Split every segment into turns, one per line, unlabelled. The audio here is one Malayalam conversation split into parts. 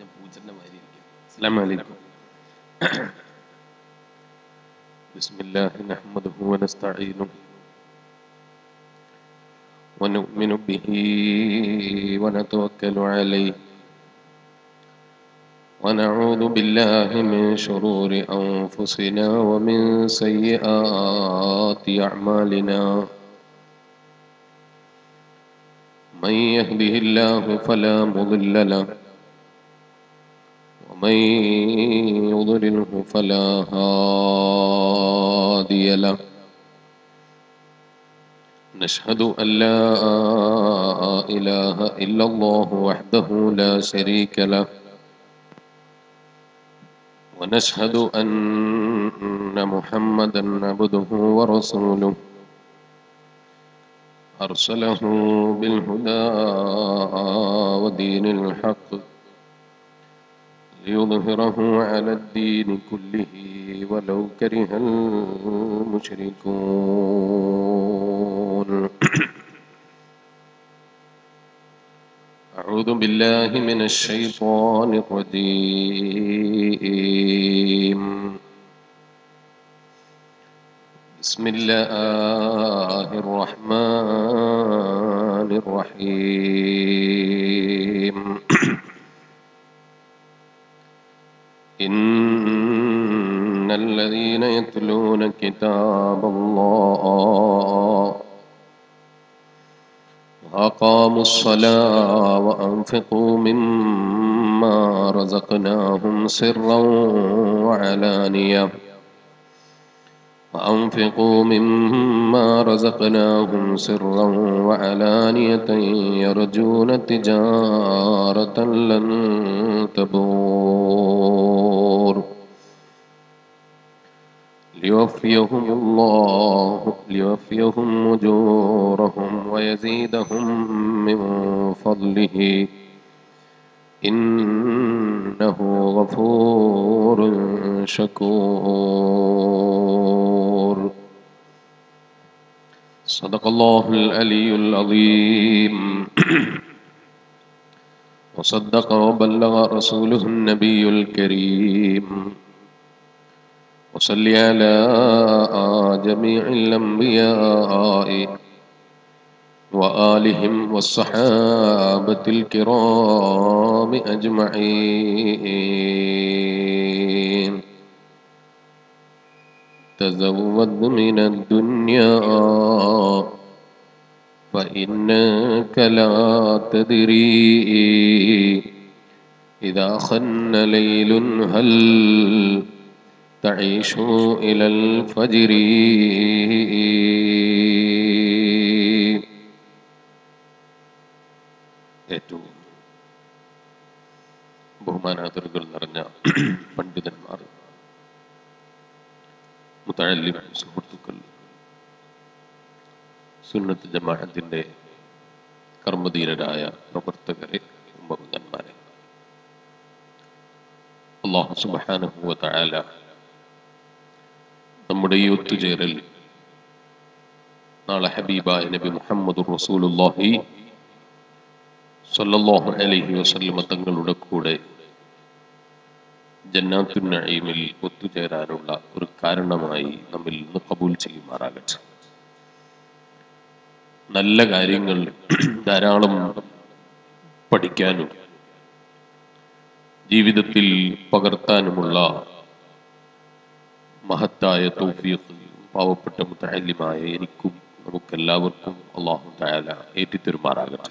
പൂച്ചന്റെ മാതിരി ഇരിക്കും അസ്സലാമു അലൈക്കും بسم الله نحمده ونستعينه ونؤمن به ونتوكل عليه ونعوذ بالله من شرور أنفسنا ومن سيئات أعمالنا من يهده الله فلا مضل له ومن يضلله فلا هادي له نشهد أن لا إله إلا الله وحده لا شريك له ونشهد أن محمدا عبده ورسوله أرسله بالهدى ودين الحق ليظهره على الدين كله ولو كره المشركون أعوذ بالله من الشيطان الرجيم بسم الله الرحمن الرحيم إن الذين يتلون كتاب الله وأقاموا الصلاة وأنفقوا مما رزقناهم سرا وعلانية وأنفقوا مما رزقناهم سرا وعلانية يرجون تجارة لن تبور ليوفيهم الله ليوفيهم أجورهم ويزيدهم من فضله إنه غفور شكور صدق الله العلي العظيم وصدق وبلغ رسوله النبي الكريم وصل على جميع الأنبياء وآلهم والصحابة الكرام أجمعين تزود من الدنيا فإنك لا تدري إذا خن ليل هل تعيش إلى الفجر ഏറ്റവും ബഹുമാനാദറുകൾ നിറഞ്ഞ പണ്ഡിതന്മാർ മുത്തഴല്ലിം സുഹൃത്തുക്കൾ സുന്നത്ത് ജമാഅത്തിന്റെ കർമ്മധീരരായ പ്രവർത്തകരെ ഉമ്മങ്ങന്മാരെ അള്ളാഹു സുബാനുഭവ തആല നമ്മുടെ ഈ ഒത്തുചേരൽ നാളെ ഹബീബായ നബി മുഹമ്മദ് റസൂലുള്ളാഹി സല്ലല്ലാഹു അലൈഹി വസല്ലമ തങ്ങളുടെ കൂടെ ജന്നാത്തുൻ നഈമിൽ ഒത്തുചേരാനുള്ള ഒരു കാരണമായി നമ്മിൽ നിന്ന് കബൂൽ ചെയ്യുമാറാകട്ടെ നല്ല കാര്യങ്ങൾ ധാരാളം പഠിക്കാനും ജീവിതത്തിൽ പകർത്താനുമുള്ള മഹത്തായ തൗഫീഖ് പാവപ്പെട്ട മുത്തല്യമായ എനിക്കും നമുക്കെല്ലാവർക്കും അള്ളാഹു തആല ഏറ്റിത്തരുമാറാകട്ടെ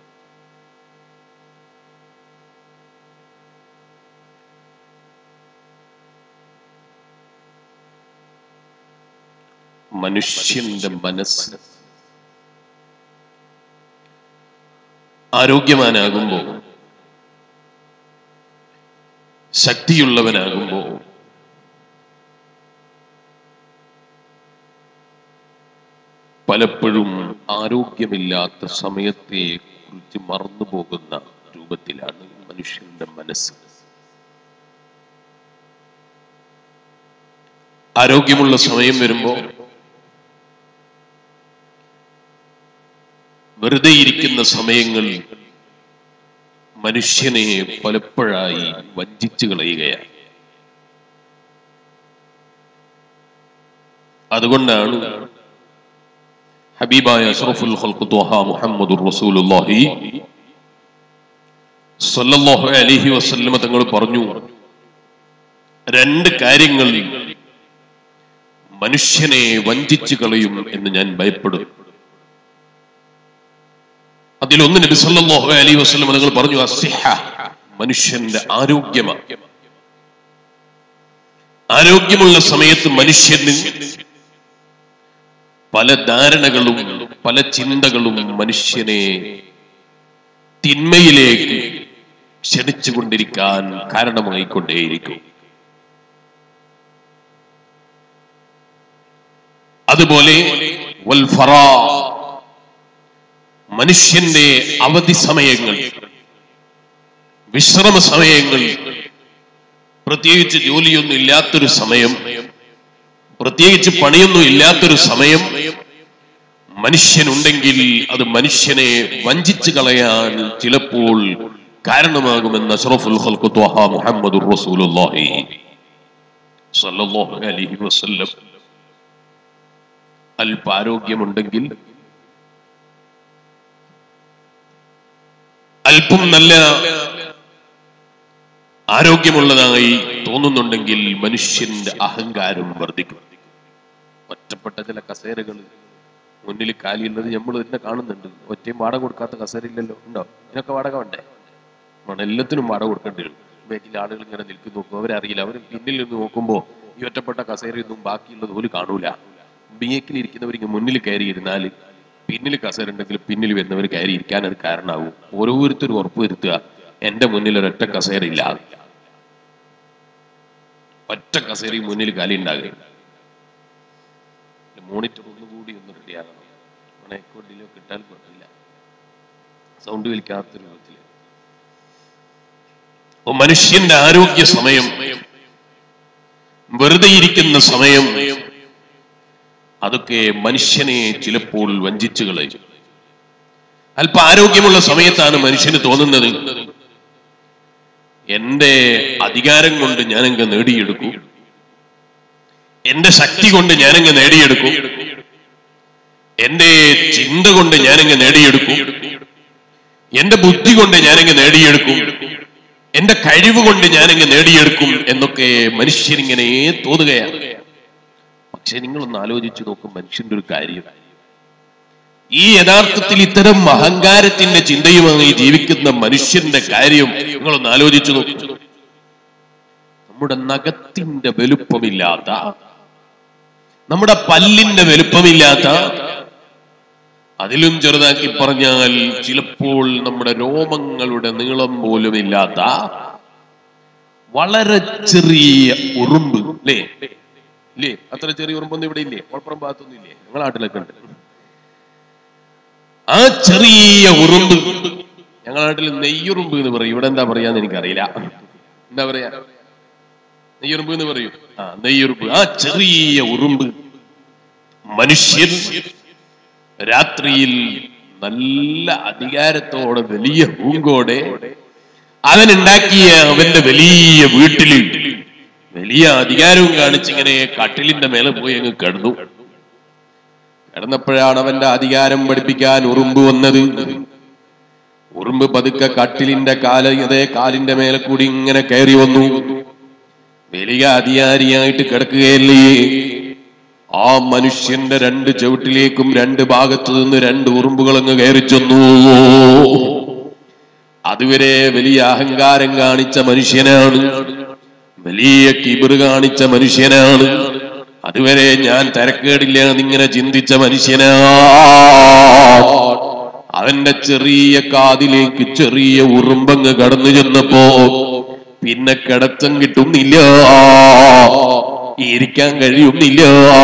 മനുഷ്യന്റെ മനസ്സ് ആരോഗ്യവാനാകുമ്പോ ശക്തിയുള്ളവനാകുമ്പോ പലപ്പോഴും ആരോഗ്യമില്ലാത്ത സമയത്തെ കുറിച്ച് മറന്നു പോകുന്ന രൂപത്തിലാണ് മനുഷ്യന്റെ മനസ്സ് ആരോഗ്യമുള്ള സമയം വരുമ്പോ വെറുതെ ഇരിക്കുന്ന സമയങ്ങളിൽ മനുഷ്യനെ പലപ്പോഴായി വഞ്ചിച്ചു കളയുകയാണ് അതുകൊണ്ടാണ് ഹബീബായ അഷ്റഫുൽ ഖൽഖ് ത്വഹ മുഹമ്മദുർ റസൂലുള്ളാഹി സല്ലല്ലാഹു അലൈഹി വസല്ലമ തങ്ങൾ പറഞ്ഞു രണ്ട് കാര്യങ്ങൾ മനുഷ്യനെ വഞ്ചിച്ചു കളയും എന്ന് ഞാൻ ഭയപ്പെടും അതിലൊന്ന് നബി സല്ലല്ലാഹു അലൈഹി വസല്ലം തങ്ങൾ പറഞ്ഞു അസിഹ മനുഷ്യന്റെ ആരോഗ്യമാണ് ആരോഗ്യമുള്ള സമയത്ത് മനുഷ്യന് പല ധാരണകളും പല ചിന്തകളും മനുഷ്യനെ തിന്മയിലേക്ക് ക്ഷണിച്ചുകൊണ്ടിരിക്കാൻ കാരണമായിക്കൊണ്ടേയിരിക്കും അതുപോലെ വൽ ഫറാ മനുഷ്യന്റെ അവധി സമയങ്ങൾ വിശ്രമ സമയങ്ങൾ പ്രത്യേകിച്ച് ജോലിയൊന്നും ഇല്ലാത്തൊരു സമയം പ്രത്യേകിച്ച് പണിയൊന്നും ഇല്ലാത്തൊരു സമയം മനുഷ്യനുണ്ടെങ്കിൽ അത് മനുഷ്യനെ വഞ്ചിച്ചു കളയാൻ ചിലപ്പോൾ കാരണമാകുമെന്ന് അഷ്റഫുൽ ഖൽഖ് ത്വഹ മുഹമ്മദുർ റസൂലുള്ളാഹി സ്വല്ലല്ലാഹു അലൈഹി വസല്ലം അല്പാരോഗ്യമുണ്ടെങ്കിൽ അല്പം നല്ല ആരോഗ്യമുള്ളതായി തോന്നുന്നുണ്ടെങ്കിൽ മനുഷ്യന്റെ അഹങ്കാരം വർദ്ധിക്കും ഒറ്റപ്പെട്ട ചില കസേരകൾ മുന്നിൽ കാലിയുള്ളത് നമ്മൾ തന്നെ കാണുന്നുണ്ട് ഒറ്റയും വാടക കൊടുക്കാത്ത കസേര ഇല്ലല്ലോ ഉണ്ടോ ഇതിനൊക്കെ വാടക വേണ്ടേ വേണം എല്ലാത്തിനും വാടക കൊടുക്കേണ്ടി വരും ബാക്കിൽ ആളുകൾ ഇങ്ങനെ നിൽക്കുന്നു നോക്കും അവരറിയില്ല അവർ പിന്നിൽ നിന്ന് നോക്കുമ്പോൾ ഈ ഒറ്റപ്പെട്ട കസേരയൊന്നും ബാക്കിയുള്ളത് പോലും കാണൂല ബിയക്കിൽ ഇരിക്കുന്നവർക്ക് മുന്നിൽ കയറി ഇരുന്നാൽ പിന്നിൽ കസേര ഉണ്ടെങ്കിൽ പിന്നിൽ വരുന്നവർ കയറി ഇരിക്കാൻ അത് കാരണമാവും ഓരോരുത്തരും ഉറപ്പ് വരുത്തുക എന്റെ മുന്നിൽ ഒരൊറ്റ കസേര ഇല്ല ഒറ്റ കസേരയും മുന്നിൽ കാലി ഉണ്ടാകുക മോണിറ്റർ ഒന്നുകൂടി ഒന്ന് റെഡിയാകണം മണക്കോട്ടിലോ കിട്ടാൻ പറ്റില്ല സൗണ്ട് വലിക്കാത്തൊരു വിധത്തില് അപ്പൊ മനുഷ്യന്റെ ആരോഗ്യ സമയം വെറുതെ ഇരിക്കുന്ന സമയം അതൊക്കെ മനുഷ്യനെ ചിലപ്പോൾ വഞ്ചിച്ചു കളയും അല്പ ആരോഗ്യമുള്ള സമയത്താണ് മനുഷ്യന് തോന്നുന്നത് എന്റെ അധികാരം കൊണ്ട് ഞാനങ്ങ് നേടിയെടുക്കും എന്റെ ശക്തി കൊണ്ട് ഞാനങ്ങ് നേടിയെടുക്കും എന്റെ ചിന്ത കൊണ്ട് ഞാനങ്ങ് നേടിയെടുക്കും എന്റെ ബുദ്ധി കൊണ്ട് ഞാനങ്ങ് നേടിയെടുക്കും എന്റെ കഴിവ് കൊണ്ട് ഞാനങ്ങ് നേടിയെടുക്കും എന്നൊക്കെ മനുഷ്യരിങ്ങനെ തോന്നുകയാണ് പക്ഷെ നിങ്ങളൊന്ന് ആലോചിച്ചു നോക്കും മനുഷ്യന്റെ ഒരു കാര്യം ഈ യഥാർത്ഥത്തിൽ ഇത്തരം അഹങ്കാരത്തിന്റെ ചിന്തയുമായി ജീവിക്കുന്ന മനുഷ്യന്റെ കാര്യം നിങ്ങളൊന്ന് ആലോചിച്ചു നോക്കൂ നമ്മുടെ നഖത്തിന്റെ വലുപ്പമില്ലാത്ത നമ്മുടെ പല്ലിന്റെ വലുപ്പമില്ലാത്ത അതിലും ചെറുതാക്കി പറഞ്ഞാൽ ചിലപ്പോൾ നമ്മുടെ രോമങ്ങളുടെ നീളം പോലും ഇല്ലാത്ത വളരെ ചെറിയ ഉറുമ്പ് അല്ലേ ഇല്ലേ അത്ര ചെറിയ ഉറുമ്പൊന്നും ഇവിടെ ഇല്ലേ കുഴപ്പുറം ഭാഗത്തൊന്നും ഇല്ലേ നിങ്ങളെ നാട്ടിലൊക്കെ ഉണ്ട് ആ ചെറിയ ഉറുമ്പ് ഞങ്ങളുടെ നാട്ടിൽ നെയ്യുറുമ്പ് എന്ന് പറയും ഇവിടെ എന്താ പറയാന്ന് എനിക്കറിയില്ല എന്താ പറയാ നെയ്യുറുമ്പ് എന്ന് പറയും ആ നെയ്യുറുമ്പ് ആ ചെറിയ ഉറുമ്പ് മനുഷ്യൻ രാത്രിയിൽ നല്ല അധികാരത്തോടെ വലിയ പൂങ്കോടെ അവനുണ്ടാക്കിയ അവന്റെ വലിയ വീട്ടില് വലിയ അധികാരവും കാണിച്ചിങ്ങനെ കട്ടിലിന്റെ മേലെ പോയി അങ്ങ് കിടന്നു കിടന്നപ്പോഴാണ് അവന്റെ അധികാരം പഠിപ്പിക്കാൻ ഉറുമ്പ് വന്നത് ഉറുമ്പ് പതുക്കെ കട്ടിലിന്റെ കാല അതേ കാലിന്റെ മേലെ കൂടി ഇങ്ങനെ കയറി വന്നു വലിയ അധികാരിയായിട്ട് കിടക്കുകയല്ലേ ആ മനുഷ്യന്റെ രണ്ട് ചവിട്ടിലേക്കും രണ്ട് ഭാഗത്തു നിന്ന് രണ്ട് ഉറുമ്പുകൾ അങ്ങ് കയറി ചെന്നു അതുവരെ വലിയ അഹങ്കാരം കാണിച്ച മനുഷ്യനാണ് വലിയ കിബിറ് കാണിച്ച മനുഷ്യനാണ് അതുവരെ ഞാൻ തരക്കേടില്ല എന്നിങ്ങനെ ചിന്തിച്ച മനുഷ്യനാ അവന്റെ ചെറിയ കാതിലേക്ക് ചെറിയ ഉറുമ്പങ്ങ് കടന്നു ചെന്നപ്പോ പിന്നെ കിടത്തം കിട്ടുന്നില്ല ഇരിക്കാൻ കഴിയുന്നില്ല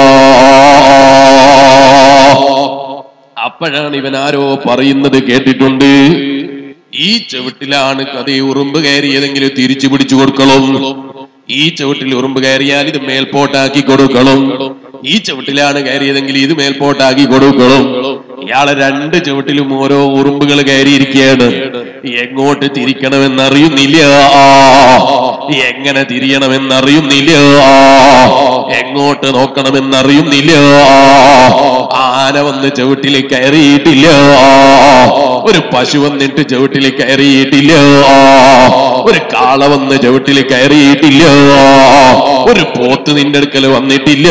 അപ്പോഴാണ് ഇവൻ ആരോ പറയുന്നത് കേട്ടിട്ടുണ്ട് ഈ ചവിട്ടിലാണ് കഥ ഉറുമ്പ് കയറിയതെങ്കിലും തിരിച്ചു പിടിച്ചു കൊടുക്കണം ഈ ചവിട്ടിൽ ഉറുമ്പ് കയറിയാൽ ഇത് മേൽപോട്ടാക്കി കൊടുക്കണം ഈ ചവിട്ടിലാണ് കയറിയതെങ്കിൽ ഇത് മേൽപോട്ടാക്കി കൊടുക്കണം ഇയാളെ രണ്ട് ചുവട്ടിലും ഓരോ ഉറുമ്പുകൾ കയറിയിരിക്കുകയാണ് എങ്ങോട്ട് തിരിക്കണമെന്നറിയുന്നില്ല എങ്ങനെ തിരിയണമെന്നറിയുന്നില്ല എങ്ങോട്ട് നോക്കണമെന്നറിയുന്നില്ല ആന വന്ന് ചുവട്ടിൽ കയറിയിട്ടില്ല ഒരു പശു വന്നിട്ട് ചുവട്ടിൽ കയറിയിട്ടില്ല ഒരു കാള വന്ന് ചുവട്ടിൽ കയറിയിട്ടില്ല ഒരു പോത്ത് നിന്റെ അടുക്കൽ വന്നിട്ടില്ല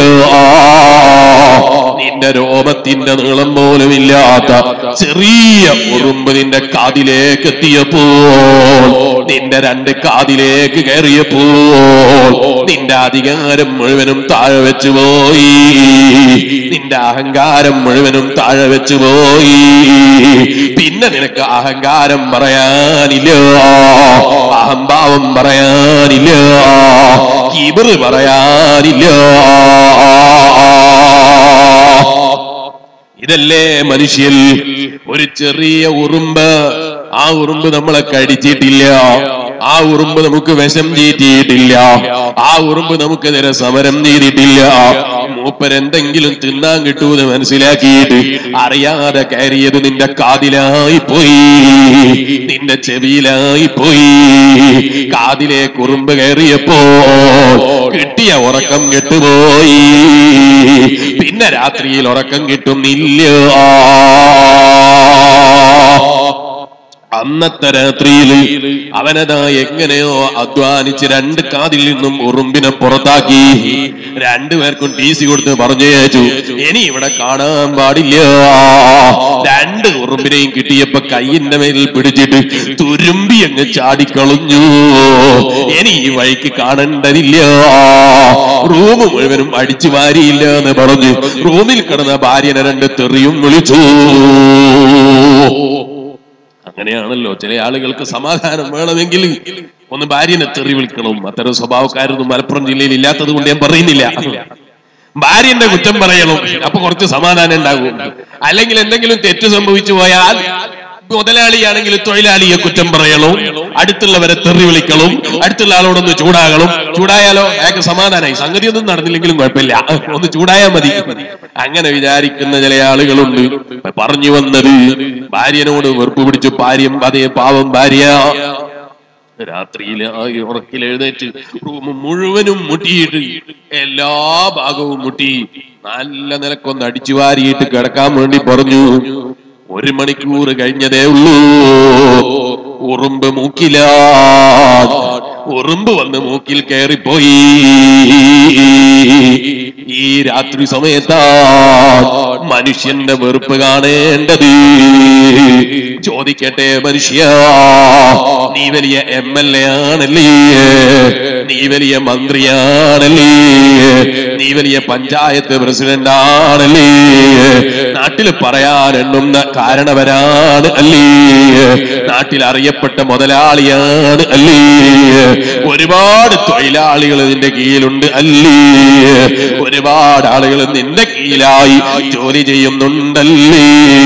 നിന്റെ രോമത്തിന്റെ നീളം പോലും ഇല്ലാത്ത ചെറിയ ഉറുമ്പ് നിന്റെ കാതിലേക്ക് എത്തിയപ്പോൾ നിന്റെ രണ്ട് കാതിലേക്ക് കയറിയപ്പോൾ നിന്റെ അധികാരം മുഴുവനും താഴെ വെച്ചു പോയി നിന്റെ അഹങ്കാരം മുഴുവനും താഴെ വെച്ചു പോയി പിന്നെ നിനക്ക് അഹങ്കാരം പറയാനില്ല അഹംഭാവം പറയാനില്ല കിബിറ് പറയാനില്ല ഇതല്ലേ മനുഷ്യൻ ഒരു ചെറിയ ഉറുമ്പ് ആ ഉറുമ്പ് നമ്മളെ കടിച്ചിട്ടില്ല ആ ഉറുമ്പ് നമുക്ക് വിഷം ചീറ്റിയിട്ടില്ല ആ ഉറുമ്പ് നമുക്ക് നേരെ സമരം ചെയ്തിട്ടില്ല മൂപ്പരെന്തെങ്കിലും തിന്നാൻ കിട്ടൂന്ന് മനസ്സിലാക്കിയിട്ട് അറിയാതെ കയറിയത് നിന്റെ കാതിലായി പോയി നിന്റെ ചെവിയിലായി പോയി കാതിലെ കുറുമ്പ് കയറിയപ്പോ കിട്ടിയ ഉറക്കം കെട്ടുപോയി പിന്നെ രാത്രിയിൽ ഉറക്കം കിട്ടുന്നില്ല അന്നത്തെ രാത്രിയിൽ അവനതാ എങ്ങനെയോ അധ്വാനിച്ച് രണ്ട് കാതിൽ നിന്നും ഉറുമ്പിനെ പുറത്താക്കി രണ്ടുപേർക്കും ടി സി കൊടുത്ത് പറഞ്ഞേച്ചു ഇനി ഇവിടെ കാണാൻ പാടില്ല രണ്ട് ഉറുമ്പിനെയും കിട്ടിയപ്പോ കയ്യിന്റെ മേലിൽ പിടിച്ചിട്ട് തുരുമ്പി അങ്ങ് ചാടിക്കളഞ്ഞു ഇനി ഈ വഴിക്ക് കാണണ്ടതില്ല റൂം മുഴുവനും അടിച്ചു വാരിയില്ല എന്ന് പറഞ്ഞ് റൂമിൽ കിടന്ന ഭാര്യനെ രണ്ട് തെറിയും വിളിച്ചു അങ്ങനെയാണല്ലോ ചില ആളുകൾക്ക് സമാധാനം വേണമെങ്കിൽ ഒന്ന് ഭാര്യനെ തെറി വിളിക്കണം അത്തരം സ്വഭാവക്കാരൊന്നും മലപ്പുറം ജില്ലയിൽ ഇല്ലാത്തത് കൊണ്ട് ഞാൻ പറയുന്നില്ല ഭാര്യന്റെ കുറ്റം പറയണം അപ്പൊ കുറച്ച് സമാധാനം ഉണ്ടാകും അല്ലെങ്കിൽ എന്തെങ്കിലും തെറ്റ് സംഭവിച്ചു പോയാൽ മുതലാളിയാണെങ്കിൽ തൊഴിലാളിയെ കുറ്റം പറയണം അടുത്തുള്ളവരെ തെറി വിളിക്കണം അടുത്തുള്ള ആളോടൊന്ന് ചൂടാകണം ചൂടായാലോ അയാൾക്ക് സമാധാനമായി സംഗതി ഒന്നും നടന്നില്ലെങ്കിലും കുഴപ്പമില്ല ഒന്ന് ചൂടായാൽ മതി അങ്ങനെ വിചാരിക്കുന്ന ചില ആളുകളുണ്ട് പറഞ്ഞു വന്നത് ഭാര്യനോട് വെറുപ്പ് പിടിച്ചു ഭാര്യം അതേ പാവം ഭാര്യ രാത്രിയിൽ ആ ഉറക്കിൽ എഴുന്നേറ്റ് റൂം മുഴുവനും മുട്ടിയിട്ട് എല്ലാ ഭാഗവും മുട്ടി നല്ല നിലക്കൊന്ന് അടിച്ചു വാരിയിട്ട് കിടക്കാൻ വേണ്ടി പറഞ്ഞു ഒരു മണിക്കൂർ കഴിഞ്ഞതേ ഉള്ളൂ ഉറുമ്പ് മൂക്കില ഉറുമ്പ് വന്ന് മൂക്കിൽ കയറിപ്പോയി ഈ രാത്രി സമയത്താ മനുഷ്യന്റെ വെറുപ്പ് കാണേണ്ടത് ചോദിക്കട്ടെ മനുഷ്യ നീ വലിയ എം എൽ എ ആണല്ലേ നീ വലിയ മന്ത്രിയാണല്ലേ നീ വലിയ പഞ്ചായത്ത് പ്രസിഡന്റ് ആണല്ലേ നാട്ടിൽ പറയാൻ എണ്ണുന്ന കാരണവരാണ് അല്ലേ നാട്ടിൽ അറിയപ്പെട്ട മുതലാളിയാണ് അല്ലേ ഒരുപാട് തൊഴിലാളികൾ നിന്റെ കീഴിലുണ്ട് അല്ലേ ഒരുപാട് ആളുകൾ നിന്റെ കീഴിലായി ജോലി ചെയ്യുന്നുണ്ടല്ലേ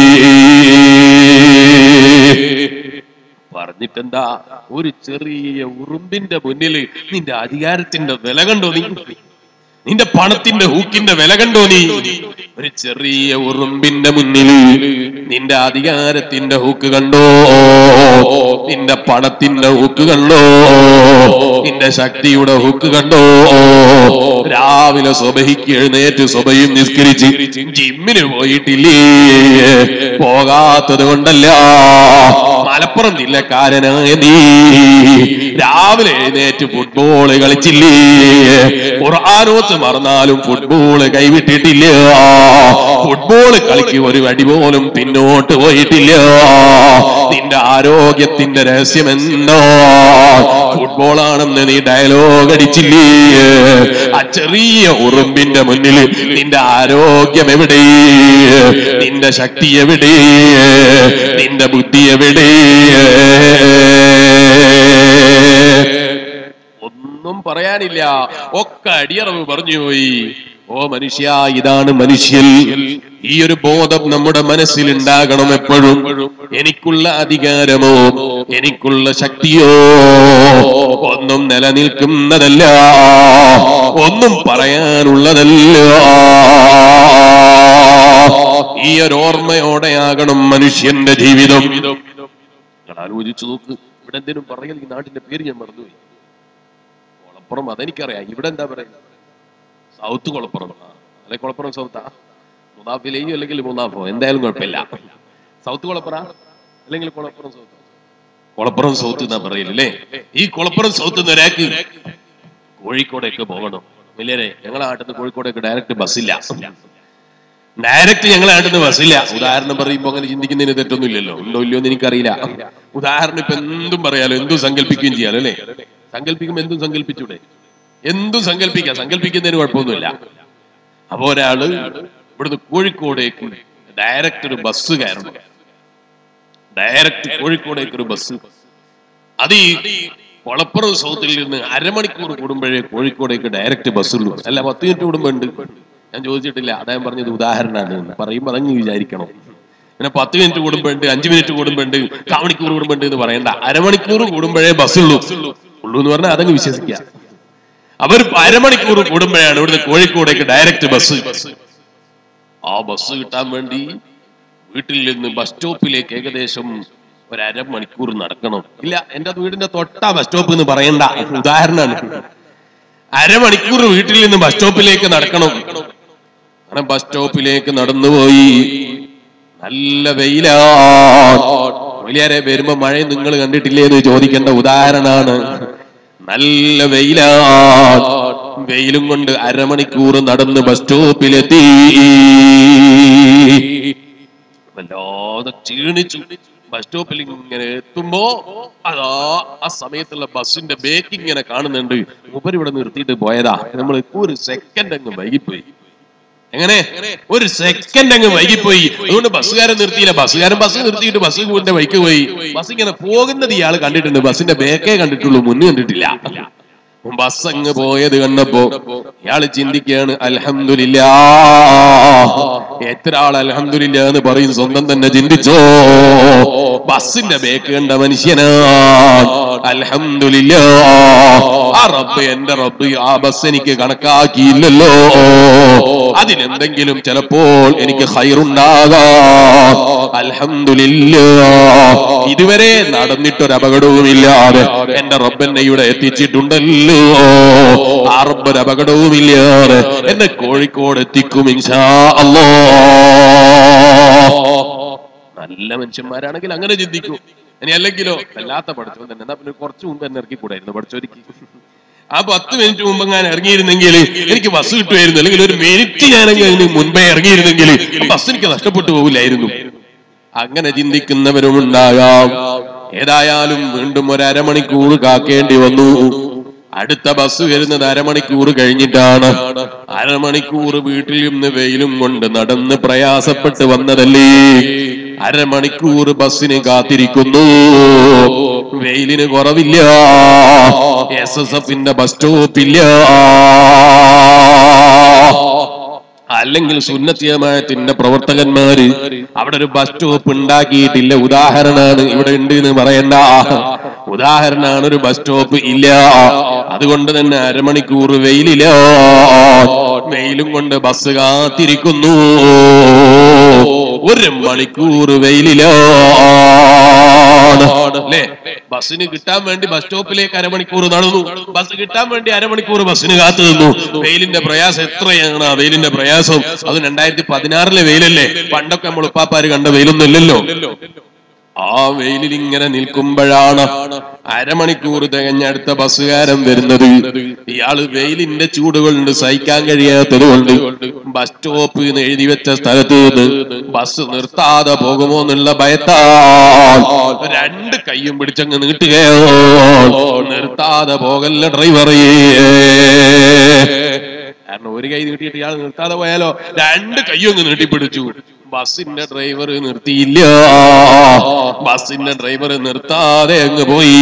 പറഞ്ഞിട്ടെന്താ ഒരു ചെറിയ ഉറുമ്പിന്റെ മുന്നിൽ നിന്റെ അധികാരത്തിന്റെ വില കണ്ടോ നീ നിന്റെ പണത്തിന്റെ ഹൂക്കിന്റെ വില കണ്ടോ നീ ഒരു ചെറിയ ഉറുമ്പിന്റെ മുന്നിൽ നിന്റെ അധികാരത്തിന്റെ ഹൂക്ക് കണ്ടോ നിന്റെ പണത്തിന്റെ ഹൂക്ക് കണ്ടോ നിന്റെ ശക്തിയുടെ ഹൂക്ക് കണ്ടോ രാവിലെ സ്വബഹിക്ക് എഴുന്നേറ്റ് സ്വബയും നിസ്കരിച്ച് ജിമ്മിന് പോയിട്ടില്ലേ പോകാത്തത് കൊണ്ടല്ല മലപ്പുറം ജില്ലക്കാരനായ നീ രാവിലെ എഴുന്നേറ്റ് ഫുട്ബോൾ കളിച്ചില്ലേ ഖുർആാനോത്ത് മറന്നാലും ഫുട്ബോൾ കൈവിട്ടിട്ടില്ല ഫുട്ബോൾ കളിക്ക് ഒരു അടി പോലും പിന്നോട്ട് പോയിട്ടില്ല നിന്റെ ആരോഗ്യത്തിന്റെ രഹസ്യം എന്നോ ഫുട്ബോളാണെന്ന് നീ ഡയലോഗ് അടിച്ചില്ലേ ആ ചെറിയ ഉറുമ്പിന്റെ മുന്നിൽ നിന്റെ ആരോഗ്യം എവിടെ നിന്റെ ശക്തി എവിടെ നിന്റെ ബുദ്ധി എവിടെ ഒന്നും പറയാനില്ല ഒക്കെ അടിയറവ് പറഞ്ഞുപോയി ഓ മനുഷ്യ ഇതാണ് മനുഷ്യൻ ഈ ഒരു ബോധം നമ്മുടെ മനസ്സിൽ ഉണ്ടാകണം എപ്പോഴും എനിക്കുള്ള അധികാരമോ എനിക്കുള്ള ശക്തിയോ ഒന്നും നിലനിൽക്കുന്നതല്ല ഒന്നും പറയാനുള്ളതല്ല ഈ വലിയൊരു ഓർമ്മയോടെയാകണം മനുഷ്യന്റെ ജീവിതം നിങ്ങൾ ആലോചിച്ചു നോക്ക് ഇവിടെ എന്തെങ്കിലും പറയൽ ഈ നാട്ടിന്റെ പേര് ഞാൻ മറന്നുപോയി കുളപ്പുറം അതെനിക്കറിയാം ഇവിടെ എന്താ പറയുക സൗത്ത് കുളപ്പുറം ആ, അല്ലെ കുളപ്പുറം സൗത്താ മുതാഫിലെയും അല്ലെങ്കിൽ മുതാഫോ എന്തായാലും കുഴപ്പമില്ല സൗത്ത് കുളപ്പുറ അല്ലെങ്കിൽ കുളപ്പുറം സൗത്ത് കുളപ്പുറം സൗത്ത് എന്നാ പറയില്ലേ ഈ കുളപ്പുറം സൗത്ത് നിന്ന് ഒരാൾക്ക് കോഴിക്കോടേക്ക് പോകണം വലിയരെ ഞങ്ങളെ നാട്ടിൽ നിന്ന് കോഴിക്കോടേക്ക് ഡയറക്റ്റ് ബസ്സില്ല ഡയറക്റ്റ് ഞങ്ങളെ നാട്ടിൽ നിന്ന് ബസ്സില്ല ഉദാഹരണം പറയുമ്പോ അങ്ങനെ ചിന്തിക്കുന്നതിന് തെറ്റൊന്നുമില്ലല്ലോ ഉണ്ടോ ഇല്ലയോ എന്ന് എനിക്കറിയില്ല ഉദാഹരണം ഇപ്പൊ എന്തും പറയാലോ എന്തും സങ്കല്പിക്കുകയും ചെയ്യാലോ അല്ലേ സങ്കല്പിക്കുമ്പോ എന്തും സങ്കല്പിച്ചൂടെ എന്തും സങ്കല്പിക്കാം സങ്കല്പിക്കുന്നതിന് കുഴപ്പമൊന്നുമില്ല അപ്പൊ ഒരാള് ഇവിടുന്ന് കോഴിക്കോടേക്ക് ഡയറക്റ്റ് ഒരു ബസ് കയറണം ഡയറക്റ്റ് കോഴിക്കോടേക്ക് ഒരു ബസ് അത് ഈ കൊളപ്പുറം സൗത്തിൽ നിന്ന് അരമണിക്കൂർ കൂടുമ്പോഴേ കോഴിക്കോടേക്ക് ഡയറക്റ്റ് ബസ് ഉള്ളൂ അല്ല പത്ത് മിനിറ്റ് കൂടുമ്പോ ഉണ്ട് ഞാൻ ചോദിച്ചിട്ടില്ല അദ്ദേഹം പറഞ്ഞത് ഉദാഹരണമാണ് എന്ന് പറയുമ്പോ അതങ്ങ് വിചാരിക്കണം പിന്നെ പത്ത് മിനിറ്റ് കൂടുമ്പോ ഉണ്ട് അഞ്ചു മിനിറ്റ് കൂടുമ്പോ ഉണ്ട് കാമണിക്കൂർ കൂടുമ്പോ ഉണ്ട് എന്ന് പറയണ്ട അരമണിക്കൂർ കൂടുമ്പോഴേ ബസ് ഉള്ളൂ ഉള്ളൂ എന്ന് പറഞ്ഞാൽ അതങ്ങ് വിശ്വസിക്കുക അവർ അരമണിക്കൂർ കൂടുമ്പോഴാണ് ഇവിടുന്ന് കോഴിക്കോടേക്ക് ഡയറക്റ്റ് ബസ് ആ ബസ് കിട്ടാൻ വേണ്ടി വീട്ടിൽ നിന്ന് ബസ് സ്റ്റോപ്പിലേക്ക് ഏകദേശം ഒരു അരമണിക്കൂർ നടക്കണം ഇല്ല എന്റെ വീടിന്റെ തൊട്ടാ ബസ് സ്റ്റോപ്പ് എന്ന് പറയണ്ട ഉദാഹരണമാണ് അരമണിക്കൂർ വീട്ടിൽ നിന്ന് ബസ് സ്റ്റോപ്പിലേക്ക് നടക്കണം അങ്ങനെ ബസ് സ്റ്റോപ്പിലേക്ക് നടന്നുപോയി നല്ല വെയിലാണ് വലിയാരെ വരുമ്പോ മഴ നിങ്ങൾ കണ്ടിട്ടില്ലേ എന്ന് ചോദിക്കേണ്ട ഉദാഹരണമാണ് നല്ല വെയിലാണ് വെയിലും കൊണ്ട് അരമണിക്കൂർ നടന്ന് ബസ് സ്റ്റോപ്പിലെത്തി വല്ലാതെ ക്ഷീണിച്ചു ബസ് സ്റ്റോപ്പിൽ ഇങ്ങനെ എത്തുമ്പോ അതാ ആ സമയത്തുള്ള ബസ്സിന്റെ ബേക്ക് ഇങ്ങനെ കാണുന്നുണ്ട് മൂപ്പര് ഇവിടെ നിർത്തിയിട്ട് പോയതാ നമ്മൾ ഒരു സെക്കൻഡ് അങ്ങ് വൈകിപ്പോയി എങ്ങനെ ഒരു സെക്കൻഡ് അങ്ങ് വൈകിപ്പോയി അതുകൊണ്ട് ബസ്സുകാരൻ നിർത്തിയില്ല ബസ്സുകാരൻ ബസ് നിർത്തിയിട്ട് ബസ് കൂടെ വൈക്ക് പോയി ബസ് ഇങ്ങനെ പോകുന്നത് ഇയാൾ കണ്ടിട്ടുണ്ട് ബസ്സിന്റെ ബേക്കേ കണ്ടിട്ടുള്ളൂ മുന്നേ കണ്ടിട്ടില്ല ബസ് അങ്ങ് പോയത് കണ്ടപ്പോ ഇയാള് ചിന്തിക്കുകയാണ് അൽഹംദുലില്ലാ എത്ര ആൾ അൽഹംദുലില്ല എന്ന് പറയും സ്വന്തം തന്നെ ചിന്തിച്ചോ ബസ്സിന്റെ ബേക്ക് കണ്ട മനുഷ്യനാണ് അൽഹംദുലില്ലാ ആ റബ്ബ് എന്റെ റബ്ബ് ആ ബസ് എനിക്ക് കണക്കാക്കിയില്ലല്ലോ അതിലെന്തെങ്കിലും ചിലപ്പോൾ എനിക്ക് ഹൈറുണ്ടാകാം അൽഹംദുലില്ലാ ഇതുവരെ നടന്നിട്ടൊരു അപകടവുമില്ലാതെ എന്റെ റബ്ബെന്നെ ഇവിടെ എത്തിച്ചിട്ടുണ്ടല്ലോ ആ റബ്ബൊരു അപകടവുമില്ലാതെ എന്നെ കോഴിക്കോട് എത്തിക്കും ഇൻഷാ അല്ലോ നല്ല മനുഷ്യന്മാരാണെങ്കിൽ അങ്ങനെ ചിന്തിക്കൂ ഇനി അല്ലെങ്കിലോ വല്ലാത്ത പഠിച്ചോ തന്നെ എന്നാ പിന്നെ കുറച്ച് മുമ്പ് എന്നെ ഇറക്കി കൂടായിരുന്നു പഠിച്ചോരിക്ക് ആ പത്ത് മിനിറ്റ് മുമ്പ് ഞാൻ ഇറങ്ങിയിരുന്നെങ്കിൽ എനിക്ക് ബസ് കിട്ടുമായിരുന്നു അല്ലെങ്കിൽ ഒരു മിനിറ്റ് ഞാൻ അതിന് മുൻപേ ഇറങ്ങിയിരുന്നെങ്കിൽ ബസ് എനിക്ക് നഷ്ടപ്പെട്ടു പോകില്ലായിരുന്നു അങ്ങനെ ചിന്തിക്കുന്നവരുമുണ്ടാകാം ഏതായാലും വീണ്ടും ഒരു അരമണിക്കൂർ കാക്കേണ്ടി വന്നു അടുത്ത ബസ് വരുന്നത് അരമണിക്കൂർ കഴിഞ്ഞിട്ടാണ് അരമണിക്കൂർ വീട്ടിൽ നിന്ന് വെയിലും കൊണ്ട് നടന്ന് പ്രയാസപ്പെട്ട് വന്നതല്ലേ അരമണിക്കൂർ ബസ്സിന് കാത്തിരിക്കുന്നു വെയിലിന് കുറവില്ല എസ് എസ് എഫിന്റെ ബസ് സ്റ്റോപ്പില്ല അല്ലെങ്കിൽ സുന്നത്തിയമായത്തിന്റെ പ്രവർത്തകന്മാര് അവിടെ ഒരു ബസ് സ്റ്റോപ്പ് ഉണ്ടാക്കിയിട്ടില്ല ഉദാഹരണമാണ് ഇവിടെ ഉണ്ട് എന്ന് പറയണ്ട ഉദാഹരണമാണ് ഒരു ബസ് സ്റ്റോപ്പ് ഇല്ല അതുകൊണ്ട് തന്നെ അരമണിക്കൂർ വെയിലില്ല വെയിലും കൊണ്ട് ബസ് കാത്തിരിക്കുന്നു ഒരു മണിക്കൂർ വെയിലിലാണ് അല്ലേ ബസ്സിന് കിട്ടാൻ വേണ്ടി ബസ് സ്റ്റോപ്പിലേക്ക് അരമണിക്കൂർ നടന്നു ബസ് കിട്ടാൻ വേണ്ടി അരമണിക്കൂർ ബസ്സിന് കാത്തു നിന്നു വെയിലിന്റെ പ്രയാസം എത്രയാണ് ആ വെയിലിന്റെ പ്രയാസം അത് രണ്ടായിരത്തി പതിനാറിലെ വെയിലല്ലേ പണ്ടൊക്കെ നമ്മൾ ഉപ്പാപ്പാര് കണ്ട വെയിലൊന്നും ഇല്ലല്ലോ ആ വെയിലിൽ ഇങ്ങനെ നിൽക്കുമ്പോഴാണ് അരമണിക്കൂർ തികഞ്ഞടുത്ത ബസ്സുകാരൻ വരുന്നത് ഇയാള് വെയിലിന്റെ ചൂട് കൊണ്ട് സഹിക്കാൻ കഴിയാത്തത് കൊണ്ട് ബസ് സ്റ്റോപ്പ് എന്ന് എഴുതി വെച്ച സ്ഥലത്ത് നിന്ന് ബസ് നിർത്താതെ പോകുമോ എന്നുള്ള ഭയത്താൽ രണ്ട് കൈയും പിടിച്ചങ്ങ് നീട്ടുകയോ നിർത്താതെ പോകല്ല ഡ്രൈവറേ കാരണം ഒരു കൈ നീട്ടിയിട്ട് ഇയാൾ നിർത്താതെ പോയാലോ രണ്ട് കൈയും അങ്ങ് നീട്ടിപ്പിടിച്ചു ബസ്സിന്റെ ഡ്രൈവർ നിർത്തിയില്ല ബസ്സിന്റെ ഡ്രൈവർ നിർത്താതെ അങ്ങ് പോയി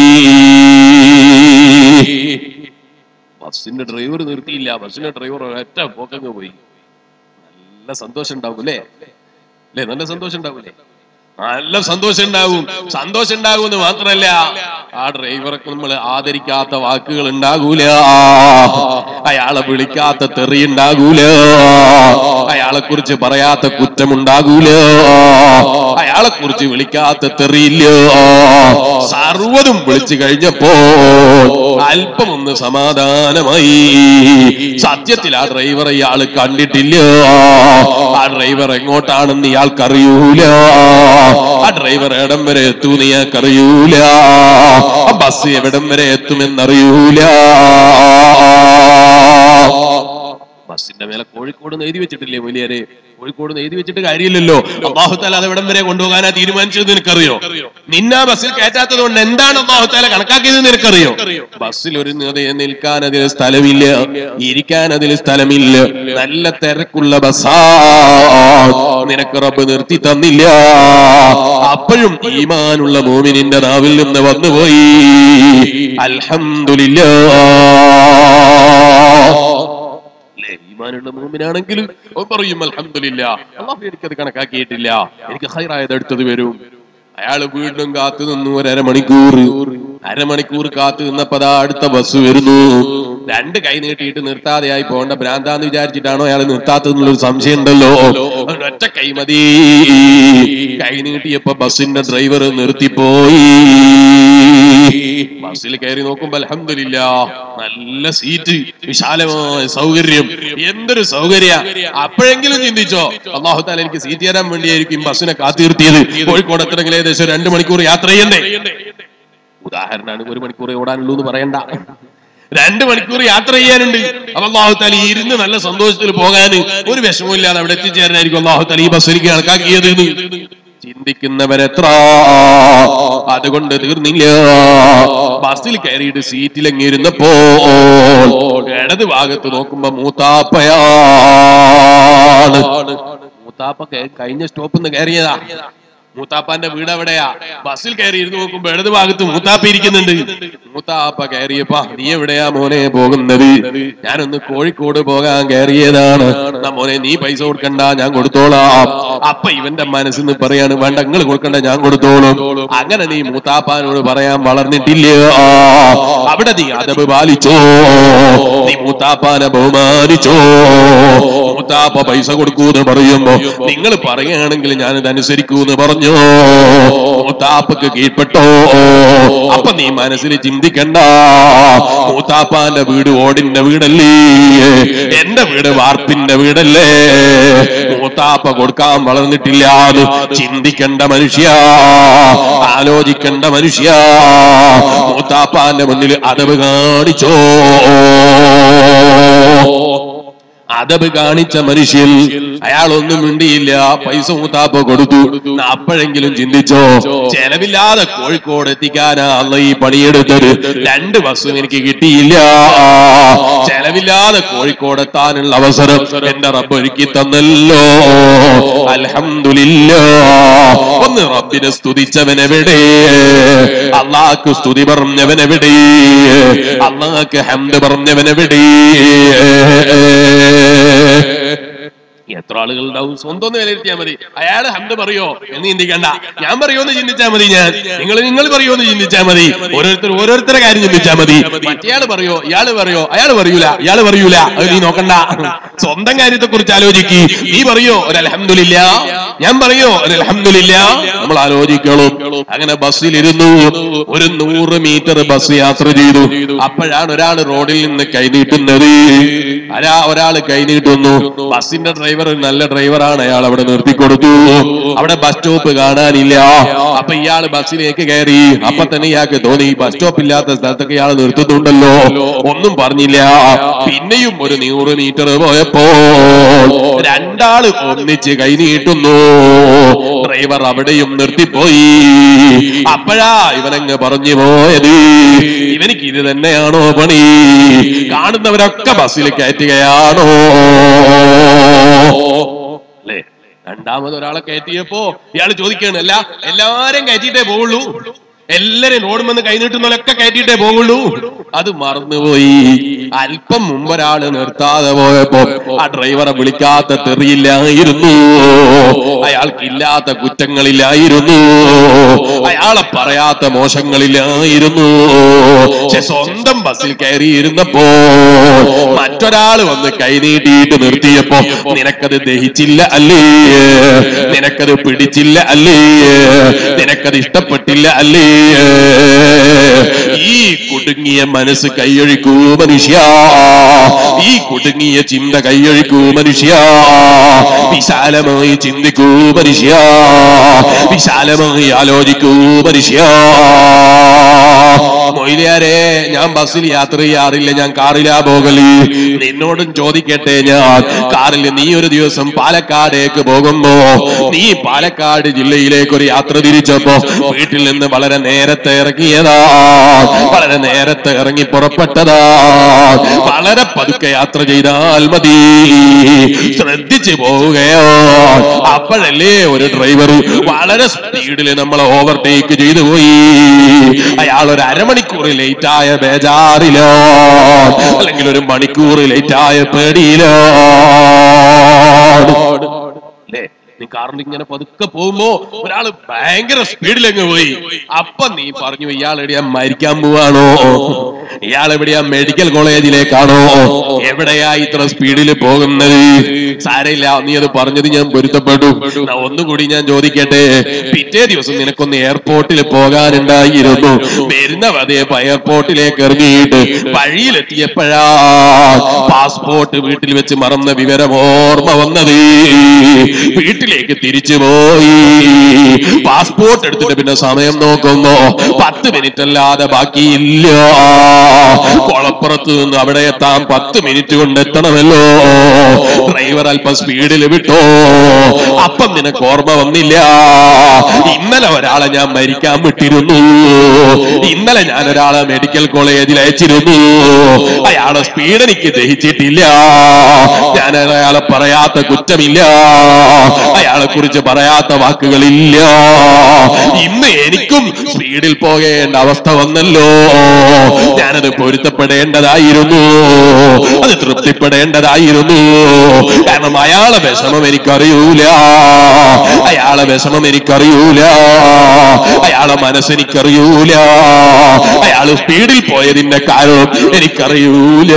ബസ്സിന്റെ ഡ്രൈവർ നിർത്തിയില്ല ബസ്സിന്റെ ഡ്രൈവർ ഒറ്റ പോക്കങ്ങ് പോയി നല്ല സന്തോഷം ഉണ്ടാവും അല്ലേ അല്ലേ നല്ല സന്തോഷം ഉണ്ടാവൂലേ നല്ല സന്തോഷം ഉണ്ടാവും സന്തോഷം ഉണ്ടാകുമെന്ന് മാത്രമല്ല ആ ഡ്രൈവർക്ക് നമ്മൾ ആദരിക്കാത്ത വാക്കുകൾ ഉണ്ടാകൂല അയാളെ വിളിക്കാത്ത തെറി ഉണ്ടാകൂല അയാളെ കുറിച്ച് പറയാത്ത കുറ്റമുണ്ടാകൂല അയാളെ കുറിച്ച് വിളിക്കാത്ത തെറിയില്ല സർവ്വതും വിളിച്ചു കഴിഞ്ഞപ്പോ അല്പം ഒന്ന് സമാധാനമായി സത്യത്തിൽ ആ ഡ്രൈവർ ഇയാൾ കണ്ടിട്ടില്ല ആ ഡ്രൈവർ എങ്ങോട്ടാണെന്ന് ഇയാൾക്കറിയൂല ആ ഡ്രൈവർ എവിടം വരെ എത്തൂന്ന് ഇയാൾക്കറിയൂല ആ ബസ് എവിടം വരെ എത്തുമെന്നറിയൂല ബസിന്റെ മേലെ കോഴിക്കോട് എഴുതി വെച്ചിട്ടില്ലേ വലിയരെ കോഴിക്കോട് എഴുതി വെച്ചിട്ട് കാര്യമില്ലല്ലോ അള്ളാഹുത്താല അത് എവിടം വരെ കൊണ്ടുപോകാനാ തീരുമാനിച്ചത് നിനക്കറിയോ നിന്നാ ബസ്സിൽ കയറ്റാത്തത് കൊണ്ട് എന്താണ് അള്ളാഹുത്താല കണക്കാക്കിയത് നിനക്കറിയോ ബസ്സിൽ ഒരു നിറയെ നിൽക്കാൻ അതിൽ സ്ഥലമില്ല ഇരിക്കാൻ അതിൽ സ്ഥലമില്ല നല്ല തിരക്കുള്ള ബസ്സാ നിനക്ക് റബ്ബ് നിർത്തി തന്നില്ല അപ്പോഴും ഈമാനുള്ള മോമിനിന്റെ നാവിൽ നിന്ന് വന്നുപോയി അൽഹംദുലില്ലാ അല്ലേ ഈമാനുള്ള മൂമിനാണെങ്കിലും അവൻ പറയും അൽഹംദുലില്ല അള്ളാഹു എനിക്കത് കണക്കാക്കിയിട്ടില്ല എനിക്ക് ഹൈറായത് അടുത്തത് വരും അയാൾ വീണ്ടും കാത്തു നിന്നു ഒരു അരമണിക്കൂർ അരമണിക്കൂർ കാത്തു നിന്നപ്പോ ദാ അടുത്ത ബസ് വരുന്നു രണ്ട് കൈ നീട്ടിയിട്ട് നിർത്താതെയായി പോകേണ്ട ഭ്രാന്താന്ന് വിചാരിച്ചിട്ടാണോ അയാൾ നിർത്താത്തതെന്നുള്ളൊരു സംശയം ഉണ്ടല്ലോ ഒറ്റ കൈ മതി കൈ നീട്ടിയപ്പോ ബസിന്റെ ഡ്രൈവർ നിർത്തിപ്പോയി ബസ്സിൽ കയറി നോക്കുമ്പോ അലഹമില്ല നല്ല സീറ്റ് വിശാലമായ സൗകര്യം എന്തൊരു സൗകര്യ അപ്പോഴെങ്കിലും ചിന്തിച്ചോ അള്ളാഹു താല എനിക്ക് സീറ്റ് തരാൻ വേണ്ടിയായിരിക്കും ബസ്സിനെ കാത്തിർത്തിയത് കോഴിക്കോട് എത്തണമെങ്കിൽ ഏകദേശം രണ്ടു മണിക്കൂർ യാത്ര ചെയ്യണ്ടേ ഉദാഹരണമാണ് ഒരു മണിക്കൂർ ഓടാനുള്ളൂ എന്ന് പറയണ്ട രണ്ട് മണിക്കൂർ യാത്ര ചെയ്യാനുണ്ട് അപ്പൊ അള്ളാഹു താല ഇരുന്ന് നല്ല സന്തോഷത്തിൽ പോകാൻ ഒരു വിഷമമില്ലാതെ അവിടെ എത്തിച്ചേരാനായിരിക്കും അള്ളാഹു താല ഈ ബസ് എനിക്ക് കണക്കാക്കിയത് എന്ന് ചിന്തിക്കുന്നവരെത്ര അതുകൊണ്ട് തീർന്നില്ല ബസ്സിൽ കയറിയിട്ട് സീറ്റിലങ്ങിരുന്നപ്പോ ഇടത് ഭാഗത്ത് നോക്കുമ്പോ മൂത്താപ്പയാണ് മൂത്താപ്പ കേ- കഴിഞ്ഞ സ്റ്റോപ്പിൽ നിന്ന് കയറിയതാ മൂത്താപ്പാന്റെ വീട് എവിടെയാ ബസ്സിൽ കയറി ഇരുന്ന് നോക്കുമ്പോ ഇടത് ഭാഗത്ത് മൂത്താപ്പ ഇരിക്കുന്നുണ്ട് മൂത്താപ്പ കയറിയപ്പാ നീ എവിടെയാ മോനെ പോകുന്നത് ഞാനൊന്ന് കോഴിക്കോട് പോകാൻ കയറിയതാണ് എന്നാ മോനെ നീ പൈസ കൊടുക്കണ്ട ഞാൻ കൊടുത്തോളാം അപ്പൊ ഇവന്റെ മനസ്സിൽ നിന്ന് പറയാണ് വേണ്ട നിങ്ങൾ കൊടുക്കണ്ട ഞാൻ കൊടുത്തോളും അങ്ങനെ നീ മൂത്താപ്പാനോട് പറയാൻ വളർന്നിട്ടില്ല അവിടെ നീ അതബ് പാലിച്ചോ നീ മൂത്താപ്പാനെ ബഹുമാനിച്ചോ മൂത്താപ്പ പൈസ കൊടുക്കൂന്ന് പറയുമ്പോ നിങ്ങൾ പറയുകയാണെങ്കിൽ ഞാനിത് അനുസരിക്കൂന്ന് പറഞ്ഞു മൂത്താപ്പക്ക് കീഴ്പ്പെട്ടോ അപ്പൊ നീ മനസ്സിൽ ചിന്തിക്കണ്ട മൂത്താപ്പാന്റെ വീട് ഓടിന്റെ വീടല്ലേ എന്റെ വീട് വാർപ്പിന്റെ വീടല്ലേ മൂത്താപ്പ കൊടുക്കാൻ വളർന്നിട്ടില്ല എന്ന് ചിന്തിക്കേണ്ട മനുഷ്യ ആലോചിക്കേണ്ട മനുഷ്യ മൂത്താപ്പാന്റെ മുന്നിൽ അതവ് കാണിച്ചോ അതബ് കാണിച്ച മനുഷ്യൻ അയാളൊന്നും മിണ്ടിയില്ല പൈസ മൂത്താപ്പ കൊടുത്തു എന്നാ അപ്പോഴെങ്കിലും ചിന്തിച്ചോ ചെലവില്ലാതെ കോഴിക്കോട് എത്തിക്കാനാ അല്ല ഈ പണിയെടുത്തത് രണ്ട് ബസ്സും എനിക്ക് കിട്ടിയില്ല ചെലവില്ലാതെ കോഴിക്കോട് എത്താനുള്ള അവസരം എന്റെ റബ്ബ് ഒരുക്കി തന്നല്ലോ അൽഹംദുലില്ല ഒന്ന് റബ്ബിനെ സ്തുതിച്ചവനെവിടെ അള്ളാഹ്ക്ക് സ്തുതി പറഞ്ഞവനെവിടെ അള്ളാഹ്ക്ക് ഹംദ് പറഞ്ഞവനെവിടെ എത്ര ആളുകൾ ഉണ്ടാവും സ്വന്തം ഒന്ന് വിലയിരുത്തിയാൽ മതി അയാൾ ഹംദ് പറയോ എന്ന് ചിന്തിക്കണ്ട ഞാൻ പറയുമെന്ന് ചിന്തിച്ചാൽ മതി ഞാൻ നിങ്ങൾ നിങ്ങൾ പറയുമെന്ന് ചിന്തിച്ചാൽ മതി ഓരോരുത്തർ ഓരോരുത്തരുടെ കാര്യം ചിന്തിച്ചാൽ മതി മറ്റേയാൾ പറയോ ഇയാള് പറയോ അയാൾ പറയൂല ഇയാള് പറയൂല അത് നീ നോക്കണ്ട സ്വന്തം കാര്യത്തെ കുറിച്ച് ആലോചിക്ക് നീ പറയോ ഒരു അലഹമില്ല ഞാൻ പറയോ ഒരു അലഹമില്ല നമ്മൾ ആലോചിക്കണം അങ്ങനെ ബസ്സിലിരുന്നു ഒരു നൂറ് മീറ്റർ ബസ് യാത്ര ചെയ്തു അപ്പോഴാണ് ഒരാൾ റോഡിൽ നിന്ന് കൈനീട്ടുന്നത് അരാ ഒരാൾ കൈനീട്ടുന്നു ബസ്സിന്റെ ഡ്രൈവർ ഒരു നല്ല ഡ്രൈവറാണ് അയാൾ അവിടെ നിർത്തിക്കൊടുത്തു അവിടെ ബസ് സ്റ്റോപ്പ് കാണാനില്ല അപ്പൊ ഇയാൾ ബസ്സിലേക്ക് കയറി അപ്പൊ തന്നെ ഇയാൾക്ക് തോന്നി ബസ് സ്റ്റോപ്പ് ഇല്ലാത്ത സ്ഥലത്തൊക്കെ ഇയാൾ നിർത്തുന്നുണ്ടല്ലോ ഒന്നും പറഞ്ഞില്ല പിന്നെയും ഒരു നൂറ് മീറ്റർ പോയപ്പോ രണ്ടാള് ഒന്നിച്ച് കൈനീട്ടുന്നു ഡ്രൈവർ അവിടെയും നിർത്തിപ്പോയി അപ്പോഴാ ഇവനങ്ങ് പറഞ്ഞു പോയത് ഇവനിക്ക് ഇത് തന്നെയാണോ പണി കാണുന്നവരൊക്കെ ബസ്സിൽ കയറ്റുകയാണോ അല്ലേ രണ്ടാമത് ഒരാളെ കയറ്റിയപ്പോ ഇയാൾ ചോദിക്കാണ് അല്ല എല്ലാരും കയറ്റിയിട്ടേ പോവുള്ളൂ എല്ലാരും റോഡ് വന്ന് കൈനീട്ടുന്നവരൊക്കെ കയറ്റിയിട്ടേ പോവുള്ളൂ അത് മറന്നുപോയി അല്പം മുമ്പ് ഒരാള് നിർത്താതെ പോയപ്പോ ആ ഡ്രൈവറെ വിളിക്കാത്ത തെറിയില്ലായിരുന്നു അയാൾ അയാൾക്ക് ഇല്ലാത്ത കുറ്റങ്ങളില്ലായിരുന്നു അയാളെ പറയാത്ത മോശങ്ങളില്ലായിരുന്നു പക്ഷെ സ്വന്തം ബസ്സിൽ കയറിയിരുന്നപ്പോ മറ്റൊരാള് വന്ന് കൈനീട്ടിയിട്ട് നിർത്തിയപ്പോ നിനക്കത് ദഹിച്ചില്ല അല്ലേ നിനക്കത് പിടിച്ചില്ല അല്ലേ നിനക്കത് ഇഷ്ടപ്പെട്ടില്ല അല്ലേ ഈ കുടുങ്ങിയ മനസ്സ് കൈയൊഴിക്കൂ മനുഷ്യ ഈ കുടുങ്ങിയ ചിന്ത കൈയൊഴിക്കൂ മനുഷ്യ വിശാലമായി ചിന്തിക്കൂ മനുഷ്യ വിശാലമായി ആലോചിക്കൂ മനുഷ്യ മൊയ്ലിയാരെ ഞാൻ ബസ്സിൽ യാത്ര ചെയ്യാറില്ല ഞാൻ കാറിലാ പോകല് നിന്നോടും ചോദിക്കട്ടെ ഞാൻ കാറിൽ നീ ഒരു ദിവസം പാലക്കാടേക്ക് പോകുമ്പോ നീ പാലക്കാട് ജില്ലയിലേക്ക് ഒരു യാത്ര തിരിച്ചപ്പോ വീട്ടിൽ നിന്ന് വളരെ നേരത്തെ ഇറങ്ങിയതാ വളരെ നേരത്തെ ഇറങ്ങി പുറപ്പെട്ടതാ വളരെ പതുക്കെ യാത്ര ചെയ്താൽ മതി ശ്രദ്ധിച്ചു പോവുകയോ അപ്പോഴല്ലേ ഒരു ഡ്രൈവർ വളരെ സ്പീഡിൽ നമ്മളെ ഓവർടേക്ക് ചെയ്തു പോയി അയാൾ ഒരു അരമണിക്കൂർ ലേറ്റ് ആയ ബേജാറിലോ അല്ലെങ്കിൽ ഒരു മണിക്കൂർ ലേറ്റ് ആയ പേടിയിലോ അല്ലേ നീ കാറിൽ ഇങ്ങനെ പതുക്കെ പോകുമ്പോ ഒരാള് ഭയങ്കര സ്പീഡിലങ്ങ് പോയി അപ്പൊ നീ പറഞ്ഞു ഇയാൾ എവിടെയാ മരിക്കാൻ പോവാണോ ഇയാൾ എവിടെയാ മെഡിക്കൽ കോളേജിലേക്കാണോ എവിടെയാ ഇത്ര സ്പീഡിൽ പോകുന്നത് സാരയില്ല നീ അത് പറഞ്ഞത് ഞാൻ പൊരുത്തപ്പെട്ടു എന്നാ ഒന്നുകൂടി ഞാൻ ചോദിക്കട്ടെ പിറ്റേ ദിവസം നിനക്കൊന്ന് എയർപോർട്ടിൽ പോകാനുണ്ടായിരുന്നു വരുന്ന പതിയെ എയർപോർട്ടിലേക്ക് ഇറങ്ങിയിട്ട് വഴിയിലെത്തിയപ്പോഴാ പാസ്പോർട്ട് വീട്ടിൽ വെച്ച് മറന്ന വിവരം ഓർമ്മ വന്നത് വീട്ടിലേക്ക് തിരിച്ചു പോയി പാസ്പോർട്ട് എടുത്തിട്ട് പിന്നെ സമയം നോക്കുമ്പോ പത്ത് മിനിറ്റ് അല്ലാതെ ബാക്കിയില്ല കൊളപ്പുറത്ത് നിന്ന് അവിടെ എത്താൻ പത്ത് മിനിറ്റ് കൊണ്ട് എത്തണമല്ലോ ഡ്രൈവർ അല്പം സ്പീഡിൽ വിട്ടോ അപ്പം നിനക്ക് ഓർമ്മ വന്നില്ല ഇന്നലെ ഒരാളെ ഞാൻ മരിക്കാൻ വിട്ടിരുന്നു ഇന്നലെ ഞാൻ ഒരാളെ മെഡിക്കൽ കോളേജിൽ അയച്ചിരുന്നു അയാളെ സ്പീഡ് എനിക്ക് ദഹിച്ചിട്ടില്ല ഞാൻ അയാളെ പറയാത്ത കുറ്റമില്ല അയാളെ കുറിച്ച് പറയാത്ത വാക്കുകളില്ല ഇന്ന് എനിക്കും സ്പീഡിൽ പോകേണ്ട അവസ്ഥ വന്നല്ലോ ഞാനത് പൊരുത്തപ്പെടേണ്ടതായിരുന്നു അത് തൃപ്തിപ്പെടേണ്ടതായിരുന്നു കാരണം അയാളെ വിഷമം എനിക്കറിയൂല അയാളെ വിഷമം എനിക്കറിയൂല അയാളെ മനസ്സെനിക്കറിയൂല അയാള് സ്പീഡിൽ പോയതിന്റെ കാരണം എനിക്കറിയൂല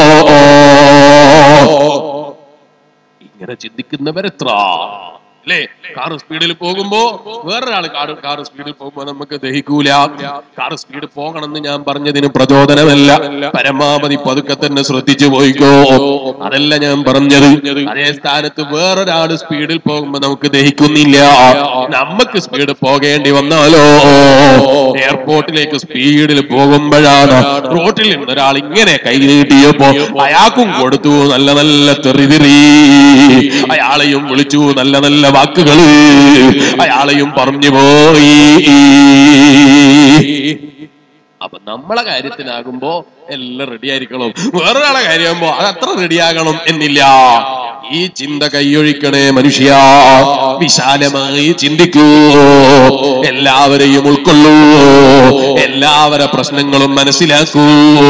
ഇങ്ങനെ ചിന്തിക്കുന്നവരെത്ര അല്ലേ കാറ് സ്പീഡിൽ പോകുമ്പോ വേറൊരാള് കാറ് കാറ് സ്പീഡിൽ പോകുമ്പോ നമുക്ക് ദഹിക്കൂല കാറ് സ്പീഡ് പോകണമെന്ന് ഞാൻ പറഞ്ഞതിന് പ്രചോദനമല്ല പരമാവധി പതുക്കെ തന്നെ ശ്രദ്ധിച്ചു പോയിക്കോ അതല്ല ഞാൻ പറഞ്ഞത് അതേ സ്ഥാനത്ത് വേറൊരാള് സ്പീഡിൽ പോകുമ്പോ നമുക്ക് ദഹിക്കുന്നില്ല നമുക്ക് സ്പീഡ് പോകേണ്ടി വന്നാലോ എയർപോർട്ടിലേക്ക് സ്പീഡിൽ പോകുമ്പോഴാണ് റോട്ടിൽ നിന്ന് ഒരാൾ ഇങ്ങനെ കൈ നീട്ടിയപ്പോ അയാൾക്കും കൊടുത്തു നല്ല നല്ല തെറിതിറി അയാളെയും വിളിച്ചു നല്ല നല്ല വാക്കുകൾ അയാളെയും പറഞ്ഞു പോയി അപ്പൊ നമ്മളെ കാര്യത്തിനാകുമ്പോ എല്ലാം റെഡി ആയിരിക്കണം വേറൊരാളെ കാര്യമാകുമ്പോ അത് അത്ര റെഡിയാകണം എന്നില്ല ഈ ചിന്ത കൈയൊഴിക്കണേ മനുഷ്യ വിശാലമായി ചിന്തിക്കൂ എല്ലാവരെയും ഉൾക്കൊള്ളൂ എല്ലാവരെ പ്രശ്നങ്ങളും മനസ്സിലാക്കൂ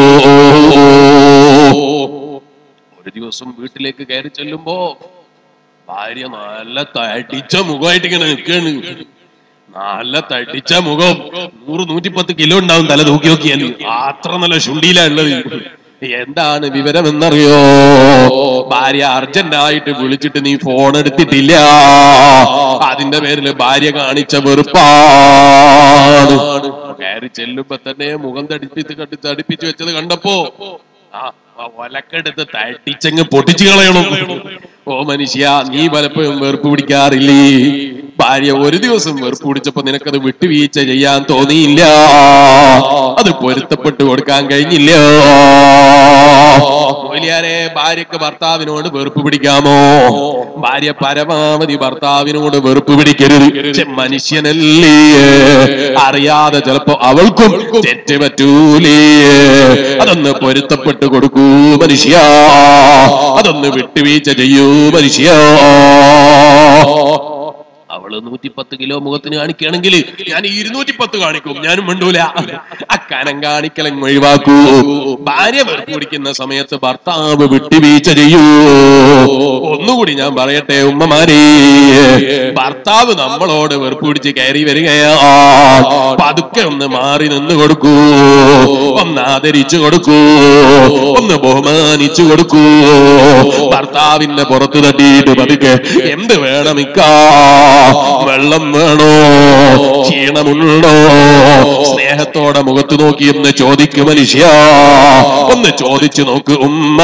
ഒരു ദിവസം വീട്ടിലേക്ക് കയറി ചെല്ലുമ്പോ ഭാര്യ നല്ല തടിച്ച മുഖമായിട്ട് ഇങ്ങനെ നിൽക്കാണ് നല്ല തടിച്ച മുഖം നൂറ് നൂറ്റിപ്പത്ത് കിലോ ഉണ്ടാവും തല തൂക്കി നോക്കിയാൽ അത്ര നല്ല ശുണ്ടിയിലാ ഉള്ളത് എന്താണ് വിവരം എന്നറിയോ ഭാര്യ അർജന്റായിട്ട് വിളിച്ചിട്ട് നീ ഫോൺ എടുത്തിട്ടില്ല അതിന്റെ പേരിൽ ഭാര്യ കാണിച്ച വെറുപ്പാണ് കയറി ചെല്ലുമ്പോ തന്നെ മുഖം തടിപ്പിച്ച് കട്ടി തടിപ്പിച്ച് വെച്ചത് കണ്ടപ്പോ ആ ആ ഒലക്കെടുത്ത് തട്ടിച്ചങ്ങ് പൊട്ടിച്ചു കളയണം ഓ മനുഷ്യ നീ പലപ്പോഴും വെറുപ്പ് പിടിക്കാറില്ലേ ഭാര്യ ഒരു ദിവസം വെറുപ്പ് പിടിച്ചപ്പോ നിനക്കത് വിട്ടുവീഴ്ച ചെയ്യാൻ തോന്നിയില്ല അത് പൊരുത്തപ്പെട്ടു കൊടുക്കാൻ കഴിഞ്ഞില്ല മൊയ്ലിയാരെ ഭാര്യക്ക് ഭർത്താവിനോട് വെറുപ്പ് പിടിക്കാമോ ഭാര്യ പരമാവധി ഭർത്താവിനോട് വെറുപ്പ് പിടിക്കരുത് പക്ഷെ മനുഷ്യനല്ലേ അറിയാതെ ചിലപ്പോ അവൾക്കും തെറ്റ് പറ്റൂലേ അതൊന്ന് പൊരുത്തപ്പെട്ടു കൊടുക്കൂ മനുഷ്യ അതൊന്ന് വിട്ടുവീഴ്ച ചെയ്യൂ മനുഷ്യ അവള് നൂറ്റിപ്പത്ത് കിലോ മുഖത്തിന് കാണിക്കുകയാണെങ്കിൽ ഞാൻ ഇരുന്നൂറ്റി പത്ത് കാണിക്കും ഞാനും മിണ്ടൂല അക്കാനം കാണിക്കലങ്ങ് ഒഴിവാക്കൂ ഭാര്യ വെറുപ്പ് പിടിക്കുന്ന സമയത്ത് ഭർത്താവ് വിട്ടുവീഴ്ച ചെയ്യൂ ഒന്നുകൂടി ഞാൻ പറയട്ടെ ഉമ്മമാരെ ഭർത്താവ് നമ്മളോട് വെറുപ്പ് പിടിച്ച് കയറി വരികയാ പതുക്കെ ഒന്ന് മാറി നിന്ന് കൊടുക്കൂ ഒന്ന് ആദരിച്ചു കൊടുക്കൂ ഒന്ന് ബഹുമാനിച്ചു കൊടുക്കൂ ഭർത്താവിന്റെ പുറത്ത് തട്ടിയിട്ട് പതുക്കെ എന്ത് വേണം ഇക്കാ വെള്ളം വേണോ ക്ഷീണമുണ്ടോ സ്നേഹത്തോടെ മുഖത്ത് നോക്കി എന്ന് ചോദിക്കും മനുഷ്യ ഒന്ന് ചോദിച്ചു നോക്ക് ഉമ്മ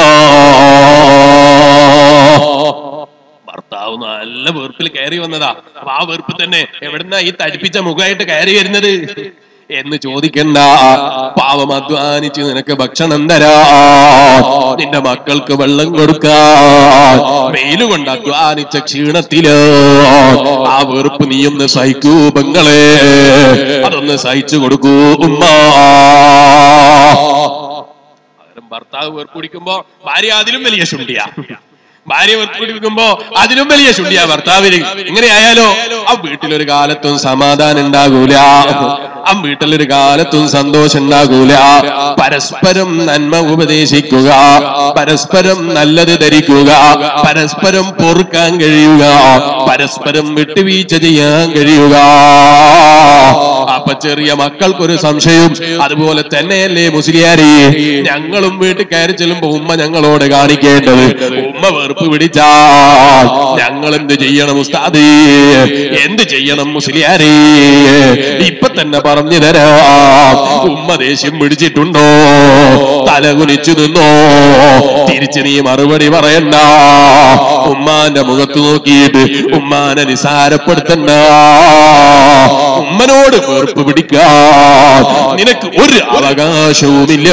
ഭർത്താവ് നല്ല വെറുപ്പിൽ കയറി വന്നതാ അപ്പൊ ആ വെറുപ്പ് തന്നെ എവിടുന്നാ ഈ തടിപ്പിച്ച മുഖമായിട്ട് കയറി വരുന്നത് എന്ന് ചോദിക്കണ്ട പാവം അധ്വാനിച്ച് നിനക്ക് ഭക്ഷണം തരാ നിന്റെ മക്കൾക്ക് വെള്ളം കൊടുക്കാൻ വെയില് കൊണ്ട് അധ്വാനിച്ച ക്ഷീണത്തില് ആ വെറുപ്പ് നീ ഒന്ന് സഹിക്കൂ പെങ്ങളെ അതൊന്ന് സഹിച്ചു കൊടുക്കൂ ഉമ്മ പകരം ഭർത്താവ് വേർപ്പിടിക്കുമ്പോ ഭാര്യ അതിലും വലിയ ശുണ്ടിയാ ഭാര്യ വേർപ്പിടിക്കുമ്പോ അതിലും വലിയ ശുണ്ടിയാ ഭർത്താവിന് ഇങ്ങനെ ആയാലോ ആ വീട്ടിലൊരു കാലത്തും സമാധാനം ഉണ്ടാകൂല ആ വീട്ടിലൊരു കാലത്തും സന്തോഷം ഉണ്ടാകൂല പരസ്പരം നന്മ ഉപദേശിക്കുക പരസ്പരം നല്ലത് ധരിക്കുക പരസ്പരം പൊറുക്കാൻ കഴിയുക പരസ്പരം വിട്ടുവീഴ്ച ചെയ്യാൻ കഴിയുക അപ്പൊ ചെറിയ മക്കൾക്കൊരു സംശയം അതുപോലെ തന്നെയല്ലേ മുസ്ലിയാരി ഞങ്ങളും വീട്ടിൽ കയറി ചെല്ലുമ്പോ ഉമ്മ ഞങ്ങളോട് കാണിക്കേണ്ടത് ഉമ്മ വെറുപ്പ് പിടിച്ചാൽ ഞങ്ങൾ എന്ത് ചെയ്യണം ഉസ്താദി എന്ത് ചെയ്യണം മുസ്ലിയാരി ഇപ്പൊ തന്നെ പറഞ്ഞു തരാം ഉമ്മ ദേഷ്യം പിടിച്ചിട്ടുണ്ടോ തല കുനിച്ചു നിന്നോ തിരിച്ച് നീ മറുപടി പറയണ്ട ഉമ്മാന്റെ മുഖത്ത് നോക്കിയിട്ട് ഉമ്മാനെ നിസാരപ്പെടുത്തണ്ട ഉമ്മനോട് വെറുപ്പ് പിടിക്കാൻ നിനക്ക് ഒരു അവകാശവുമില്ല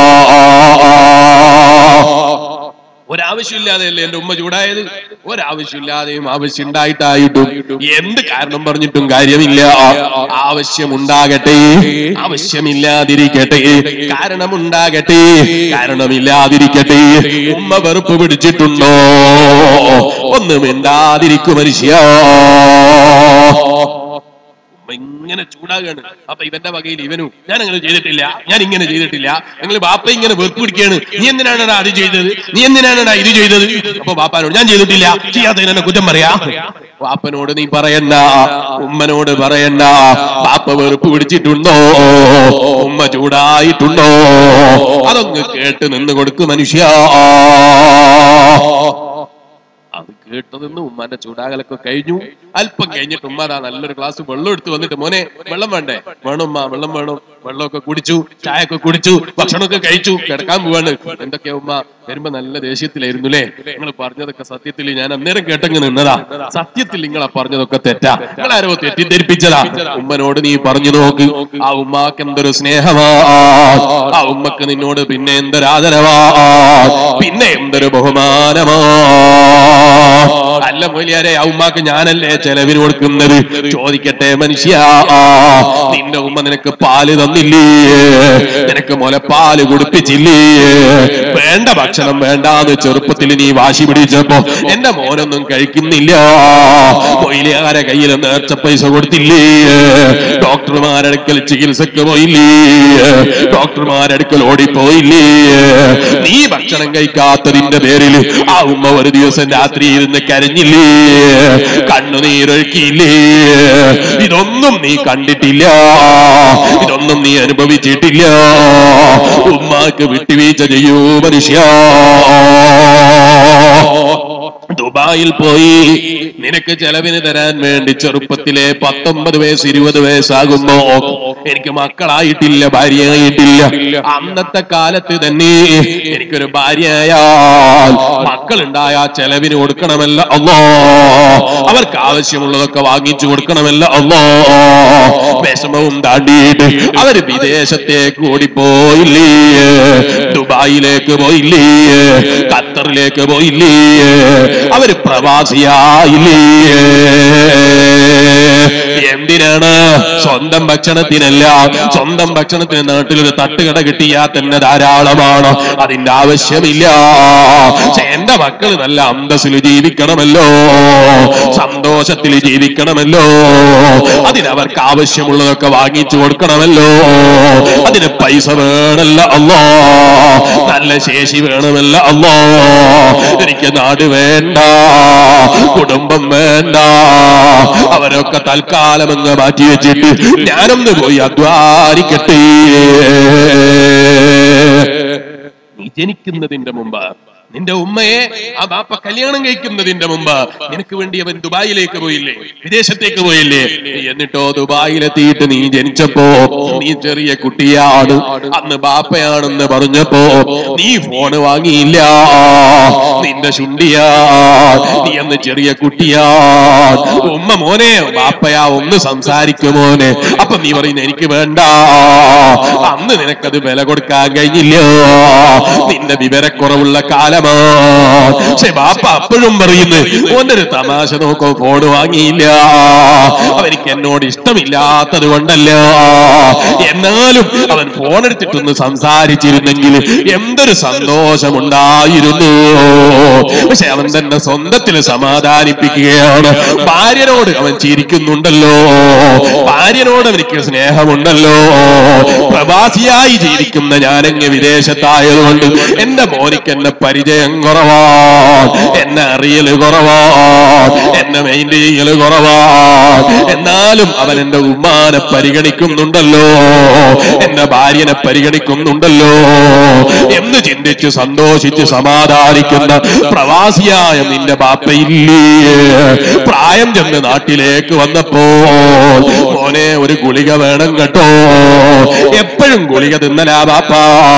ഒരാവശ്യമില്ലാതെയല്ലേ എന്റെ ഉമ്മ ചൂടായത് ഒരാവശ്യമില്ലാതെയും ആവശ്യം ഉണ്ടായിട്ടായിട്ടും എന്ത് കാരണം പറഞ്ഞിട്ടും കാര്യമില്ല ആവശ്യമുണ്ടാകട്ടെ ആവശ്യമില്ലാതിരിക്കട്ടെ കാരണമുണ്ടാകട്ടെ കാരണമില്ലാതിരിക്കട്ടെ ഉമ്മ വെറുപ്പ് പിടിച്ചിട്ടുണ്ടോ ഒന്നും മിണ്ടാതിരിക്കും മനുഷ്യ ഉമ്മ ഇങ്ങനെ ചൂടാകാണ് അപ്പൊ ഇവന്റെ വകയിൽ ഇവനും ഞാൻ അങ്ങനെ ചെയ്തിട്ടില്ല ഞാൻ ഇങ്ങനെ ചെയ്തിട്ടില്ല നിങ്ങൾ ബാപ്പ ഇങ്ങനെ വെറുപ്പ് പിടിക്കുകയാണ് നീ എന്തിനാണ് അത് ചെയ്തത് നീ എന്തിനാണ് ഇത് ചെയ്തത് അപ്പൊ ബാപ്പാനോട് ഞാൻ ചെയ്തിട്ടില്ല ചെയ്യാത്തതിന് എന്നെ കുറ്റം പറയാ ബാപ്പനോട് നീ പറയണ്ട ഉമ്മനോട് പറയണ്ട ബാപ്പ വെറുപ്പ് പിടിച്ചിട്ടുണ്ടോ ഉമ്മ ചൂടായിട്ടുണ്ടോ അതൊന്ന് കേട്ട് നിന്ന് കൊടുക്കും മനുഷ്യ അത് കേട്ടതെന്ന് ഉമ്മാന്റെ ചൂടാകലൊക്കെ കഴിഞ്ഞു അല്പം കഴിഞ്ഞിട്ട് ഉമ്മ ദാ നല്ലൊരു ഗ്ലാസ് വെള്ളം എടുത്ത് വന്നിട്ട് മോനെ വെള്ളം വേണ്ടേ വേണം ഉമ്മ വെള്ളം വേണം വെള്ളമൊക്കെ കുടിച്ചു ചായ ഒക്കെ കുടിച്ചു ഭക്ഷണമൊക്കെ കഴിച്ചു കിടക്കാൻ പോവാണ് എന്തൊക്കെയാ ഉമ്മ വരുമ്പോ നല്ല ദേഷ്യത്തിലായിരുന്നു അല്ലേ നിങ്ങൾ പറഞ്ഞതൊക്കെ സത്യത്തിൽ ഞാൻ അന്നേരം കേട്ടങ്ങ് നിന്നതാ സത്യത്തിൽ നിങ്ങളാ പറഞ്ഞതൊക്കെ തെറ്റാ നിങ്ങളാരോ തെറ്റിദ്ധരിപ്പിച്ചതാ ഉമ്മനോട് നീ പറഞ്ഞു നോക്ക് ആ ഉമ്മാക്ക് എന്തൊരു സ്നേഹമാ ആ ഉമ്മക്ക് നിന്നോട് പിന്നെ എന്തൊരു ആദരവാ പിന്നെ എന്തൊരു ബഹുമാനമാ അല്ല മൊലിയാരെ ആ ഉമ്മാക്ക് ഞാനല്ലേ ചെലവിന് കൊടുക്കുന്നത് ചോദിക്കട്ടെ മനുഷ്യ നിന്റെ ഉമ്മ നിനക്ക് പാല് തന്നില്ലേ നിനക്ക് മുലപ്പാല് കുടിപ്പിച്ചില്ലേ വേണ്ട ഭക്ഷണം വേണ്ടാന്ന് ചെറുപ്പത്തിൽ നീ വാശി പിടിച്ചപ്പോ എന്റെ മോനൊന്നും കഴിക്കുന്നില്ല മൊയിലാരെ കയ്യിൽ നേർച്ച പൈസ കൊടുത്തില്ലേ ഡോക്ടർമാരടുക്കൽ ചികിത്സക്ക് പോയില്ലേ ഡോക്ടർമാരടുക്കൽ ഓടിപ്പോയില്ലേ നീ ഭക്ഷണം കഴിക്കാത്തതിന്റെ പേരിൽ ആ ഉമ്മ ഒരു ദിവസം രാത്രി ഇരുന്ന് കരഞ്ഞില്ലേ കണ്ണുനീരൊഴുക്കിയില്ലേ ഇതൊന്നും നീ കണ്ടിട്ടില്ല ഇതൊന്നും നീ അനുഭവിച്ചിട്ടില്ല ഉമ്മാക്ക് വിട്ടുവീഴ്ച ചെയ്യൂ മനുഷ്യ ദുബായിൽ പോയി നിനക്ക് ചെലവിന് തരാൻ വേണ്ടി ചെറുപ്പത്തിലെ പത്തൊമ്പത് വയസ്സ് ഇരുപത് വയസ്സാകുമ്പോ എനിക്ക് മക്കളായിട്ടില്ല ഭാര്യയായിട്ടില്ല അന്നത്തെ കാലത്ത് തന്നെ എനിക്കൊരു ഭാര്യയായാൽ മക്കളുണ്ടായ ചെലവിന് കൊടുക്കണമല്ല അല്ലോ അവർക്ക് ആവശ്യമുള്ളതൊക്കെ വാങ്ങിച്ചു കൊടുക്കണമല്ല അല്ലോ വിഷമവും താണ്ടിയിട്ട് അവര് വിദേശത്തേക്ക് ഓടിപ്പോയില്ലേ ദുബായിലേക്ക് പോയില്ലേ ഖത്തറിലേക്ക് പോയില്ലേ അവര് പ്രവാസിയായില്ലേ എന്തിനാണ് സ്വന്തം ഭക്ഷണത്തിനല്ല സ്വന്തം ഭക്ഷണത്തിന് നാട്ടിലൊരു തട്ടുകട കിട്ടിയാൽ തന്നെ ധാരാളമാണ് അതിന്റെ ആവശ്യമില്ല പക്ഷെ എന്റെ മക്കൾ നല്ല അന്തസ്സിൽ ജീവിക്കണമല്ലോ സന്തോഷത്തിൽ ജീവിക്കണമല്ലോ അതിനവർക്ക് ആവശ്യമുള്ളതൊക്കെ വാങ്ങിച്ചു കൊടുക്കണമല്ലോ അതിന് പൈസ വേണമല്ല അല്ലോ നല്ല ശേഷി വേണമല്ല അല്ലോ എനിക്ക് നാട് വേണ്ട കുടുംബം വേണ്ട അവരൊക്കെ തൽക്കാലം അങ്ങ് മാറ്റി വെച്ചിട്ട് ഞാനൊന്ന് പോയി അധ്വാനിക്കട്ടെ നീ ജനിക്കുന്നതിന്റെ മുമ്പ് നിന്റെ ഉമ്മയെ ആ ബാപ്പ കല്യാണം കഴിക്കുന്നതിന്റെ മുമ്പ് നിനക്ക് വേണ്ടി അവൻ ദുബായിലേക്ക് പോയില്ലേ വിദേശത്തേക്ക് പോയില്ലേ എന്നിട്ടോ ദുബായിലെത്തിയിട്ട് നീ ജനിച്ചപ്പോ നീ ചെറിയ കുട്ടിയാണ് അന്ന് ബാപ്പയാണെന്ന് പറഞ്ഞപ്പോ നീ ഫോണ് വാങ്ങിയില്ല നിന്റെ ശുണ്ടിയാ നീ അന്ന് ചെറിയ കുട്ടിയാ ഉമ്മ മോനെ ബാപ്പയാ ഒന്ന് സംസാരിക്കുമോനെ അപ്പൊ നീ പറയുന്ന എനിക്ക് വേണ്ട അന്ന് നിനക്കത് വില കൊടുക്കാൻ കഴിഞ്ഞില്ല നിന്റെ വിവരക്കുറവുള്ള കാലമാ പക്ഷെ ബാപ്പ അപ്പോഴും പറയുന്നു ഓന്റെ ഒരു തമാശ നോക്കോ ഫോൺ വാങ്ങിയില്ല അവനിക്ക് എന്നോട് ഇഷ്ടമില്ലാത്തത് കൊണ്ടല്ല എന്നാലും അവൻ ഫോൺ എടുത്തിട്ടൊന്ന് സംസാരിച്ചിരുന്നെങ്കിൽ എന്തൊരു സന്തോഷമുണ്ടായിരുന്നു പക്ഷെ അവൻ തന്നെ സ്വന്തത്തിൽ സമാധാനിപ്പിക്കുകയാണ് ഭാര്യനോട് അവൻ ചിരിക്കുന്നുണ്ടല്ലോ ഭാര്യനോട് അവനിക്ക് സ്നേഹമുണ്ടല്ലോ പ്രവാസിയായി ജീവിക്കുന്ന ഞാനങ്ങ് വിദേശത്തായതുകൊണ്ട് എന്റെ മോനിക്ക് എന്നെ പരിചയം കുറവാ എന്നെ അറിയല് കുറവാ എന്നെ മെയിൻ്റെ ചെയ്യല് കുറവാ എന്നാലും അവൻ എന്റെ ഉമ്മാനെ പരിഗണിക്കുന്നുണ്ടല്ലോ എന്റെ ഭാര്യനെ പരിഗണിക്കുന്നുണ്ടല്ലോ എന്ന് ചിന്തിച്ച് സന്തോഷിച്ച് സമാധാനിക്കുന്ന പ്രവാസിയായ നിന്റെ ബാപ്പയില്ലേ പ്രായം ചെന്ന് നാട്ടിലേക്ക് വന്നപ്പോ മോനെ ഒരു ഗുളിക വേണം കേട്ടോ എപ്പോഴും ഗുളിക തിന്നലാ ബാപ്പ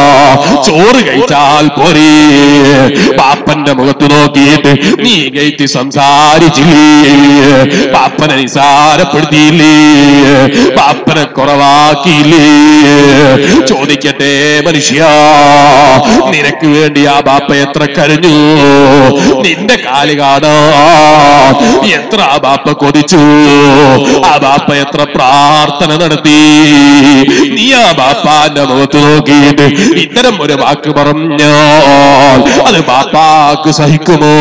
ചോറ് കഴിച്ചാൽ പോരേ പാപ്പന്റെ മുഖത്ത് നോക്കിയിട്ട് നീ കയറ്റി സംസാരിച്ചില്ലേ പാപ്പനെ നിസാരപ്പെടുത്തിയില്ലേ പാപ്പനെ കുറവാക്കിയില്ലേ ചോദിക്കട്ടെ മനുഷ്യ നിനക്ക് വേണ്ടി ആ ബാപ്പ എത്ര കരഞ്ഞു നിന്റെ കാല് കാണാ എത്ര ആ ബാപ്പ കൊതിച്ചു ആ ബാപ്പ എത്ര പ്രാർത്ഥന നടത്തി നീ ആ ബാപ്പാന്റെ മുഖത്ത് നോക്കിയിട്ട് ഇത്തരം ഒരു വാക്ക് പറഞ്ഞാൽ അത് ബാപ്പാക്ക് സഹിക്കുമോ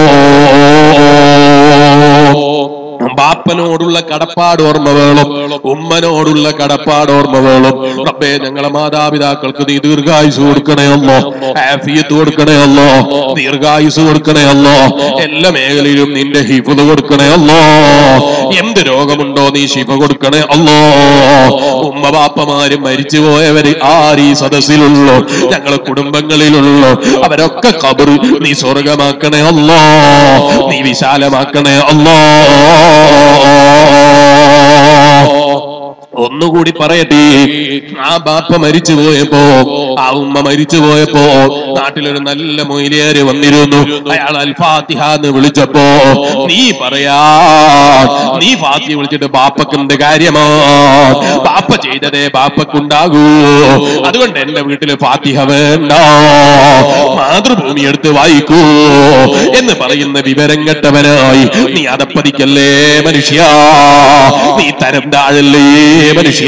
ബാപ്പനോടുള്ള കടപ്പാട് ഓർമ്മ വേണം ഉമ്മനോടുള്ള കടപ്പാട് ഓർമ്മ വേണം റബ്ബേ ഞങ്ങളെ മാതാപിതാക്കൾക്ക് നീ ദീർഘായുസ് കൊടുക്കണേ അല്ലോ ആഫിയത്ത് കൊടുക്കണേ അല്ലോ ദീർഘായുസ് കൊടുക്കണേ അല്ലോ എല്ലാ മേഖലയിലും നിന്റെ ഹിഫുത് കൊടുക്കണേ അല്ലോ എന്ത് രോഗമുണ്ടോ നീ ശിഫ കൊടുക്കണേ അല്ലോ ഉമ്മ ബാപ്പമാര് മരിച്ചുപോയവര് ആര് ഈ സദസ്സിലുള്ളൂ ഞങ്ങളെ കുടുംബങ്ങളിലുള്ളൂ അവരൊക്കെ കബർ നീ സ്വർഗമാക്കണേ അല്ലോ നീ വിശാലമാക്കണേ അല്ലോ ഒന്നുകൂടി പറയട്ടെ ആ ബാപ്പ മരിച്ചു പോയപ്പോ ആ ഉമ്മ മരിച്ചു പോയപ്പോ നാട്ടിലൊരു നല്ല മൊയിലേര് വന്നിരുന്നു അയാൾ അൽ ഫാത്തിഹ എന്ന് വിളിച്ചപ്പോ നീ പറയാ നീ ഫാത്തി വിളിച്ചിട്ട് ബാപ്പക്ക് എന്ത് കാര്യമാ ബാപ്പ ചെയ്തതേ ബാപ്പക്കുണ്ടാകൂ അതുകൊണ്ട് എന്റെ വീട്ടില് ഫാത്തിഹ വേണ്ട മാതൃഭൂമി എടുത്ത് വായിക്കൂ എന്ന് പറയുന്ന വിവരം കെട്ടവനായി നീ അതപ്പതിക്കല്ലേ മനുഷ്യ നീ തരം താഴല്ലേ മനുഷ്യ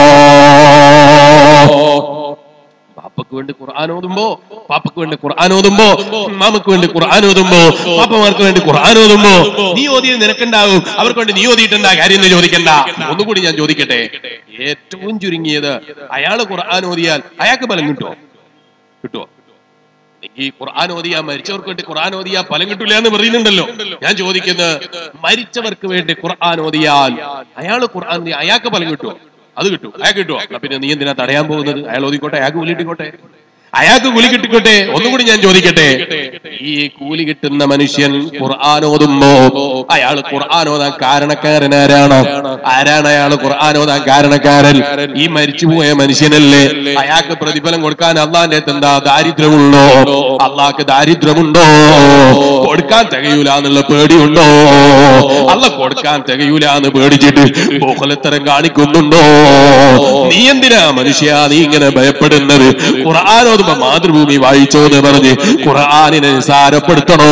പാപ്പക്ക് വേണ്ടി ഖുർആൻ ഓതുമ്പോ പാപ്പക്ക് വേണ്ടി ഖുർആൻ ഓതുമ്പോ മാമക്ക് വേണ്ടി ഖുർആൻ ഓതുമ്പോ പാപ്പമാർക്ക് വേണ്ടി ഖുർആൻ ഓതുമ്പോ നീ ഓതിയത് നിനക്കുണ്ടാവും അവർക്ക് വേണ്ടി നീ ഓതിയിട്ടെന്താ കാര്യം എന്ന് ചോദിക്കണ്ട ഒന്നുകൂടി ഞാൻ ചോദിക്കട്ടെ ഏറ്റവും ചുരുങ്ങിയത് അയാള് ഖുർആൻ ഓതിയാൽ അയാൾക്ക് ബലം കിട്ടുമോ കിട്ടുമോ ഈ ഖുർആൻ ഓതിയാ മരിച്ചവർക്ക് വേണ്ടി ഖുർആൻ ഓതിയാ ഫലം കിട്ടില്ല എന്ന് പറയുന്നുണ്ടല്ലോ ഞാൻ ചോദിക്കുന്നത് മരിച്ചവർക്ക് വേണ്ടി ഖുർആൻ ഓതിയാൽ അയാൾ ഖുർആൻ ഓതി അയാൾക്ക് ഫലം കിട്ടുമോ അത് കിട്ടും അയാൾക്ക് കിട്ടുമോ എന്നാ പിന്നെ നീ എന്തിനാ തടയാൻ പോകുന്നത് അയാൾ ഓതിക്കോട്ടെ അയാൾക്ക് കൂലി കിട്ടിക്കോട്ടെ അയാൾക്ക് കൂലി കിട്ടിക്കോട്ടെ ഒന്നുകൂടി ഞാൻ ചോദിക്കട്ടെ ഈ കൂലി കിട്ടുന്ന മനുഷ്യൻ ഖുർആൻ ഓതുമ്പോ അയാൾ ഖുർആൻ ഓതാൻ കാരണക്കാരൻ ആരാണ് ആരാണ് അയാൾ ഖുർആൻ ഓതാൻ കാരണക്കാരൻ ഈ മരിച്ചുപോയ മനുഷ്യനല്ലേ അയാൾക്ക് പ്രതിഫലം കൊടുക്കാൻ അള്ളാന്റെ അടുത്ത് എന്താ ദാരിദ്ര്യമുണ്ടോ അള്ളാഹ്ക്ക് ദാരിദ്ര്യമുണ്ടോ കൊടുക്കാൻ തികയൂല എന്നുള്ള പേടിയുണ്ടോ അല്ല കൊടുക്കാൻ തികയൂല എന്ന് പേടിച്ചിട്ട് ബോഹലത്തരം കാണിക്കുന്നുണ്ടോ നീ എന്തിനാ മനുഷ്യ നീ ഇങ്ങനെ ഭയപ്പെടുന്നത് ഖുർആാനോതുമ്പോ മാതൃഭൂമി വായിച്ചോ എന്ന് പറഞ്ഞ് ഖുർആാനിനെ നിസാരപ്പെടുത്തണോ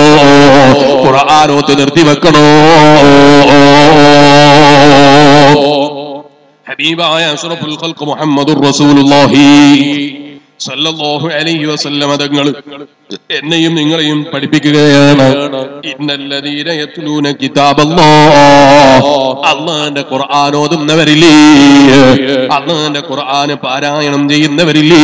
ഖുർആാനോത്ത് നിർത്തിവെക്കണോ ഹബീബായ അഷ്റഫുൽ ഖൽഖ് മുഹമ്മദുർ റസൂലുള്ളാഹി സല്ലല്ലാഹു അലൈഹി വസല്ലമ തങ്ങൾ എന്നെയും നിങ്ങളെയും പഠിപ്പിക്കുകയാണ് ഇന്നല്ലദീന യത്ലൂന കിതാബല്ലാഹ് അള്ളാന്റെ ഖുർആൻ ഓതുന്നവരില്ലേ അള്ളാന്റെ ഖുർആൻ പാരായണം ചെയ്യുന്നവരില്ലേ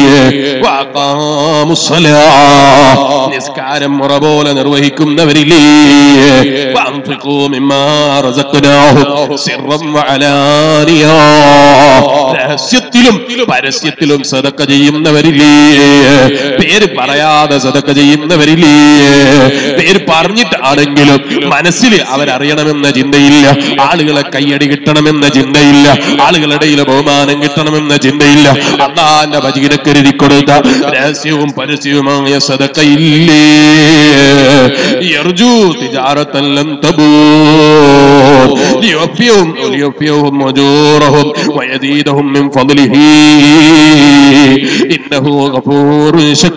വഅഖാമുസ്സലാ നിസ്കാരം മുറ പോലെ നിർവഹിക്കുന്നവരില്ലേ വഅൻഫിഖൂ മിമ്മാ റസഖ്നാഹും സിർറൻ വഅലാനിയാ രഹസ്യത്തിലും പരസ്യത്തിലും സദക്ക ചെയ്യുന്നവരില്ലേ പേര് പറയാതെ സദക്ക ചെയ്യുന്നവരില്ലേ പേര് പറഞ്ഞിട്ടാണെങ്കിലും മനസ്സിൽ അവരറിയണമെന്ന ചിന്തയില്ല ആളുകളെ കൈയടി കിട്ടണമെന്ന ചിന്തയില്ല ആളുകളുടെ ഇടയിൽ ബഹുമാനം കിട്ടണമെന്ന ചിന്തയില്ല അള്ളാന്റെ വജീനക്കരുതി കൊടുത്ത രഹസ്യവും പരസ്യവുമായ സദക്കയില്ലേ യർജു തിജാറത്തല്ലം തബൂ ليوفيهم وليوفيهم أجورهم ويزيدهم من فضله إنه غفور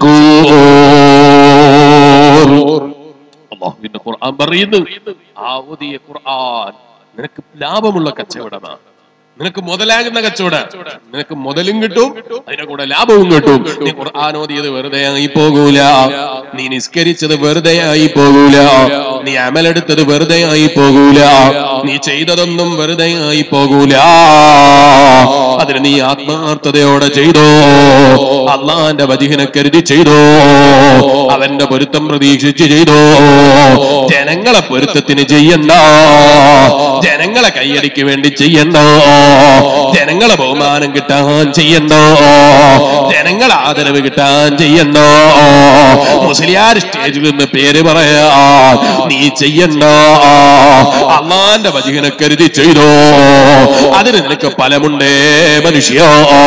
شكور അള്ളാഹുവിന്റെ ഖുർആൻ പറയുന്നു ആ ഓതിയ ഖുർആൻ നിനക്ക് ലാഭമുള്ള കച്ചവടമാണ് നിനക്ക് മുതലാകുന്ന കച്ചവടം നിനക്ക് മുതലും കിട്ടും അതിന്റെ കൂടെ ലാഭവും കിട്ടും നീ ഖുർആൻ ഓതിയത് വെറുതെ ആയി പോകൂല നീ നിസ്കരിച്ചത് വെറുതെ ആയി പോകൂല നീ അമലെടുത്തത് വെറുതെ ആയി പോകൂല നീ ചെയ്തതൊന്നും വെറുതെ ആയി പോകൂല അതിന് നീ ആത്മാർത്ഥതയോടെ ചെയ്തോ അള്ളാന്റെ വജിഹിനെ കരുതി ചെയ്തോ അവന്റെ പൊരുത്തം പ്രതീക്ഷിച്ച് ചെയ്തോ ജനങ്ങളെ പൊരുത്തത്തിന് ചെയ്യണ്ട ജനങ്ങളെ കയ്യടിക്ക് വേണ്ടി ചെയ്യണ്ട ജനങ്ങളെ ബഹുമാനം കിട്ടാൻ ചെയ്യണ്ട ജനങ്ങളെ ആദരവ് കിട്ടാൻ ചെയ്യണ്ട മുസ്ലിയാർ സ്റ്റേജിൽ നിന്ന് പേര് പറയാ നീ ചെയ്യണ്ട അള്ളാന്റെ വജിഹിനെ കരുതി ചെയ്തോ അതിന് നിനക്ക് ഫലമുണ്ടേ മനുഷ്യ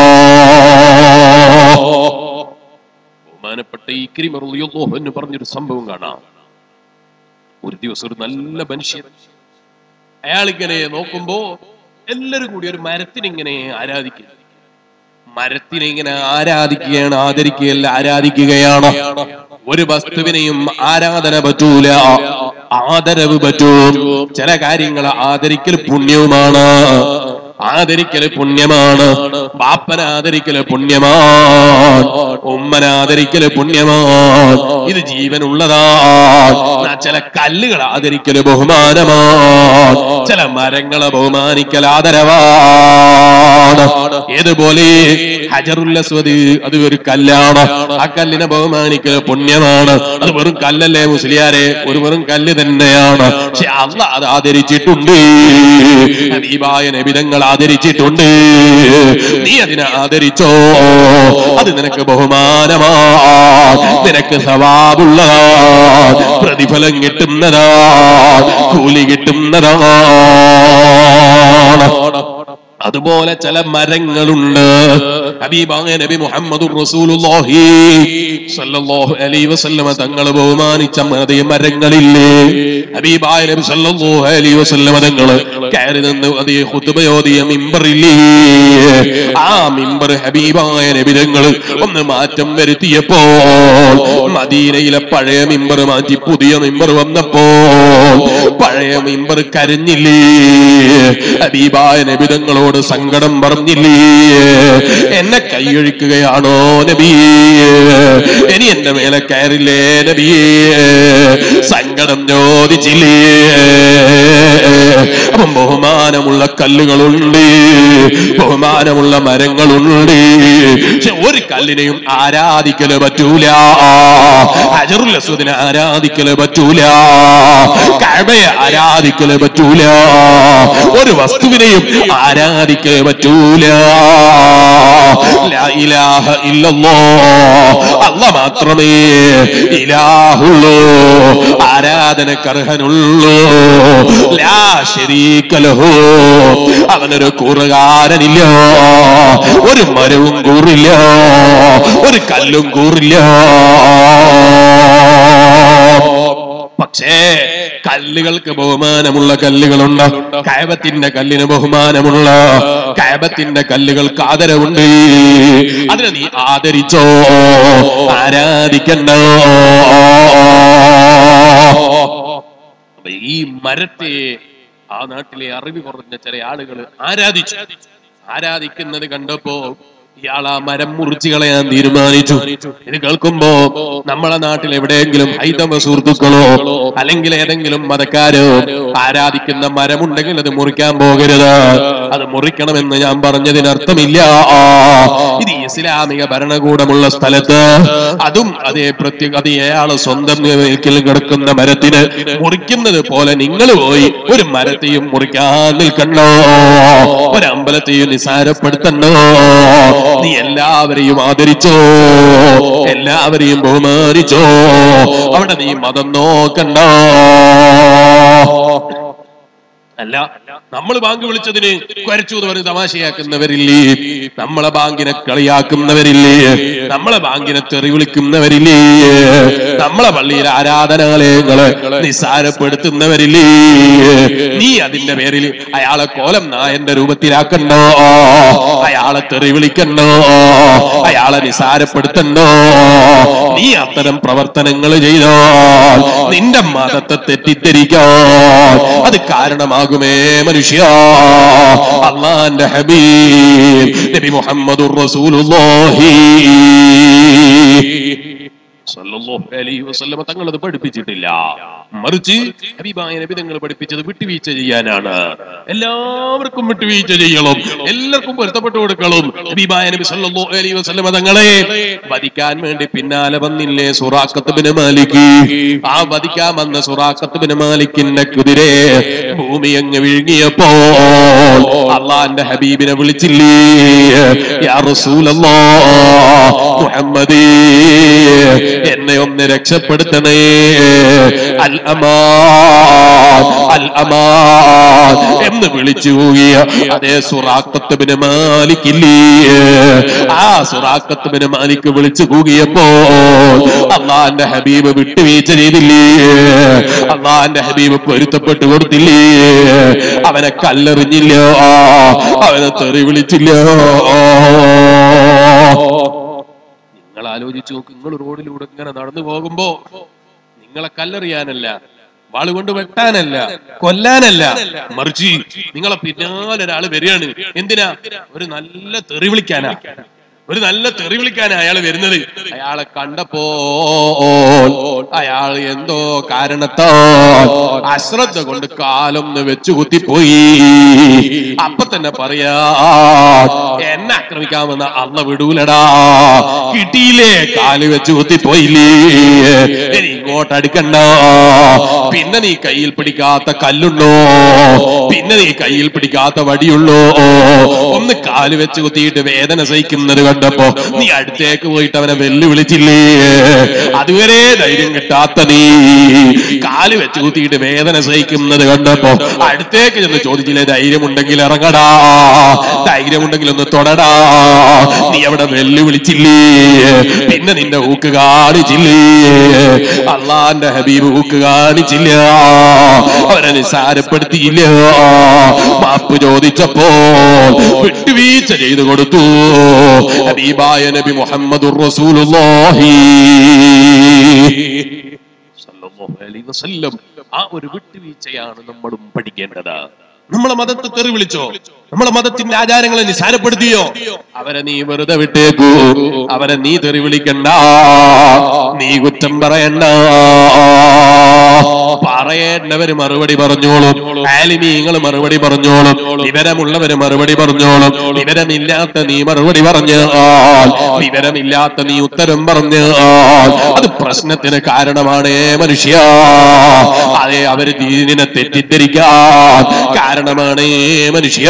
ബഹുമാനപ്പെട്ട ഈ ക്രിമറിയോ എന്ന് പറഞ്ഞൊരു സംഭവം കാണാം ഒരു ദിവസം ഒരു നല്ല മനുഷ്യൻ അയാളിങ്ങനെ നോക്കുമ്പോ എല്ലാരും കൂടി ഒരു മരത്തിനിങ്ങനെ ആരാധിക്കുന്നു മരത്തിനെ ഇങ്ങനെ ആരാധിക്കുകയാണ് ആദരിക്കുകയല്ല ആരാധിക്കുകയാണ് ഒരു വസ്തുവിനെയും ആരാധന പറ്റൂല ആദരവ് പറ്റും ചില കാര്യങ്ങൾ ആദരിക്കൽ പുണ്യവുമാണ് ആദരിക്കല് പുണ്യമാണ് ബാപ്പന ആദരിക്കല് പുണ്യമാണ് ഉമ്മന ആദരിക്കല് പുണ്യമാണ് ഇത് ജീവനുള്ളതാണ് ചില കല്ലുകൾ ആദരിക്കല് ബഹുമാനമാണ് ചില മരങ്ങളെ ബഹുമാനിക്കൽ ആദരവാണ് ഏതുപോലെ ഹജറുല്ലസ്വദ് അത് ഒരു കല്ലാണ് ആ കല്ലിനെ ബഹുമാനിക്കൽ പുണ്യമാണ് അത് വെറും കല്ലല്ലേ മുസ്ലിയാരെ ഒരു വെറും കല്ല് തന്നെയാണ് പക്ഷെ അല്ല അത് ആദരിച്ചിട്ടുണ്ട് ഹബീബായ നബിതങ്ങൾ ആദരിച്ചിട്ടുണ്ട് നീ അതിനെ ആദരിച്ചോ അത് നിനക്ക് ബഹുമാനമാ നിനക്ക് സവാബുള്ളതാ പ്രതിഫലം കിട്ടുന്നതാ കൂലി കിട്ടുന്നതാണ് അതുപോലെ ചില മരങ്ങളുണ്ട് ഹബീബായ നബി മുഹമ്മദ് റസൂലുള്ളാഹി സല്ലല്ലാഹു അലൈഹി വസല്ലമ തങ്ങൾ ബഹുമാനിച്ച അതേ മരങ്ങളില്ലേ ഹബീബായ നബി സല്ലല്ലാഹു അലൈഹി വസല്ലമ തങ്ങൾ കയറി നിന്ന് അതേ ഖുതുബയോദിയ മിമ്പറില്ലേ ആ മിമ്പർ ഹബീബായ നബി തങ്ങൾ ഒന്ന് മാറ്റം വരുത്തിയപ്പോൾ മദീനയിലെ പഴയ മിമ്പർ മാറ്റി പുതിയ മിമ്പർ വന്നപ്പോൾ പഴയ മിമ്പർ കരഞ്ഞില്ലേ ഹബീബായ നബിതങ്ങളോട് സങ്കടം പറഞ്ഞില്ലേ എന്നെ കൈയൊഴിക്കുകയാണോ നബിയേ ഇനി എന്റെ മേലെ കയറില്ലേ നബിയേ സങ്കടം ചോദിച്ചില്ലേ അപ്പം ബഹുമാനമുള്ള കല്ലുകളുണ്ട് ബഹുമാനമുള്ള മരങ്ങളുണ്ട് പക്ഷെ ഒരു കല്ലിനെയും ആരാധിക്കല് പറ്റൂല അജറുൽ അസ്വദിനെ ആരാധിക്കല് പറ്റൂല കഴബയെ ആരാധിക്കല് പറ്റൂല ഒരു വസ്തുവിനെയും ആരാധിക്കല് പറ്റൂല ലാ ഇലാഹ ഇല്ലല്ലാഹ് അല്ല മാത്രമേ ഇലാഹുള്ളൂ ആരാധനക്കർഹനുള്ളൂ ലാ ശരീക ലഹു അവനൊരു കൂറുകാരനില്ല ഒരു മരവും കൂറില്ല ഒരു കല്ലും കൂറില്ല പക്ഷേ കല്ലുകൾക്ക് ബഹുമാനമുള്ള കല്ലുകളുണ്ട് കയബത്തിന്റെ കല്ലിന് ബഹുമാനമുള്ള കയബത്തിന്റെ കല്ലുകൾക്ക് ആദരവുണ്ട് അതിനെ നീ ആദരിച്ചോ ആരാധിക്കണ്ടോ അപ്പൊ ഈ മരത്തെ ആ നാട്ടിലെ അറിവ് കുറഞ്ഞ ചില ആളുകൾ ആരാധിച്ചു ആരാധിക്കുന്നത് കണ്ടപ്പോ ഇയാൾ ആ മരം മുറിച്ചു കളയാൻ തീരുമാനിച്ചു ഇത് കേൾക്കുമ്പോ നമ്മളെ നാട്ടിൽ എവിടെയെങ്കിലും ഹൈതവ സുഹൃത്തുക്കളോ അല്ലെങ്കിൽ ഏതെങ്കിലും മതക്കാരോ ആരാധിക്കുന്ന മരമുണ്ടെങ്കിൽ അത് മുറിക്കാൻ പോകരുത് അത് മുറിക്കണമെന്ന് ഞാൻ പറഞ്ഞതിനർത്ഥമില്ല ഇത് ഇസ്ലാമിക ഭരണകൂടമുള്ള സ്ഥലത്ത് അതും അതേ പ്രത്യേക അത് അയാള് സ്വന്തം നിലയ്ക്കൽ കിടക്കുന്ന മരത്തിന് മുറിക്കുന്നത് പോലെ നിങ്ങൾ പോയി ഒരു മരത്തെയും മുറിക്കാൻ നിൽക്കണോ ഒരു അമ്പലത്തെയും നിസാരപ്പെടുത്തണോ നീ എല്ലാവരെയും ആദരിച്ചോ എല്ലാവരെയും ബഹുമാനിച്ചോ അവിടെ നീ മതം നോക്കണ്ടോ അല്ല നമ്മൾ ബാങ്ക് വിളിച്ചതിന് കുരച്ചു എന്ന് പറഞ്ഞ് തമാശയാക്കുന്നവരില്ലേ നമ്മളെ ബാങ്കിനെ കളിയാക്കുന്നവരില്ലേ നമ്മളെ ബാങ്കിനെ തെറി വിളിക്കുന്നവരില്ലേ നമ്മളെ പള്ളിയിലെ ആരാധനാലയങ്ങളെ നിസ്സാരപ്പെടുത്തുന്നവരില്ലേ നീ അതിന്റെ പേരിൽ അയാളെ കോലം നായന്റെ രൂപത്തിലാക്കണ്ടോ അയാളെ തെറി വിളിക്കണ്ടോ അയാളെ നിസാരപ്പെടുത്തണ്ടോ നീ അത്തരം പ്രവർത്തനങ്ങൾ ചെയ്താൽ നിന്റെ മതത്തെ തെറ്റിദ്ധരിക്കാൻ അത് കാരണമാകുമേ മനുഷ്യ അള്ളാന്റെ ഹബീബ് നബി മുഹമ്മദുർ റസൂലുള്ളാഹി സല്ലല്ലാഹു അലൈഹി വസല്ലമ തങ്ങൾ അത് പഠിപ്പിച്ചിട്ടില്ല മറിച്ച് ഹബീബായ നബി തങ്ങൾ പഠിപ്പിച്ചത് വിട്ടുവീഴ്ച ചെയ്യാനാണ് എല്ലാവർക്കും വിട്ടുവീഴ്ച ചെയ്യണം എല്ലാവർക്കും പൊരുത്തപ്പെട്ടു കൊടുക്കണം ഹബീബായ നബി സല്ലല്ലാഹു അലൈഹി വസല്ലമ തങ്ങളെ വധിക്കാൻ വേണ്ടി പിന്നാലെ വന്നില്ലേ സുറാഖത്ത് ബിൻ മാലിക് ആ വധിക്കാൻ വന്ന സുറാഖത്ത് ബിൻ മാലിക്കിന്റെ കുതിരെ ഭൂമി അങ്ങ് വിഴുങ്ങിയപ്പോ അള്ളാന്റെ ഹബീബിനെ വിളിച്ചില്ലേ യാ റസൂലല്ലാഹ് മുഹമ്മദേ എന്നെ ഒന്ന് രക്ഷപ്പെടുത്തണേ അൽ അമാൻ അൽ അമാൻ എന്ന് വിളിച്ചു പോകിയ അതേ സുറാക്കത്തുബിന് മാലിക്കില്ലേ ആ സുറാക്കത്തുബിന് മാലിക്ക് വിളിച്ചു കൂകിയപ്പോ അള്ളാന്റെ ഹബീബ് വിട്ടുവീഴ്ച ചെയ്തില്ലേ അള്ളാന്റെ ഹബീബ് പൊരുത്തപ്പെട്ടു കൊടുത്തില്ലേ അവനെ കല്ലെറിഞ്ഞില്ല അവനെ തെറി വിളിച്ചില്ല നിങ്ങൾ ആലോചിച്ച് നോക്ക് നിങ്ങൾ റോഡിലൂടെ ഇങ്ങനെ നടന്നു പോകുമ്പോ നിങ്ങളെ കല്ലെറിയാനല്ല വാളുകൊണ്ട് വെട്ടാനല്ല കൊല്ലാനല്ല മറിച്ച് നിങ്ങളെ പിന്നാലെ ഒരാള് വരികയാണ് എന്തിനാ ഒരു നല്ല തെറി വിളിക്കാനാ ഒരു നല്ല തെറി വിളിക്കാനാ അയാൾ വരുന്നത് അയാളെ കണ്ടപ്പോ അയാൾ എന്തോ കാരണത്താൽ അശ്രദ്ധ കൊണ്ട് കാലൊന്ന് വെച്ചു കുത്തിപ്പോയി അപ്പൊ തന്നെ പറയാ എന്നെ ആക്രമിക്കാമെന്ന അള്ള വിടൂലടാ കിട്ടിയില്ലേ കാല് വെച്ച് കുത്തിപ്പോയില്ലേ ഇനി ഇങ്ങോട്ട് അടുക്കണ്ട പിന്നെ നീ കയ്യിൽ പിടിക്കാത്ത കല്ലുണ്ടോ പിന്നെ നീ കയ്യിൽ പിടിക്കാത്ത വടിയുള്ളോ ഒന്ന് കാല് വെച്ച് കുത്തിയിട്ട് വേദന സഹിക്കുന്നത് കണ്ടപ്പോ നീ അടുത്തേക്ക് പോയിട്ട് അവനെ വെല്ലുവിളിച്ചില്ലേ അതുവരെ ധൈര്യം കിട്ടാത്ത നീ കാല് വെച്ച് കുത്തിയിട്ട് വേദന സഹിക്കുന്നത് കണ്ടപ്പോ അടുത്തേക്ക് ചെന്ന് ചോദിച്ചില്ലേ ധൈര്യമുണ്ടെങ്കിൽ ഇറങ്ങടാ ധൈര്യമുണ്ടെങ്കിൽ ഒന്ന് തൊടടാ നീ അവിടെ വെല്ലുവിളിച്ചില്ലേ പിന്നെ നിന്റെ ഊക്ക് കാണിച്ചില്ലേ അള്ളാന്റെ ഹബീബ് ഊക്ക് കാണിച്ചില്ല അവനെ നിസാരപ്പെടുത്തിയില്ല മാപ്പ് ചോദിച്ചപ്പോ വിട്ടുവീഴ്ച ചെയ്തു കൊടുത്തു ഹബീബായ നബി മുഹമ്മദുർ റസൂലുള്ളാഹി സല്ലല്ലാഹു അലൈഹി വസല്ലം ആ ഒരു വിട്ടുവീഴ്ചയാണ് നമ്മളും പഠിക്കേണ്ടത് നമ്മളെ മതത്തെ തെറി വിളിച്ചോ നമ്മളെ മതത്തിന്റെ ആചാരങ്ങളെ നിസാരപ്പെടുത്തിയോ അവരെ നീ വെറുതെ വിട്ടേക്കൂ അവരെ നീ തെറി വിളിക്കണ്ട നീ കുറ്റം പറയണ്ട പറയേണ്ടവര് മറുപടി പറഞ്ഞോളും ആലിമീങ്ങൾ മറുപടി പറഞ്ഞോളും വിവരമുള്ളവര് മറുപടി പറഞ്ഞോളും വിവരമില്ലാത്ത നീ മറുപടി പറഞ്ഞാൽ വിവരമില്ലാത്ത നീ ഉത്തരം പറഞ്ഞാൽ അത് പ്രശ്നത്തിന് കാരണമാണ് മനുഷ്യ അതെ അവര് ദീനിനെ തെറ്റിദ്ധരിക്കാൻ കാരണമാണ് മനുഷ്യ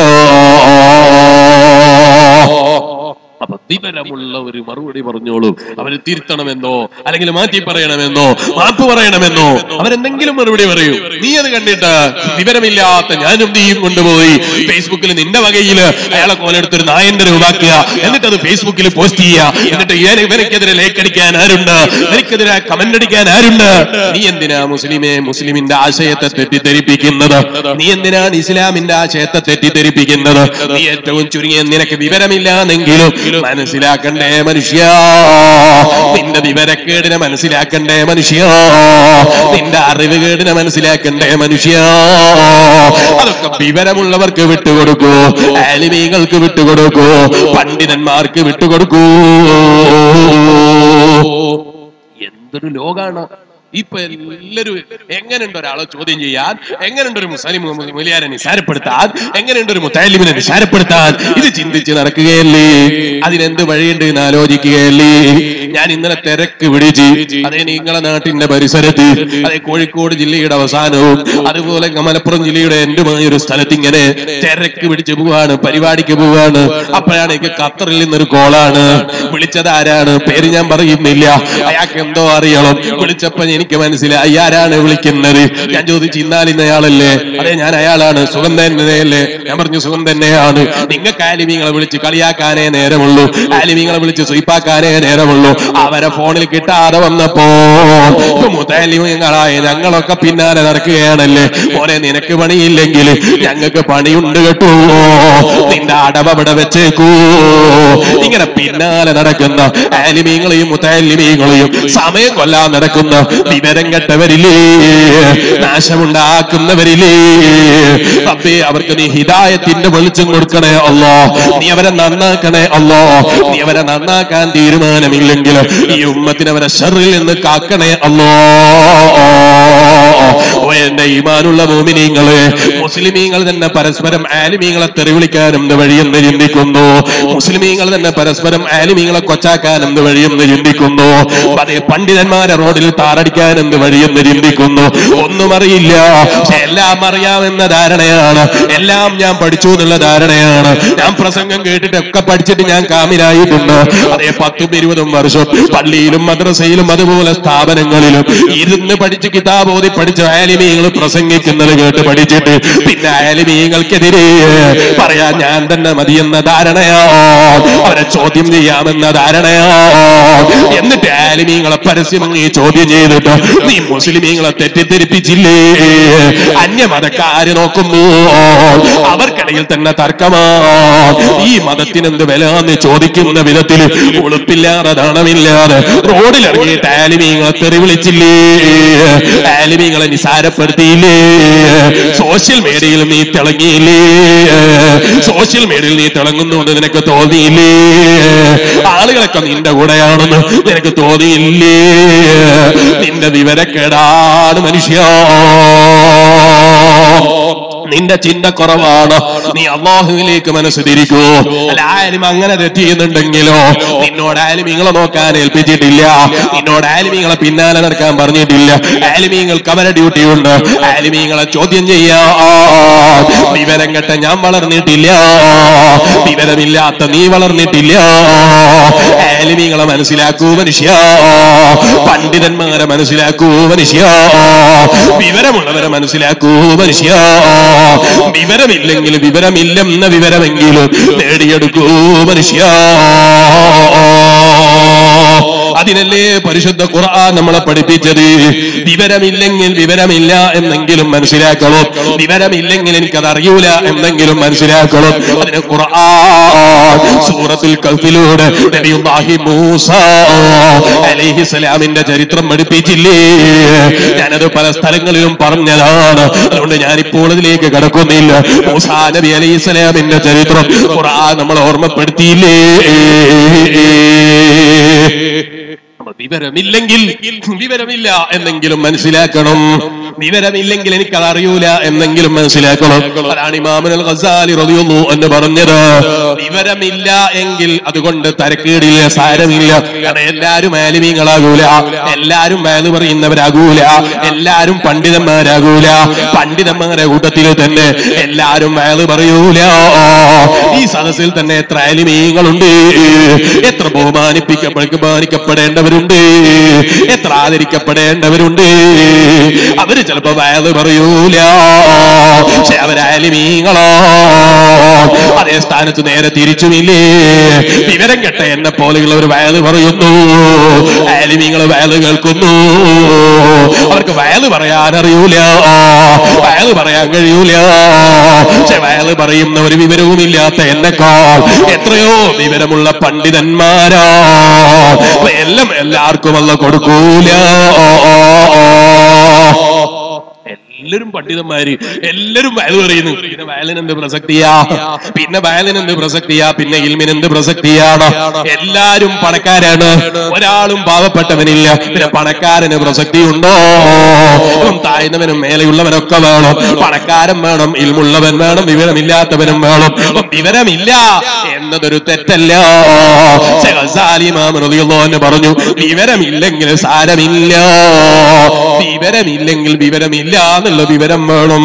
അപ്പൊ വിവരമുള്ള ഒരു മറുപടി പറഞ്ഞോളൂ അവര് തിരുത്തണമെന്നോ അല്ലെങ്കിൽ മാറ്റി പറയണമെന്നോ മാപ്പ് പറയണമെന്നോ അവരെന്തെങ്കിലും മറുപടി പറയൂ നീ അത് കണ്ടിട്ട് വിവരമില്ലാത്ത ഞാനും നീയും കൊണ്ടുപോയി ഫേസ്ബുക്കിൽ നിന്റെ വകയില് അയാളെ കോലെടുത്തൊരു നായന്റെ രൂപാക്കുക എന്നിട്ട് അത് ഫേസ്ബുക്കിൽ പോസ്റ്റ് ചെയ്യുക എന്നിട്ട് ഇവന് ഇവനക്കെതിരെ ലേക്ക് അടിക്കാൻ ആരുണ്ട് എനിക്കെതിരെ കമന്റ് അടിക്കാൻ ആരുണ്ട് നീ എന്തിനാ മുസ്ലിമെ മുസ്ലിമിന്റെ ആശയത്തെ തെറ്റിദ്ധരിപ്പിക്കുന്നത് നീ എന്തിനാണ് ഇസ്ലാമിന്റെ ആശയത്തെ തെറ്റിദ്ധരിപ്പിക്കുന്നത് നീ ഏറ്റവും ചുരുങ്ങിയ നിനക്ക് വിവരമില്ലാന്നെങ്കിലും മനസ്സിലാക്കണ്ടേ മനുഷ്യ നിന്റെ വിവരക്കേടിനെ മനസ്സിലാക്കണ്ടേ മനുഷ്യ നിന്റെ അറിവുകേടിനെ മനസ്സിലാക്കണ്ടേ മനുഷ്യ അതൊക്കെ വിവരമുള്ളവർക്ക് വിട്ടുകൊടുക്കൂ ആലിമീങ്ങൾക്ക് വിട്ടുകൊടുക്കൂ പണ്ഡിതന്മാർക്ക് വിട്ടുകൊടുക്കൂ എന്തൊരു ലോകാണ് ഇപ്പൊ എല്ലാരും എങ്ങനെയുണ്ട് ഒരാളെ ചോദ്യം ചെയ്യാൻ എങ്ങനെയുണ്ട് ഒരു മുസ്ലിം മുലിയാരെ നിസാരപ്പെടുത്താൻ എങ്ങനെയുണ്ട് ഒരു മുത്താലിമിനെ നിസാരപ്പെടുത്താൻ ഇത് ചിന്തിച്ച് നടക്കുകയല്ലേ അതിനെന്ത് വഴിയുണ്ട് എന്ന് ആലോചിക്കുകയല്ലേ ഞാൻ ഇന്നലെ തിരക്ക് പിടിച്ച് അതേ നിങ്ങളെ നാട്ടിന്റെ പരിസരത്ത് അതേ കോഴിക്കോട് ജില്ലയുടെ അവസാനവും അതുപോലെ മലപ്പുറം ജില്ലയുടെ എന്റുമായ ഒരു സ്ഥലത്ത് ഇങ്ങനെ തിരക്ക് പിടിച്ച് പോവാണ് പരിപാടിക്ക് പോവാണ് അപ്പോഴാണ് എനിക്ക് ഖത്തറിൽ നിന്നൊരു കോളാണ് വിളിച്ചത് ആരാണ് പേര് ഞാൻ പറയുന്നില്ല അയാൾക്ക് എന്തോ അറിയണം വിളിച്ചപ്പോ എനിക്ക് മനസ്സിലായി ആരാണ് വിളിക്കുന്നത് ഞാൻ ചോദിച്ചു ഇന്നാൽ ഇന്ന അയാളല്ലേ അതെ ഞാൻ അയാളാണ് സുഖം തന്നെയല്ലേ ഞാൻ പറഞ്ഞു സുഖം തന്നെയാണ് നിങ്ങൾക്ക് ആലിമീങ്ങളെ വിളിച്ച് കളിയാക്കാനേ നേരമുള്ളൂ ആലിമീങ്ങളെ വിളിച്ച് സ്വീപ്പാക്കാനേ നേരമുള്ളൂ അവരെ ഫോണിൽ കിട്ടാതെ വന്നപ്പോ മുതാലിമീങ്ങളായ ഞങ്ങളൊക്കെ പിന്നാലെ നടക്കുകയാണല്ലേ പോരെ നിനക്ക് പണിയില്ലെങ്കിൽ ഞങ്ങൾക്ക് പണിയുണ്ട് കേട്ടോ നിന്റെ അടവ് അവിടെ വെച്ചേക്കൂ ഇങ്ങനെ പിന്നാലെ നടക്കുന്ന ആലിമീങ്ങളെയും മുത്താലിമീങ്ങളെയും സമയം കൊല്ലാൻ നടക്കുന്ന വിവരം കെട്ടവരില്ലേ നാശമുണ്ടാക്കുന്നവരില്ലേ അപ്പേ അവർക്ക് നീ ഹിദായത്തിന്റെ വെളിച്ചം കൊടുക്കണേ അല്ലോ നീ അവരെ നന്നാക്കണേ അല്ലോ നീ അവരെ നന്നാക്കാൻ തീരുമാനമില്ലെങ്കിൽ ഈ ഉമ്മത്തിനെ അവരെ ഷറിൽ നിന്ന് കാക്കണേ അല്ലോ ഓ എന്റെ ഈമാനുള്ള മോമിനീങ്ങള് മുസ്ലിമീങ്ങൾ തന്നെ പരസ്പരം ആലിമീങ്ങളെ തെറിവിളിക്കാനും വഴിയെന്ന് ചിന്തിക്കുന്നു മുസ്ലിമീങ്ങൾ തന്നെ പരസ്പരം ആലിമീങ്ങളെ കൊച്ചാക്കാനും വഴിയെന്ന് ചിന്തിക്കുന്നു അതേ പണ്ഡിതന്മാരെ റോഡിൽ താറടിക്കാനും വഴിയെന്ന് ചിന്തിക്കുന്നു ഒന്നും അറിയില്ല പക്ഷെ എല്ലാം അറിയാമെന്ന ധാരണയാണ് എല്ലാം ഞാൻ പഠിച്ചു എന്നുള്ള ധാരണയാണ് ഞാൻ പ്രസംഗം കേട്ടിട്ടൊക്കെ പഠിച്ചിട്ട് ഞാൻ കാമിലായിട്ടുണ്ട് അതേ പത്തും ഇരുപതും വർഷം പള്ളിയിലും മദ്രസയിലും അതുപോലെ സ്ഥാപനങ്ങളിലും ഇരുന്ന് പഠിച്ച് കിതാബ് ഓതി പഠിച്ച ആലിമീങ്ങൾ പ്രസംഗിക്കുന്നത് കേട്ട് പഠിച്ചിട്ട് പിന്നെ ആലിമീങ്ങൾക്കെതിരെ പറയാൻ ഞാൻ തന്നെ മതിയെന്ന ധാരണയോ അവരെ ചോദ്യം ചെയ്യാമെന്ന ധാരണയോ എന്നിട്ട് ആലിമീങ്ങളെ പരസ്യമായി ചോദ്യം ചെയ്തിട്ട് നീ മുസ്ലിമീങ്ങളെ തെറ്റിദ്ധരിപ്പിച്ചില്ലേ അന്യമതക്കാര് നോക്കുമ്പോ അവർക്കിടയിൽ തന്നെ തർക്കമാ ഈ മതത്തിനെന്ത് വില എന്ന് ചോദിക്കുന്ന വിധത്തിൽ ഉളുപ്പില്ലാതെ ദാണമില്ലാതെ റോഡിലിറങ്ങിയിട്ട് ആലിമീങ്ങളെ തെറി വിളിച്ചില്ലേ ആലിമീങ്ങളെ നിസാരപ്പെടുത്തിയില്ലേ സോഷ്യൽ മീഡിയയിൽ നീ തിളങ്ങിയില്ലേ സോഷ്യൽ മീഡിയയിൽ നീ തിളങ്ങുന്നുണ്ട് നിനക്ക് തോന്നിയില്ലേ ആളുകളൊക്കെ നിന്റെ കൂടെയാണെന്ന് നിനക്ക് തോന്നിയില്ലേ നിന്റെ വിവരക്കേടാണ് മനുഷ്യ നിന്റെ ചിന്ത കുറവാണ് നീ അള്ളാഹുവിലേക്ക് മനസ്സ് തിരിക്കൂ അല്ല ആരും അങ്ങനെ തെറ്റിയുന്നുണ്ടെങ്കിലോ നിന്നോട് ആലിമീങ്ങളെ നോക്കാൻ ഏൽപ്പിച്ചിട്ടില്ല നിന്നോട് ആലിമീങ്ങളെ പിന്നാലെ നടക്കാൻ പറഞ്ഞിട്ടില്ല ആലിമീങ്ങൾക്ക് അവരെ ഡ്യൂട്ടി ഉണ്ട് ആലിമീങ്ങളെ ചോദ്യം ചെയ്യാ വിവരം കെട്ട ഞാൻ വളർന്നിട്ടില്ല വിവരമില്ലാത്ത നീ വളർന്നിട്ടില്ല ആലിമീങ്ങളെ മനസ്സിലാക്കൂ മനുഷ്യ പണ്ഡിതന്മാരെ മനസ്സിലാക്കൂ മനുഷ്യ വിവരമുള്ളവരെ മനസ്സിലാക്കൂ മനുഷ്യ വിവരമില്ലെങ്കിൽ വിവരമില്ലെന്ന വിവരമെങ്കിലും നേടിയെടുക്കൂ മനുഷ്യ അതിനല്ലേ പരിശുദ്ധ ഖുർആൻ നമ്മളെ പഠിപ്പിച്ചത് വിവരമില്ലെങ്കിൽ വിവരമില്ല എന്നെങ്കിലും മനസ്സിലാക്കണം വിവരമില്ലെങ്കിൽ എനിക്കത് അറിയൂല എന്നെങ്കിലും മനസ്സിലാക്കണം അതിന് ഖുർആൻ സൂറത്തുൽ കൽഫിലൂടെ നബിയുല്ലാഹി മൂസ അലൈഹിസ്സലാമിന്റെ ചരിത്രം പഠിപ്പിച്ചില്ലേ ഞാനത് പല സ്ഥലങ്ങളിലും പറഞ്ഞതാണ് അതുകൊണ്ട് ഞാനിപ്പോൾ ഇതിലേക്ക് കടക്കുന്നില്ല മൂസാ നബി അലൈഹിസ്സലാമിന്റെ ചരിത്രം ഖുർആൻ നമ്മളെ ഓർമ്മപ്പെടുത്തിയില്ലേ വിവരമില്ലെങ്കിൽ വിവരമില്ല എന്നെങ്കിലും മനസ്സിലാക്കണം വിവരമില്ലെങ്കിൽ എനിക്കത് അറിയൂല എന്നെങ്കിലും മനസ്സിലാക്കണം അതാണ് ഇമാമുൽ ഖസാലി റളിയല്ലാഹു എന്ന് പറഞ്ഞത് വിവരമില്ല എങ്കിൽ അതുകൊണ്ട് തരക്കേടില്ല സാരമില്ല കാരണം എല്ലാരും ആലിമീങ്ങളാകൂല എല്ലാരും വേല് പറയുന്നവരാകൂല എല്ലാരും പണ്ഡിതന്മാരാകൂല പണ്ഡിതന്മാരുടെ കൂട്ടത്തിൽ തന്നെ എല്ലാരും വേല് പറയൂല ഈ സദസ്സിൽ തന്നെ എത്ര ആലിമീങ്ങളുണ്ട് എത്ര ബഹുമാനിപ്പിക്കപ്പെ ബഹുമാനിക്കപ്പെടേണ്ടവരുണ്ട് എത്ര ആദരിക്കപ്പെടേണ്ടവരുണ്ട് അവര് ചിലപ്പോ വയത് പറയൂല പക്ഷെ അവരാലിമീങ്ങളോ അതേ സ്ഥാനത്ത് നേരെ തിരിച്ചുമില്ലേ വിവരം കെട്ട എന്നെ പോലെയുള്ള ഒരു വയല് പറയുന്നു ആലിമീങ്ങൾ വയല് കേൾക്കുന്നു അവർക്ക് വയല് പറയാൻ അറിയൂല വയല് പറയാൻ കഴിയൂല പക്ഷെ വയല് പറയുന്ന ഒരു വിവരവുമില്ലാത്ത എന്നെക്കാൾ എത്രയോ വിവരമുള്ള പണ്ഡിതന്മാരാ അപ്പൊ എല്ലാം എല്ലാവർക്കും അല്ല കൊടുക്കൂല എല്ലാരും പണ്ഡിതന്മാര് എല്ലാരും വയൽ പറയുന്നു പിന്നെ വയലിന് എന്ത് പ്രസക്തിയാ പിന്നെ വയലിന് എന്ത് പ്രസക്തിയാ പിന്നെ ഇൽമിന് എന്ത് പ്രസക്തിയാണ് എല്ലാരും പണക്കാരാണ് ഒരാളും പാവപ്പെട്ടവനില്ല പിന്നെ പണക്കാരന് പ്രസക്തി ഉണ്ടോ ഇപ്പം താഴ്ന്നവനും മേലെയുള്ളവനൊക്കെ വേണം പണക്കാരൻ വേണം ഇൽമുള്ളവൻ വേണം വിവരമില്ലാത്തവനും വേണം അപ്പം വിവരമില്ല എന്നതൊരു തെറ്റല്ല ശൈഖ് ഗസാലി ഇമാം റളിയല്ലാഹു അൻഹു പറഞ്ഞു വിവരമില്ലെങ്കിൽ സാരമില്ല വിവരമില്ലെങ്കിൽ വിവരമില്ല എന്നുള്ള വിവരം വേണം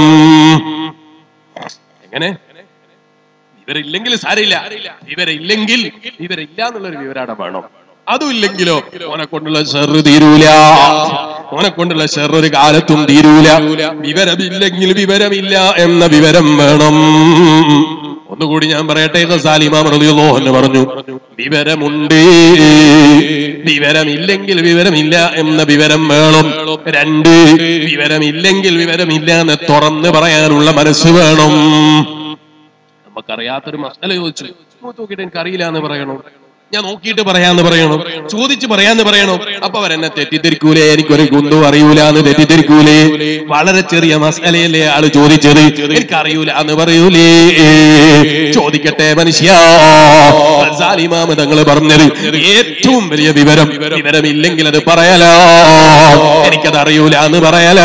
എങ്ങനെ വിവരമില്ലെങ്കിൽ സാരമില്ല വിവരമില്ലെങ്കിൽ വിവരമില്ല എന്നുള്ളൊരു വിവരാണ് വേണം അതും ഇല്ലെങ്കിലോ ഓനെ കൊണ്ടുള്ള ഷെറ് തീരൂല ഓനെ കൊണ്ടുള്ള ഷെറ് ഒരു കാലത്തും തീരൂല വിവരമില്ലെങ്കിൽ വിവരമില്ല എന്ന വിവരം വേണം ഒന്നുകൂടി ഞാൻ പറയട്ടെ സാലിമാം റളിയല്ലാഹു അൻഹു പറഞ്ഞു വിവരമുണ്ട് വിവരമില്ലെങ്കിൽ വിവരമില്ല എന്ന വിവരം വേണം രണ്ട് വിവരമില്ലെങ്കിൽ വിവരമില്ല എന്ന് തുറന്ന് പറയാനുള്ള മനസ്സ് വേണം നമുക്കറിയാത്തൊരു മസല ചോദിച്ചു നോക്കിയിട്ട് എനിക്ക് അറിയില്ല എന്ന് പറയണോ ഞാൻ നോക്കിയിട്ട് പറയാന്ന് പറയണോ ചോദിച്ച് പറയാന്ന് പറയണോ അപ്പൊ അവരെന്നെ തെറ്റിദ്ധരിക്കൂലേ എനിക്കൊരു കുന്തും അറിയൂല എന്ന് തെറ്റിദ്ധരിക്കൂലേ വളരെ ചെറിയ മസലയല്ലേ ആള് ചോദിച്ചത് എനിക്കറിയൂല എന്ന് പറയൂലേ ചോദിക്കട്ടെ മനുഷ്യ ഇമാമ തങ്ങള് പറഞ്ഞത് ഏറ്റവും വലിയ വിവരം വിവരമില്ലെങ്കിൽ അത് പറയലോ എനിക്കത് അറിയൂല എന്ന് പറയലോ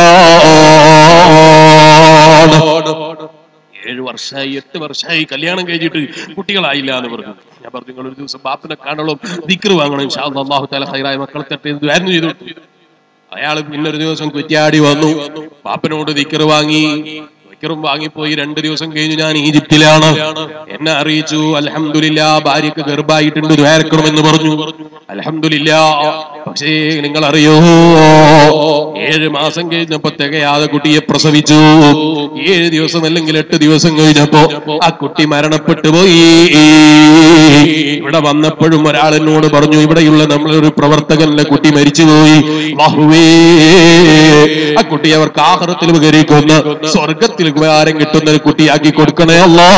ഏഴ് വർഷമായി എട്ട് വർഷമായി കല്യാണം കഴിഞ്ഞിട്ട് കുട്ടികളായില്ല എന്ന് പറഞ്ഞു ഞാൻ പറഞ്ഞു നിങ്ങൾ ഒരു ദിവസം ബാപ്പിനെ കാണണം ദിക്ർ വാങ്ങണം ഇൻഷാ അല്ലാഹ് അല്ലാഹു തആല ഹൈറായ മക്കളെ തട്ടെ എന്ന് ആയിരുന്നു ചെയ്തു അയാൾ പിന്നെ ഒരു ദിവസം കുറ്റിയാടി വന്നു ബാപ്പനോട് ദിക്ർ വാങ്ങി ദിക്റും വാങ്ങിപ്പോയി രണ്ട് ദിവസം കഴിഞ്ഞു ഞാൻ ഈജിപ്തിലാണ് എന്നെ അറിയിച്ചു അൽഹംദുലില്ല ഭാര്യക്ക് ഗർഭായിട്ടുണ്ട് ദ്വാരക്കണമെന്ന് പറഞ്ഞു അൽഹംദുലില്ല പക്ഷേ നിങ്ങൾ അറിയോ ഏഴ് മാസം കഴിഞ്ഞപ്പോ തികയാതെ കുട്ടിയെ പ്രസവിച്ചു ഏഴ് ദിവസം അല്ലെങ്കിൽ എട്ട് ദിവസം കഴിഞ്ഞപ്പോ ആ കുട്ടി മരണപ്പെട്ടു പോയി ഇവിടെ വന്നപ്പോഴും ഒരാൾ എന്നോട് പറഞ്ഞു ഇവിടെയുള്ള നമ്മളൊരു പ്രവർത്തകന്റെ കുട്ടി മരിച്ചുപോയി ബാഹുവേ ആ കുട്ടി അവർക്ക് ആഹാരത്തിൽ ഉപകരിക്കുന്ന സ്വർഗത്തിൽ ഉപകാരം കിട്ടുന്ന ഒരു കുട്ടിയാക്കി കൊടുക്കണേ അല്ലാ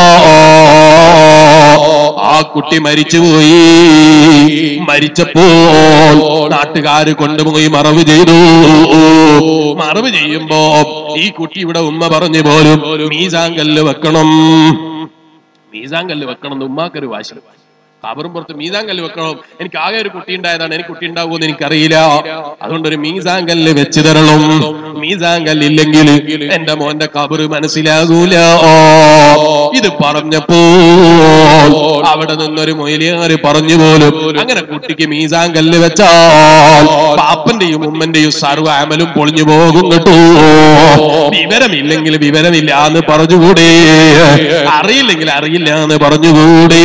ആ കുട്ടി മരിച്ചുപോയി മരിച്ചപ്പോൾ നാട്ടുകാര് കൊണ്ടുപോയി മറവ് ചെയ്തു മറവ് ചെയ്യുമ്പോ ഈ കുട്ടി ഇവിടെ ഉമ്മ പറഞ്ഞു പോലും മീസാങ്കല്ല് വെക്കണം മീസാങ്കല്ല് വെക്കണം എന്ന് ഉമ്മാക്കൊരു വാശി കബറും പുറത്ത് മീസാങ്കല്ല് വെക്കണം എനിക്ക് ആകെ ഒരു കുട്ടി ഉണ്ടായതാണ് എനിക്ക് കുട്ടി ഉണ്ടാവുമെന്ന് എനിക്കറിയില്ല അതുകൊണ്ട് ഒരു മീസാങ്കല്ല് വെച്ച് തരണം മീസാങ്കല്ല് ഇല്ലെങ്കിൽ എന്റെ മോന്റെ കബറ് മനസ്സിലാകൂല ഇത് പറഞ്ഞപ്പോ അവിടെ നിന്നൊരു മൊയിലിയാര് പറഞ്ഞു പോലും അങ്ങനെ കുട്ടിക്ക് മീസാങ്കല്ല് വെച്ചാൽ പാപ്പന്റെയും ഉമ്മന്റെയും സർവ്വ അമലും പൊളിഞ്ഞു പോകും കേട്ടോ വിവരമില്ലെങ്കിൽ വിവരമില്ല എന്ന് പറഞ്ഞുകൂടെ അറിയില്ലെങ്കിൽ അറിയില്ല എന്ന് പറഞ്ഞുകൂടെ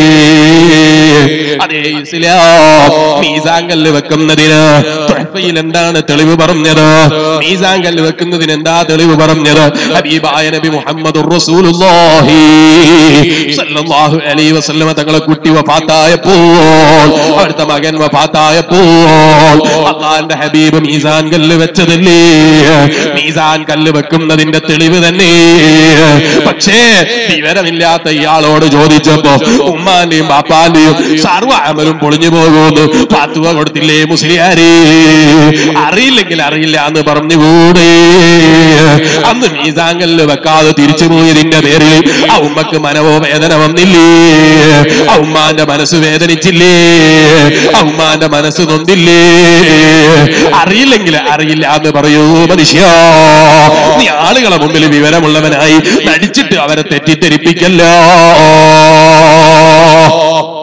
അതേ ഇസ്ലാം മീസാങ്കല്ല് വെക്കുന്നതിന് തുഹഫയിൽ എന്താണ് തെളിവ് പറഞ്ഞത് മീസാങ്കല്ല് വെക്കുന്നതിന് എന്താ തെളിവ് പറഞ്ഞത് ഹബീബായ നബി മുഹമ്മദ് റസൂലുള്ളാഹി സല്ലല്ലാഹു അലൈഹി വസല്ലമ തങ്ങളെ കുട്ടി വഫാത്തായപ്പോൾ അവിടുത്തെ മകൻ വഫാത്തായപ്പോൾ അള്ളാന്റെ ഹബീബ് മീസാൻ കല്ല് വെച്ചതല്ലേ മീസാൻ കല്ല് വെക്കുന്നതിന്റെ തെളിവ് തന്നെ പക്ഷേ വിവരമില്ലാത്ത ഇയാളോട് ചോദിച്ചപ്പോ ഉമ്മാന്റെയും ബാപ്പാന്റെയും സർവ്വ അമലും പൊളിഞ്ഞു പോകുന്നു പാത്തുവ കൊടുത്തില്ലേ മുസ്ലിയാരെ അറിയില്ലെങ്കിൽ അറിയില്ല എന്ന് പറഞ്ഞുകൂടെ അന്ന് മീസാങ്കല്ല് വെക്കാതെ തിരിച്ചു പോയതിന്റെ പേരിൽ ആ ഉമ്മക്ക് മനോവേദന വന്നില്ലേ ആ ഉമ്മാന്റെ മനസ്സ് വേദനിച്ചില്ലേ ആ ഉമ്മാന്റെ മനസ്സ് നൊന്നില്ലേ അറിയില്ലെങ്കിൽ അറിയില്ല എന്ന് പറയൂ മനുഷ്യ നീ ആളുകളെ മുമ്പിൽ വിവരമുള്ളവനായി നടിച്ചിട്ട് അവരെ തെറ്റിദ്ധരിപ്പിക്കല്ലോ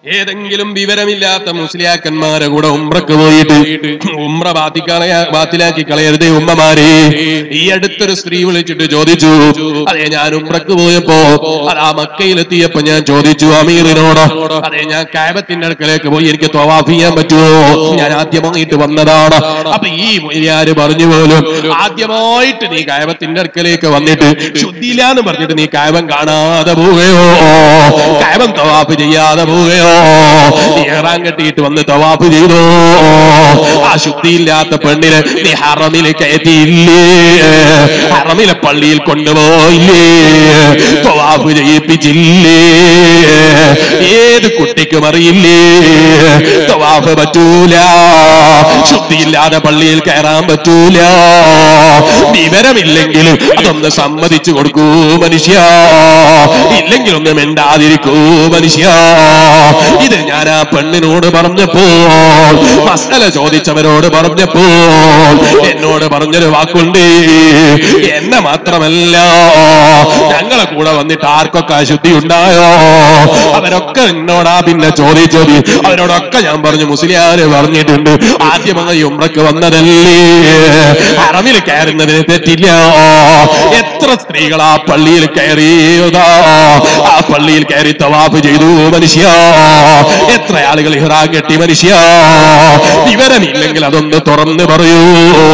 ഏതെങ്കിലും വിവരമില്ലാത്ത മുസ്ലിയാക്കന്മാരെ കൂടെ ഉംറക്ക് പോയിട്ട് ഉംറ ബാത്തിക്കളയാ ബാത്തിലാക്കി കളയരുതേ ഉമ്മമാരെ ഈ അടുത്തൊരു സ്ത്രീ വിളിച്ചിട്ട് ചോദിച്ചു അതെ ഞാൻ ഉംറക്ക് പോയപ്പോ അതാ മക്കയിലെത്തിയപ്പോ ഞാൻ ചോദിച്ചു അമീറിനോട് അതെ ഞാൻ കാബത്തിന്റെ അടുക്കലേക്ക് പോയി എനിക്ക് തവാഫ് ചെയ്യാൻ പറ്റുമോ ഞാൻ ആദ്യമായിട്ട് വന്നതാണ് അപ്പൊ ഈ മുരിയാര് പറഞ്ഞു പോലും ആദ്യമായിട്ട് നീ കായബത്തിന്റെ അടുക്കലേക്ക് വന്നിട്ട് ശുദ്ധിയില്ല എന്ന് പറഞ്ഞിട്ട് നീ കായബം കാണാതെ പോവുകയോ കായബം തവാഫ് ചെയ്യാതെ പോവുകയോ നീ ഏറാൻ കെട്ടിയിട്ട് വന്ന് തവാഫ് ചെയ്തോ ആ ശുദ്ധിയില്ലാത്ത പെണ്ണിനെ നീ ഹറമില് കയറ്റിയില്ലേ ഹറമിലെ പള്ളിയിൽ കൊണ്ടുപോയില്ലേ തവാഫ് ചെയ്യിപ്പിച്ചില്ലേ ഏത് കുട്ടിക്കും അറിയില്ലേ തവാഫ് പറ്റൂല ശുദ്ധിയില്ലാതെ പള്ളിയിൽ കയറാൻ പറ്റൂല വിവരമില്ലെങ്കിൽ അതൊന്ന് സമ്മതിച്ചു കൊടുക്കൂ മനുഷ്യ ഇല്ലെങ്കിൽ ഒന്ന് മിണ്ടാതിരിക്കൂ മനുഷ്യ ഇത് ഞാൻ ആ പെണ്ണിനോട് പറഞ്ഞപ്പോ മസല ചോദിച്ചവരോട് പറഞ്ഞപ്പോ എന്നോട് പറഞ്ഞൊരു വാക്കുണ്ട് എന്നെ മാത്രമല്ല ഞങ്ങളെ കൂടെ വന്നിട്ട് ആർക്കൊക്കെ അശുദ്ധി ഉണ്ടായോ അവരൊക്കെ എന്നോടാ പിന്നെ ചോദിച്ചത് അവരോടൊക്കെ ഞാൻ പറഞ്ഞു മുസ്ലിയാര് പറഞ്ഞിട്ടുണ്ട് ആദ്യമായി ഉമ്രക്ക് വന്നതല്ലേ അറമിൽ കയറുന്നതിന് തെറ്റില്ല എത്ര സ്ത്രീകൾ ആ പള്ളിയിൽ കയറിയതാ ആ പള്ളിയിൽ കയറി തവാഫ് ചെയ്തു മനുഷ്യ എത്ര ആളുകൾ ഇഹ്റാം കെട്ടി മനുഷ്യ വിവരമില്ലെങ്കിൽ അതൊന്ന് തുറന്ന് പറയൂ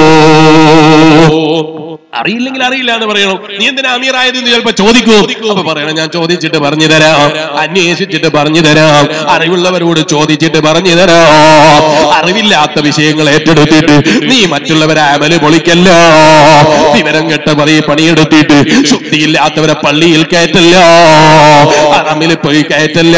അറിയില്ലെങ്കിൽ അറിയില്ല എന്ന് പറയണം നീ എന്തിനാ അമീറായത് എന്ന് ചിലപ്പോ ചോദിക്കൂ അപ്പൊ പറയണം ഞാൻ ചോദിച്ചിട്ട് പറഞ്ഞു തരാം അന്വേഷിച്ചിട്ട് പറഞ്ഞു തരാം അറിവുള്ളവരോട് ചോദിച്ചിട്ട് പറഞ്ഞു തരാം അറിവില്ലാത്ത വിഷയങ്ങൾ ഏറ്റെടുത്തിട്ട് നീ മറ്റുള്ളവരെ അമല് പൊളിക്കല്ല വിവരം കെട്ട പറയും പണിയെടുത്തിട്ട് ശുദ്ധിയില്ലാത്തവരെ പള്ളിയിൽ കയറ്റല്ല അറമിൽ പോയി കയറ്റല്ല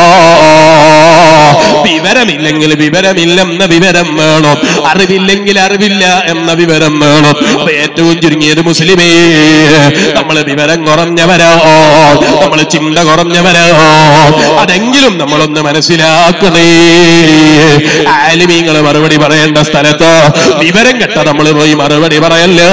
വിവരമില്ലെങ്കിൽ വിവരമില്ലെന്ന വിവരം വേണം അറിവില്ലെങ്കിൽ അറിവില്ല എന്ന വിവരം വേണം അപ്പൊ ഏറ്റവും ചുരുങ്ങിയത് മുസ്ലിമേ നമ്മൾ വിവരം കുറഞ്ഞവരോ നമ്മൾ ചിന്ത കുറഞ്ഞവരോ അതെങ്കിലും നമ്മളൊന്ന് മനസ്സിലാക്കണേ ആലിമീങ്ങൾ മറുപടി പറയേണ്ട സ്ഥലത്ത് വിവരം കെട്ട നമ്മൾ പോയി മറുപടി പറയല്ലോ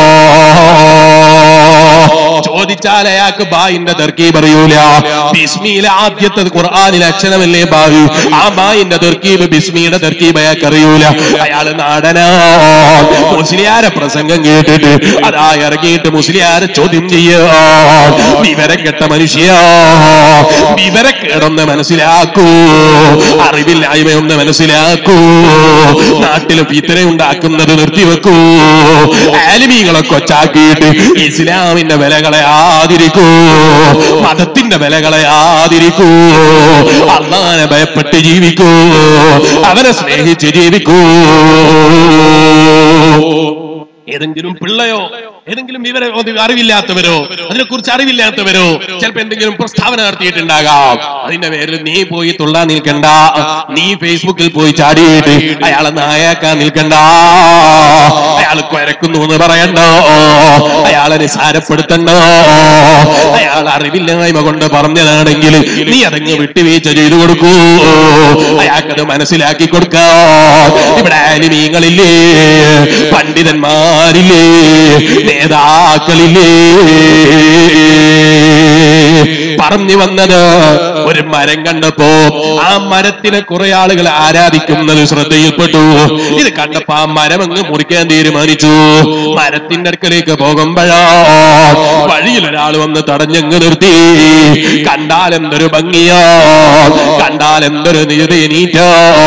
ചോദിച്ചാൽ അയാൾക്ക് ബായിന്റെ തെർക്കീബ് അറിയൂല ബിസ്മിയിലെ ആദ്യത്തെ ഖുർആാനിലെ അക്ഷരമല്ലേ ബായു ആ ബായിന്റെ തെർക്കീബ് ബിസ്മിയുടെ തെർക്കീബ് അയാൾക്ക് അറിയൂല അയാള് നാടനാ മുസ്ലിയാരെ പ്രസംഗം കേട്ടിട്ട് അതാ ഇറങ്ങിയിട്ട് മുസ്ലിയാരെ ചോദ്യം ചെയ്യാ വിവരം കെട്ട മനുഷ്യ വിവരക്കേടൊന്ന് മനസ്സിലാക്കൂ അറിവില്ലായ്മയൊന്ന് മനസ്സിലാക്കൂ നാട്ടിൽ ഫിത്തന ഉണ്ടാക്കുന്നത് നിർത്തിവെക്കൂ ആലിമീങ്ങളെ കൊച്ചാക്കിയിട്ട് ഇസ്ലാമിന്റെ വിലകളെ ആദരിക്കൂ മതത്തിന്റെ വിലകളെ ആദരിക്കൂ അള്ളാനെ ഭയപ്പെട്ട് ജീവിക്കൂ അവനെ സ്നേഹിച്ച് ജീവിക്കൂ ഏതെങ്കിലും പിള്ളയോ ഏതെങ്കിലും വിവര അറിവില്ലാത്തവരോ അതിനെക്കുറിച്ച് അറിവില്ലാത്തവരോ ചിലപ്പോ എന്തെങ്കിലും പ്രസ്താവന നടത്തിയിട്ടുണ്ടാകാം അതിന്റെ പേരിൽ നീ പോയി തുള്ളാൻ നിൽക്കണ്ട നീ ഫേസ്ബുക്കിൽ പോയി ചാടിയിട്ട് അയാളെ നായാക്കാൻ നിൽക്കണ്ട അയാൾ കുരക്കുന്നു എന്ന് പറയണ്ടോ അയാളെ നിസാരപ്പെടുത്തണ്ടോ അയാൾ അറിവില്ലായ്മ കൊണ്ട് പറഞ്ഞതാണെങ്കിൽ നീ അതങ്ങ് വിട്ടുവീഴ്ച ചെയ്തു കൊടുക്കൂ അയാൾക്കത് മനസ്സിലാക്കി കൊടുക്കാം ഇവിടെ ആലിമീങ്ങളില്ലേ പണ്ഡിതന്മാരില്ലേ നേതാക്കളില്ലേ പറഞ്ഞു വന്നത് ഒരു മരം കണ്ടപ്പോ ആ മരത്തിനെ കുറെ ആളുകൾ ആരാധിക്കുന്നത് ശ്രദ്ധയിൽപ്പെട്ടു ഇത് കണ്ടപ്പോ ആ മരം അങ്ങ് മുറിക്കാൻ തീരുമാനിച്ചു മരത്തിന്റെ അടുക്കലേക്ക് പോകുമ്പോഴാ വഴിയിൽ ഒരാൾ വന്ന് തടഞ്ഞങ്ങ് നിർത്തി കണ്ടാൽ എന്തൊരു ഭംഗിയാ കണ്ടാൽ എന്തൊരു നീതീനീറ്റാ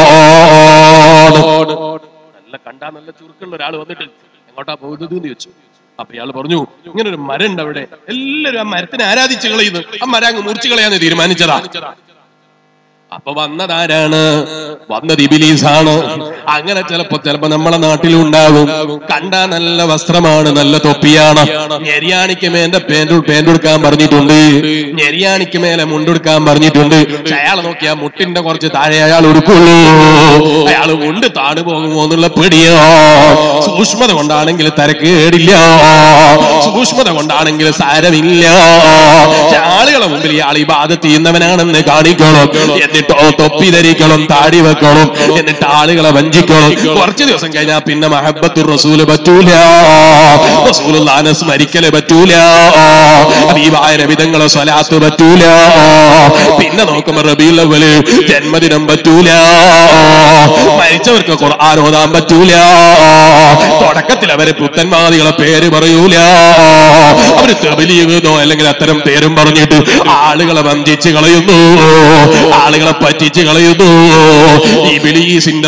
നല്ല കണ്ടാ നല്ല ചുരുക്കുള്ള ഒരാൾ വന്നിട്ട് എങ്ങോട്ടാ പോകുന്നത് എന്ന് ചോദിച്ചു അപ്പൊ ഇയാൾ പറഞ്ഞു ഇങ്ങനെ ഒരു മരം ഉണ്ട് അവിടെ എല്ലാരും ആ മരത്തിനെ ആരാധിച്ചു കളയുന്നു ആ മരം അങ്ങ് മുറിച്ചു കളയാന്ന് തീരുമാനിച്ചതാ അപ്പൊ വന്നതാരാണ് വന്നത് ഇബിലീസാണ് അങ്ങനെ ചിലപ്പോ ചിലപ്പോ നമ്മളെ നാട്ടിലും ഉണ്ടാകും കണ്ടാ നല്ല വസ്ത്രമാണ് നല്ല തൊപ്പിയാണ് ഞെരിയാണിക്ക് മേന്റെ പേന്റ് പേന്റ് എടുക്കാൻ പറഞ്ഞിട്ടുണ്ട് ഞെരിയാണിക്ക് മേലെ മുണ്ടെടുക്കാൻ പറഞ്ഞിട്ടുണ്ട് പക്ഷെ അയാളെ നോക്കിയാ മുട്ടിന്റെ കുറച്ച് താഴെ അയാൾ ഉടുക്കുള്ളൂ അയാൾ മുണ്ട് താണു പോകുമോ എന്നുള്ള പേടിയോ സൂക്ഷ്മത കൊണ്ടാണെങ്കിൽ തരക്കേടില്ല സൂക്ഷ്മത കൊണ്ടാണെങ്കിൽ സാരമില്ല പക്ഷെ ആളുകളെ മുമ്പിൽ ഇയാൾ ഈ ബാധ ചെയ്യുന്നവനാണെന്ന് കാണിക്കണം എന്നിട്ട് എന്നിട്ട് ഓ തൊപ്പി ധരിക്കണം താടി വെക്കണം എന്നിട്ട് ആളുകളെ വഞ്ചിക്കണം കുറച്ച് ദിവസം കഴിഞ്ഞാൽ പിന്നെ മഹബത്തുർ റസൂല് പറ്റൂല റസൂലുള്ളാനെ സ്മരിക്കല് പറ്റൂല ഹബീബായ രവിതങ്ങളെ സ്വലാത്ത് പറ്റൂല പിന്നെ നോക്കുമ്പോ റബീൽ അവല് ജന്മദിനം പറ്റൂല മരിച്ചവർക്ക് ഖുർആൻ ഓതാൻ പറ്റൂല തുടക്കത്തിൽ അവര് പുത്തൻവാദികളെ പേര് പറയൂല അവര് തെബലീഗെന്നോ അല്ലെങ്കിൽ അത്തരം പേരും പറഞ്ഞിട്ട് ആളുകളെ വഞ്ചിച്ച് കളയുന്നു ആളുകളെ പറ്റിച്ച് കളയുന്നു ഈ ബിലീസിന്റെ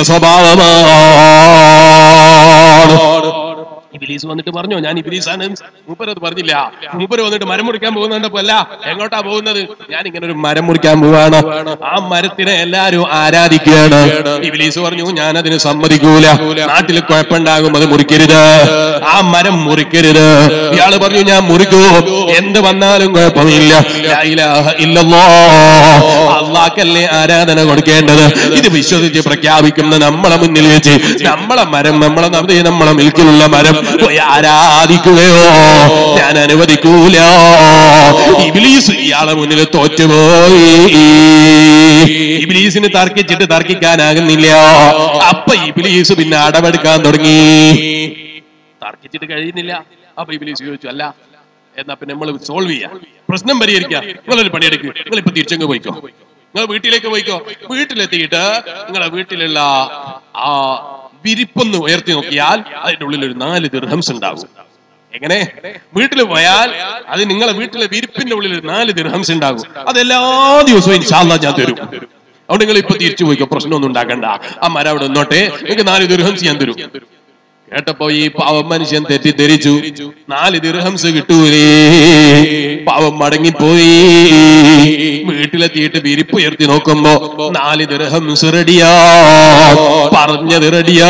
സ്വഭാവമാണ് ഇബിലീസ് വന്നിട്ട് പറഞ്ഞോ ഞാൻ ഇബിലീസാണ് മൂപ്പര് അത് പറഞ്ഞില്ല മൂപ്പര് വന്നിട്ട് മരം മുറിക്കാൻ പോകുന്നുണ്ടപ്പോ അല്ല എങ്ങോട്ടാ പോകുന്നത് ഞാൻ ഇങ്ങനെ ഒരു മരം മുറിക്കാൻ പോവാണ് ആ മരത്തിനെ എല്ലാരും ആരാധിക്കുകയാണ് ഇബിലീസ് പറഞ്ഞു ഞാൻ അതിന് സമ്മതിക്കൂല നാട്ടിൽ കുഴപ്പമുണ്ടാകും അത് മുറിക്കരുത് ആ മരം മുറിക്കരുത് ഇയാള് പറഞ്ഞു ഞാൻ മുറിക്കൂ എന്ത് വന്നാലും കുഴപ്പമില്ല ലാ ഇലാഹ ഇല്ലല്ലാഹ്. അള്ളാഹ്ക്കല്ലേ ആരാധന കൊടുക്കേണ്ടത് ഇത് വിശ്വസിച്ച് പ്രഖ്യാപിക്കുന്ന നമ്മളെ മുന്നിൽ വെച്ച് നമ്മളെ മരം നമ്മളെ നദി നമ്മളെ മിൽക്കിലുള്ള മരം പോയി ആരാധിക്കുകയോ ഞാൻ അനുവദിക്കൂല ഇബിലീസ് ഇയാളെ മുന്നിൽ തോറ്റുപോയി ഇബിലീസിന് തർക്കിച്ചിട്ട് തർക്കിക്കാനാകുന്നില്ല അപ്പൊ ഇബിലീസ് പിന്നെ അടവെടുക്കാൻ തുടങ്ങി തർക്കിച്ചിട്ട് കഴിയുന്നില്ല അപ്പൊ ഇബിലീസ് ചോദിച്ചു അല്ല എന്നാ പിന്നെ നമ്മൾ സോൾവ് ചെയ്യാം പ്രശ്നം പരിഹരിക്കാം നിങ്ങളൊരു പണിയെടുക്കുക നിങ്ങൾ ഇപ്പൊ തിരിച്ചങ്ങ് പോയിക്കോ നിങ്ങൾ വീട്ടിലേക്ക് പോയിക്കോ വീട്ടിലെത്തിയിട്ട് നിങ്ങളെ വീട്ടിലുള്ള ആ വിരിപ്പൊന്ന് ഉയർത്തി നോക്കിയാൽ അതിന്റെ ഉള്ളിൽ ഒരു നാല് ദിർഹംസ് ഉണ്ടാകും എങ്ങനെ വീട്ടിൽ പോയാൽ അത് നിങ്ങളെ വീട്ടിലെ വിരിപ്പിന്റെ ഉള്ളിൽ ഒരു നാല് ദിർഹംസ് ഉണ്ടാകും അത് എല്ലാ ദിവസവും ഇൻഷാല്ലാ ഞാൻ തരും അതുകൊണ്ട് നിങ്ങൾ ഇപ്പൊ തിരിച്ചു പോയിക്കോ പ്രശ്നമൊന്നും ഉണ്ടാക്കണ്ട ആ മരം അവിടെ നിന്നോട്ടെ നിങ്ങൾക്ക് നാല് ദിർഹംസ് ഞാൻ തരും കേട്ടപ്പോ ഈ പാവം മനുഷ്യൻ തെറ്റിദ്ധരിച്ചു നാല് ദിർഹംസ് കിട്ടൂലേ പാവം മടങ്ങിപ്പോയി വീട്ടിലെത്തിയിട്ട് വിരിപ്പ് ഉയർത്തി നോക്കുമ്പോ നാല് ദിർഹംസ് റെഡിയാ പറഞ്ഞത് റെഡിയാ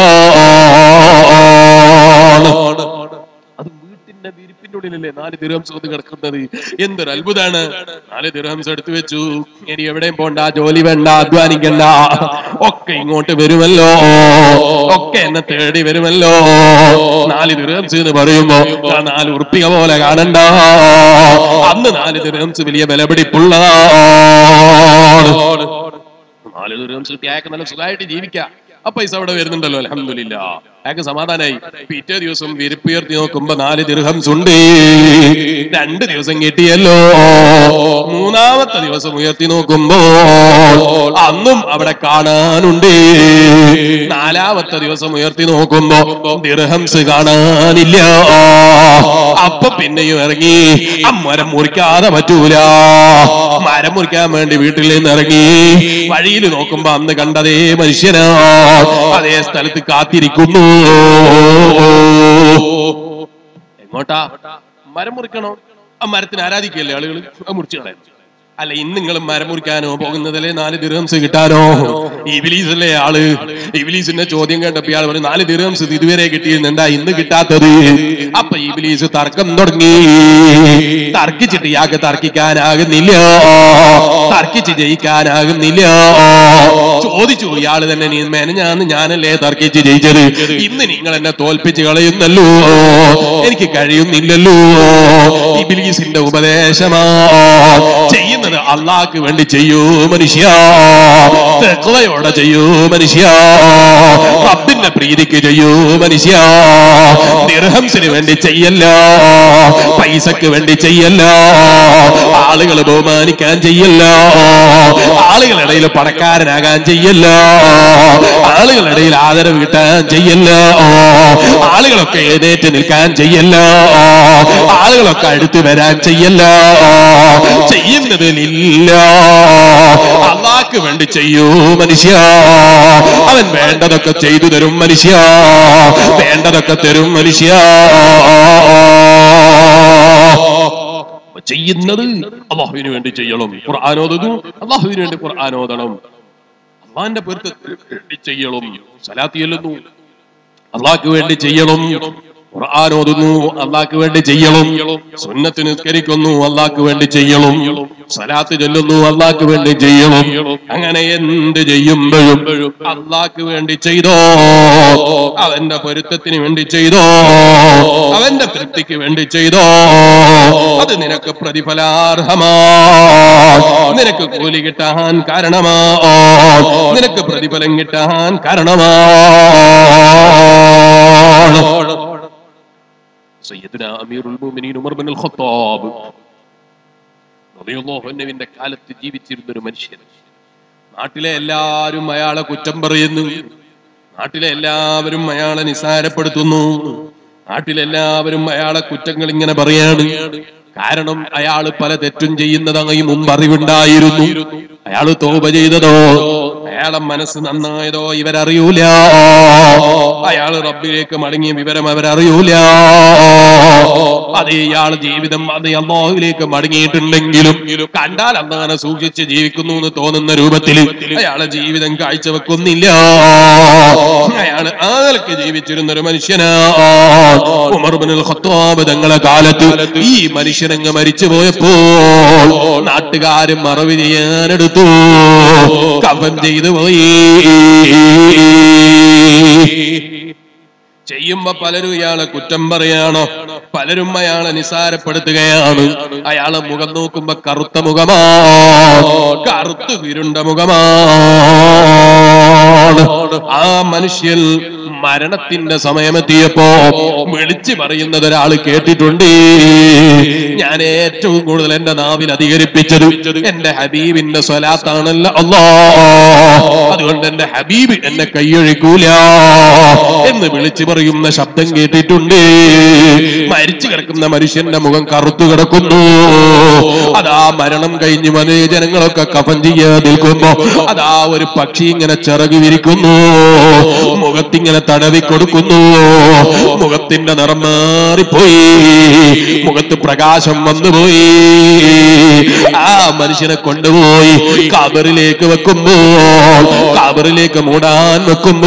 അത് വീട്ടിന്റെ വിരിപ്പിന്റെ ഉള്ളിലല്ലേ നാല് ദിർഹംസ് വന്ന് കിടക്കുന്നത് എന്തൊരു അത്ഭുതാണ് നാല് ദിർഹംസ് എടുത്തു വെച്ചു ഇനി എവിടെയും പോണ്ട ജോലി വേണ്ട അധ്വാനിക്കണ്ട ഒക്കെ ഇങ്ങോട്ട് വരുമല്ലോ ഒക്കെ എന്നെ തേടി വരുമല്ലോ നാല് ദിർഹംസ് എന്ന് പറയുമ്പോ ആ നാല് ഉറുപ്പിക പോലെ കാണണ്ട അന്ന് നാല് ദിർഹംസ് വലിയ വിലപിടിപ്പുള്ളതാണ് നാല് ദിർഹംസ് കിട്ടി അയാൾക്ക് നല്ല സുഖമായിട്ട് ജീവിക്കാം ആ പൈസ അവിടെ വരുന്നുണ്ടല്ലോ അലഹമില്ല അയാൾക്ക് സമാധാനായി പിറ്റേ ദിവസം വിരിപ്പുയർത്തി നോക്കുമ്പോ നാല് ദിർഹംസ് ഉണ്ട് രണ്ട് ദിവസം കിട്ടിയല്ലോ മൂന്നാമത്തെ ദിവസം ഉയർത്തി നോക്കുമ്പോ അന്നും അവിടെ കാണാനുണ്ട് നാലാമത്തെ ദിവസം ഉയർത്തി നോക്കുമ്പോ ദിർഹംസ് കാണാനില്ല അപ്പൊ പിന്നെയും ഇറങ്ങി ആ മരം മുറിക്കാതെ പറ്റൂല മരം മുറിക്കാൻ വേണ്ടി വീട്ടിൽ നിന്ന് ഇറങ്ങി വഴിയിൽ നോക്കുമ്പോ അന്ന് കണ്ടതേ മനുഷ്യനാ അതേ സ്ഥലത്ത് കാത്തിരിക്കുന്നു എങ്ങോട്ടാ മരം മുറിക്കണോ ആ മരത്തിന് ആരാധിക്കല്ലേ ആളുകൾ ആ മുറിച്ചു കളയാൻ അല്ല ഇന്ന് നിങ്ങൾ മരം മുറിക്കാനോ പോകുന്നതല്ലേ നാല് ദിർഹംസ് കിട്ടാനോ ഇബിലീസ് അല്ലേ ആള് ഇബിലീസിന്റെ ചോദ്യം കേട്ടപ്പോ ഇയാൾ പറഞ്ഞു നാല് ദിർഹംസ് ഇതുവരെ കിട്ടിയിരുന്നു എന്താ ഇന്ന് കിട്ടാത്തത് അപ്പൊ ഇബിലീസ് തർക്കം തുടങ്ങി തർക്കിച്ചിട്ട് ഇയാൾക്ക് തർക്കിക്കാനാകുന്നില്ല തർക്കിച്ച് ജയിക്കാനാകുന്നില്ല ചോദിച്ചു ഇയാള് തന്നെ നീ മെനഞ്ഞാന്ന് ഞാനല്ലേ തർക്കിച്ച് ജയിച്ചത് ഇന്ന് നിങ്ങൾ എന്നെ തോൽപ്പിച്ച് കളയുന്നല്ലോ എനിക്ക് കഴിയുന്നില്ലല്ലോ ഇബിലീസിന്റെ ഉപദേശമാ ചെയ്യുന്നത് അള്ളാഹ്ക്ക് വേണ്ടി ചെയ്യൂ മനുഷ്യ തെക്കുവയോടെ ചെയ്യൂ മനുഷ്യ റബ്ബിന്റെ പ്രീതിക്ക് ചെയ്യൂ മനുഷ്യ ദിർഹംസിന് വേണ്ടി ചെയ്യല്ല പൈസക്ക് വേണ്ടി ചെയ്യല്ല ആളുകൾ ബഹുമാനിക്കാൻ ചെയ്യല്ല ആളുകളിടയിൽ പണക്കാരനാകാൻ ചെയ്യല്ല ആളുകളിടയിൽ ആദരവ് കിട്ടാൻ ചെയ്യല്ല ആളുകളൊക്കെ എഴുന്നേറ്റ് നിൽക്കാൻ ചെയ്യല്ല ആളുകളൊക്കെ അടുത്ത് വരാൻ ചെയ്യല്ല ചെയ്യുന്നതിലില്ല അള്ളാക്ക് വേണ്ടി ചെയ്യൂ മനുഷ്യ അവൻ വേണ്ടതൊക്കെ ചെയ്തു തരും മനുഷ്യ വേണ്ടതൊക്കെ തരും മനുഷ്യ ചെയ്യുന്നത് അള്ളാഹുവിന് വേണ്ടി ചെയ്യണം ഖുർആാനോദു അള്ളാഹുവിന് വേണ്ടി ഖുർആാനോദണം അള്ളാഹിന്റെ പൊരുത്തത്തിന് വേണ്ടി ചെയ്യണം സലാത്തി ചെല്ലുന്നു അള്ളാഹ്ക്ക് വേണ്ടി ചെയ്യണം ഖുർആൻ ഓതുന്നു അള്ളാഹ്ക്ക് വേണ്ടി ചെയ്യണം സുന്നത്ത് നിസ്കരിക്കുന്നു അള്ളാഹ്ക്ക് വേണ്ടി ചെയ്യണം സലാത്ത് ചൊല്ലുന്നു അള്ളാഹ്ക്ക് വേണ്ടി ചെയ്യണം അങ്ങനെ എന്ത് ചെയ്യുമ്പോഴും അള്ളാഹ്ക്ക് വേണ്ടി ചെയ്തോ അവന്റെ പൊരുത്തത്തിന് വേണ്ടി ചെയ്തോ അവന്റെ തൃപ്തിക്ക് വേണ്ടി ചെയ്തോ അത് നിനക്ക് പ്രതിഫലാർഹമാ നിനക്ക് കൂലി കിട്ടാൻ കാരണമാ നിനക്ക് പ്രതിഫലം കിട്ടാൻ കാരണമാണ് സയ്യിദ്ന അമീറുൽ മുഅ്മിനീൻ ഉമർ ബിൻ അൽ ഖത്താബ് റളിയല്ലാഹു അൻഹുവിന്റെ കാലത്ത് ജീവിച്ചിരുന്ന ഒരു മനുഷ്യൻ നാട്ടിലെ എല്ലാവരും അയാളെ കുറ്റം പറയുന്നു നാട്ടിലെ എല്ലാവരും അയാളെ നിസാരപ്പെടുത്തുന്നു നാട്ടിലെല്ലാവരും അയാളെ കുറ്റങ്ങൾ ഇങ്ങനെ പറയാണ് കാരണം അയാൾ പല തെറ്റും ചെയ്യുന്നതായി മുമ്പ് അറിവുണ്ടായിരുന്നു അയാൾ തോപ ചെയ്തതോ അയാളെ മനസ്സ് നന്നായതോ ഇവരറിയൂല അയാൾ റബ്ബിലേക്ക് മടങ്ങിയ വിവരം അവരറിയൂല അത് ഇയാൾ ജീവിതം അത് അള്ളാഹുവിലേക്ക് മടങ്ങിയിട്ടുണ്ടെങ്കിലും കണ്ടാൽ അങ്ങനെ സൂക്ഷിച്ച് ജീവിക്കുന്നു എന്ന് തോന്നുന്ന രൂപത്തിൽ അയാളെ ജീവിതം കാഴ്ചവെക്കുന്നില്ല അയാൾ ആകൾക്ക് ജീവിച്ചിരുന്ന ഒരു മനുഷ്യനാ ഉമർ ബിൻ ഖത്താബ് തങ്ങളെ കാലത്ത് ഈ മനുഷ്യനങ്ങ് മരിച്ചു പോയപ്പോൾ നാട്ടുകാരും മറവ് ചെയ്യാനെടുത്തു കവൻ ചെയ്തു പോയി ചെയ്യുമ്പോ പലരും ഇയാളെ കുറ്റം പറയാണോ പലരും അയാളെ നിസാരപ്പെടുത്തുകയാണ് അയാളെ മുഖം നോക്കുമ്പോ കറുത്ത മുഖമാ കറുത്തു വിരുണ്ട മുഖമാണ് ആ മനുഷ്യൻ മരണത്തിന്റെ സമയമെത്തിയപ്പോ വിളിച്ചു പറയുന്നത് ഒരാൾ കേട്ടിട്ടുണ്ട് ഞാൻ ഏറ്റവും കൂടുതൽ എന്റെ നാവിൽ അധികരിപ്പിച്ചത് എന്റെ ഹബീബിന്റെ സ്വലാത്താണല്ലോ അല്ലോ അതുകൊണ്ട് എന്റെ ഹബീബ് എന്നെ കൈയൊഴിക്കൂല എന്ന് വിളിച്ചു പറയുന്ന ശബ്ദം കേട്ടിട്ടുണ്ട് മരിച്ചു കിടക്കുന്ന മനുഷ്യന്റെ മുഖം കറുത്തു കിടക്കുന്നു അതാ മരണം കഴിഞ്ഞ് വന്ന് ജനങ്ങളൊക്കെ കഫൻ ചെയ്യാൻ നിൽക്കുമ്പോ അതാ ഒരു പക്ഷി ഇങ്ങനെ ചിറക് വിരിക്കുന്നു മുഖത്തിങ്ങനെ തടവി കൊടുക്കുന്നു മുഖത്തിന്റെ നിറം മാറിപ്പോയി മുഖത്ത് പ്രകാശം വന്നുപോയി ആ മനുഷ്യനെ കൊണ്ടുപോയി കബറിലേക്ക് വെക്കുമ്പോ കബറിലേക്ക് മൂടാൻ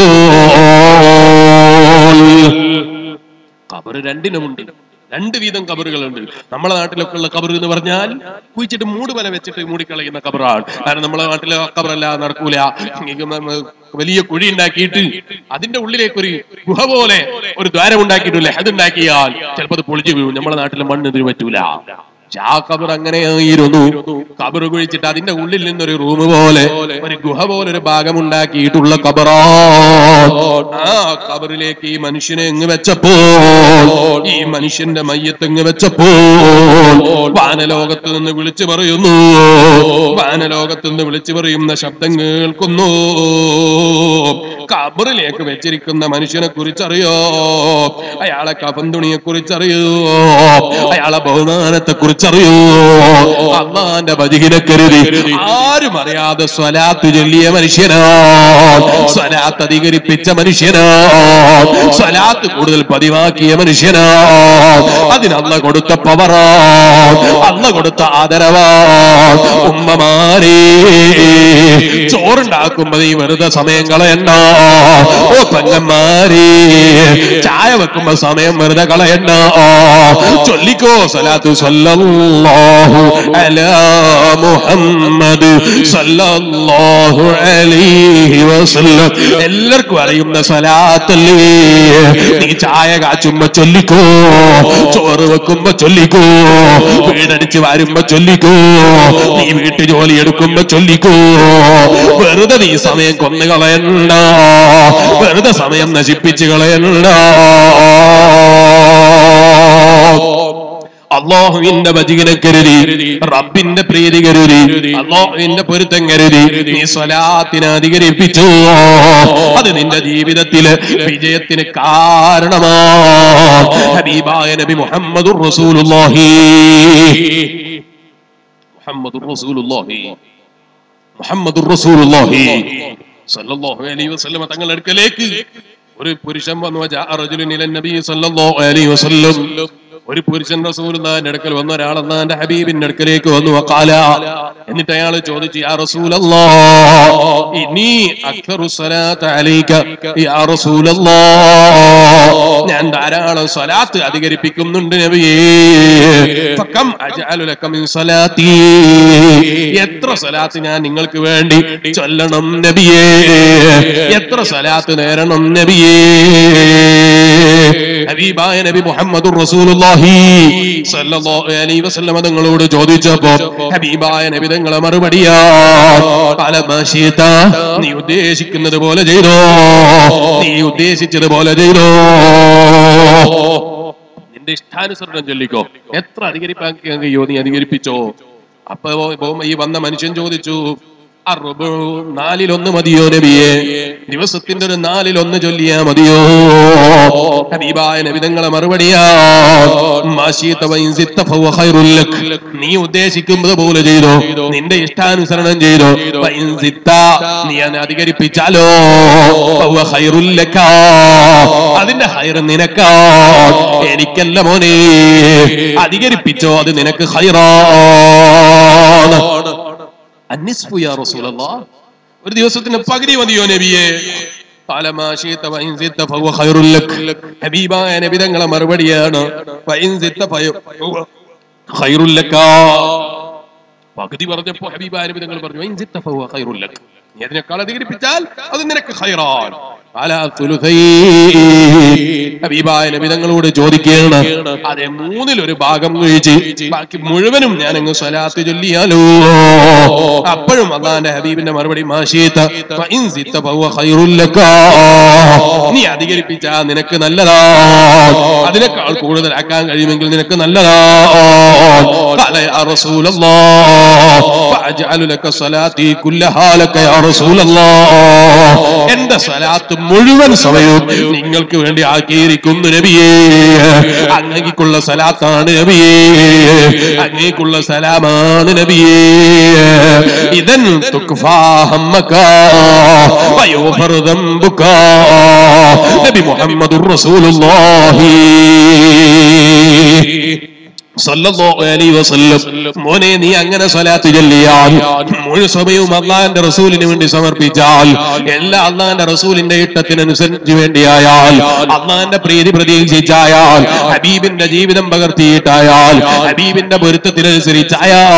വെക്കുമ്പോൾ കബറ് രണ്ടിനുമുണ്ട് രണ്ട് വീതം കബറുകളുണ്ട് നമ്മളെ നാട്ടിലൊക്കെ ഉള്ള കബർ എന്ന് പറഞ്ഞാൽ കുഴിച്ചിട്ട് മൂട് വല വെച്ചിട്ട് മൂടിക്കളയുന്ന കബറാണ് കാരണം നമ്മളെ നാട്ടിലെ കബറല്ല നടക്കൂല ഇങ്ങ് മ- മ- വലിയ കുഴി ഉണ്ടാക്കിയിട്ട് അതിന്റെ ഉള്ളിലേക്ക് ഒരു ഗുഹ പോലെ ഒരു ദ്വാരം ഉണ്ടാക്കിയിട്ടില്ലേ അതുണ്ടാക്കിയാൽ ചിലപ്പോൾ അത് പൊളിച്ചു വീഴും നമ്മളെ നാട്ടിലെ മണ്ണ് ഇതിന് പറ്റൂല പക്ഷെ ആ കബർ അങ്ങനെയായിരുന്നു കബർ കുഴിച്ചിട്ട് അതിന്റെ ഉള്ളിൽ നിന്നൊരു റൂം പോലെ ഒരു ഗുഹ പോലെ ഒരു ഭാഗം ഉണ്ടാക്കിയിട്ടുള്ള കബറാ ആ കബറിലേക്ക് ഈ മനുഷ്യനെ എങ്ങ് വെച്ചപ്പോൾ ഈ മനുഷ്യന്റെ മയ്യത്ത് എങ്ങ് വെച്ചപ്പോൾ വാനലോകത്ത് നിന്ന് വിളിച്ചു പറയുന്നു വാനലോകത്ത് നിന്ന് വിളിച്ചു പറയുന്ന ശബ്ദം കേൾക്കുന്നു കബറിലേക്ക് വെച്ചിരിക്കുന്ന മനുഷ്യനെ കുറിച്ചറിയോ അയാളെ കഫന്തുണിയെ കുറിച്ചറിയോ അയാളെ ബഹുമാനത്തെ കുറിച്ചറിയോ അള്ളാന്റെ ബതികിനെ കരുതി ആരും അറിയാതെ സ്വലാത്ത് ചൊല്ലിയ മനുഷ്യനാ സ്വലാത്ത് അധികരിപ്പിച്ച മനുഷ്യനാ സ്വലാത്ത് കൂടുതൽ പതിവാക്കിയ മനുഷ്യനാ അതിന് അല്ല കൊടുത്ത പവറാ അല്ല കൊടുത്ത ആദരവാ ഉമ്മമാരേ ചോറുണ്ടാക്കുമ്പോ നീ വെറുതെ സമയം കളയണ്ട ഓ പെങ്ങന്മാരേ ചായ വെക്കുമ്പോ സമയം വെറുതെ കളയണ്ട ചൊല്ലിക്കോ സലാത്തു സല്ലല്ലാഹു അലാ മുഹമ്മദ് സല്ലല്ലാഹു അലൈഹി വസല്ലം എല്ലാവർക്കും അറിയുന്ന സലാത്തല്ലേ നീ ചായ കാച്ചുമ്പോ ചൊല്ലിക്കോ ചോറ് വെക്കുമ്പോ ചൊല്ലിക്കോ വീടടിച്ച് വരുമ്പോ ചൊല്ലിക്കോ നീ വീട്ടു ജോലി എടുക്കുമ്പോ ചൊല്ലിക്കോ വെറുതെ നീ സമയം കൊന്നു കളയണ്ട വെറുതെ സമയം നശിപ്പിച്ച് കളയണ്ട അള്ളാഹുവിന്റെ ഭജികനെ കരുതി റബ്ബിന്റെ പ്രീതി കരുതി അള്ളാഹുവിന്റെ പൊരുത്തം കരുതി നീ സ്വലാത്തിനെ അധികരിപ്പിച്ചു അത് നിന്റെ ജീവിതത്തില് വിജയത്തിന് കാരണമാ ഹബീബായ നബി മുഹമ്മദുർ റസൂലുള്ളാഹി മുഹമ്മദുർ റസൂലുള്ളാഹി മുഹമ്മദുർ റസൂലുള്ളാഹി സല്ലല്ലാഹു അലൈഹി വസല്ലം തങ്ങളുടെ അടുക്കലേക്ക് ഒരു പുരുഷൻ വന്നു വജാ റജുലുൻ ഇലൻ നബി സല്ലല്ലാഹു അലൈഹി വസല്ലം ഒരു പുരുഷൻ റസൂലുള്ളാഹിന്റെ അടുക്കൽ വന്ന ഒരാൾ അള്ളാന്റെ ഹബീബിന്റെ അടുക്കലേക്ക് വന്നു വഖാല എന്നിട്ട് അയാൾ ചോദിച്ചു യാ റസൂലല്ലാഹ് ഇനി അക്തറു സ്വലാത്ത് അലൈക യാ റസൂലല്ലാഹ് ഞാൻ ധാരാളം സ്വലാത്ത് അധികരിപ്പിക്കുന്നുണ്ട് നബിയേ ഫകം അജഅലു ലക മിൻ സ്വലാത്തി എത്ര സ്വലാത്ത് ഞാൻ നിങ്ങൾക്ക് വേണ്ടി ചൊല്ലണം നബിയേ എത്ര സ്വലാത്ത് നേരണം നബിയേ ഹബീബായ നബി മുഹമ്മദുർ റസൂലുള്ളാഹി സല്ലല്ലാഹു അലൈഹി വസല്ലം തങ്ങളോട് ചോദിച്ചപ്പോ ഹബീബായ നബി തങ്ങളെ മറുപടിയാ പല മാശീത നീ ഉദ്ദേശിക്കുന്നത് പോലെ ചെയ്തോ നീ ഉദ്ദേശിച്ചത് പോലെ ചെയ്തോ നിന്റെ ഇഷ്ടാനുസരണം ചൊല്ലിക്കോ എത്ര അധികരിപ്പാൻ കഴിയോ നീ അധികരിപ്പിച്ചോ അപ്പൊ ഇപ്പൊ ഈ വന്ന മനുഷ്യൻ ചോദിച്ചു അറുബു നാലിലൊന്ന് മതിയോ നബിയെ ദിവസത്തിന്റെ ഒരു നാലിലൊന്ന് ചൊല്ലിയാ മതിയോ ഹബീബായ നബിതങ്ങളെ മറുപടിയാ മാശീത വൈൻ സിത്ത ഫഹുവ ഖൈറുൽ ലക്. നീ ഉദ്ദേശിക്കുന്നത് പോലെ ചെയ്തോ നിന്റെ ഇഷ്ടാനുസരണം ചെയ്തോ വൈൻ സിത്ത നീ അതിനെ അധികരിപ്പിച്ചാലോ ഫഹുവ ഖൈറുൽ ലക. അതിന്റെ ഹൈർ നിനക്കാ എനിക്കല്ല മോനെ അധികരിപ്പിച്ചോ അത് നിനക്ക് ഹൈറാണ് അന്നിസ്ഫു യാ റസൂലല്ലാഹ് ഒരു ദിവസത്തിന് പകുതി മതിയോ നബിയെ قال ما شئت وإن زدت فهو خير لك ഹബീബായ നബി തങ്ങളെ മറുപടിയാണ് وإن زدت فهو خير لك പകുതി പറഞ്ഞപ്പോ ഹബീബായ നബി തങ്ങൾ പറഞ്ഞു "വഇൻ സിത്ത ഫഹുവ ഖൈറുൽ ലക്." നീ അതിനേക്കാൾ അധികരിപ്പിച്ചാൽ അത് നിനക്ക് ഖൈറാൻ അലാ തുലുസൈ. ഹബീബായ നബി തങ്ങളോട് ചോദിക്കുകയാണ് അതെ മൂന്നിൽ ഒരു ഭാഗം കഴിച്ച് ബാക്കി മുഴുവനും ഞാൻ അങ്ങ് സ്വലാത്ത് ചൊല്ലിയാലോ അപ്പോഴും അള്ളാന്റെ ഹബീബിന്റെ മറുപടി മാഷീത്ത വഇൻ സിത്ത ഫഹുവ ഖൈറുൽ ലക. നീ അധികരിപ്പിച്ചാ നിനക്ക് നല്ലതാ അതിനേക്കാൾ കൂടുതലാക്കാൻ കഴിയുമെങ്കിൽ നിനക്ക് നല്ലതാ قال يا رسول الله فأجعل لك صلاتي كلها لك يا رسول الله എന്റെ സ്വലാത്ത് മുഴുവൻ സമയവും നിങ്ങൾക്ക് വേണ്ടി ആക്കിയിരിക്കുന്നു നബിയേ അങ്ങേക്കുള്ള സലാത്താണ് നബിയേ അങ്ങേക്കുള്ള സലാമാണ് നബിയേ ഇതൻ തുക്ഫാ ഹമ്മക വയുഫർ ദംബുക നബി മുഹമ്മദുർ റസൂലുള്ളാഹി സല്ലല്ലാഹു അലൈഹി വസല്ലം മോനെ നീ അങ്ങനെ സ്വലാത്ത് ചൊല്ലിയാൽ മുഴു സമയവും അള്ളാഹിന്റെ റസൂലിന് വേണ്ടി സമർപ്പിച്ചാൽ എല്ലാ അള്ളാഹിന്റെ റസൂലിന്റെ ഇഷ്ടത്തിനനുസരിച്ച് വേണ്ടിയായാൽ അള്ളാഹിന്റെ പ്രീതി പ്രതീക്ഷിച്ചായാൽ ഹബീബിന്റെ ജീവിതം പകർത്തിയിട്ടായാൽ ഹബീബിന്റെ പൊരുത്തത്തിനനുസരിച്ചായാൽ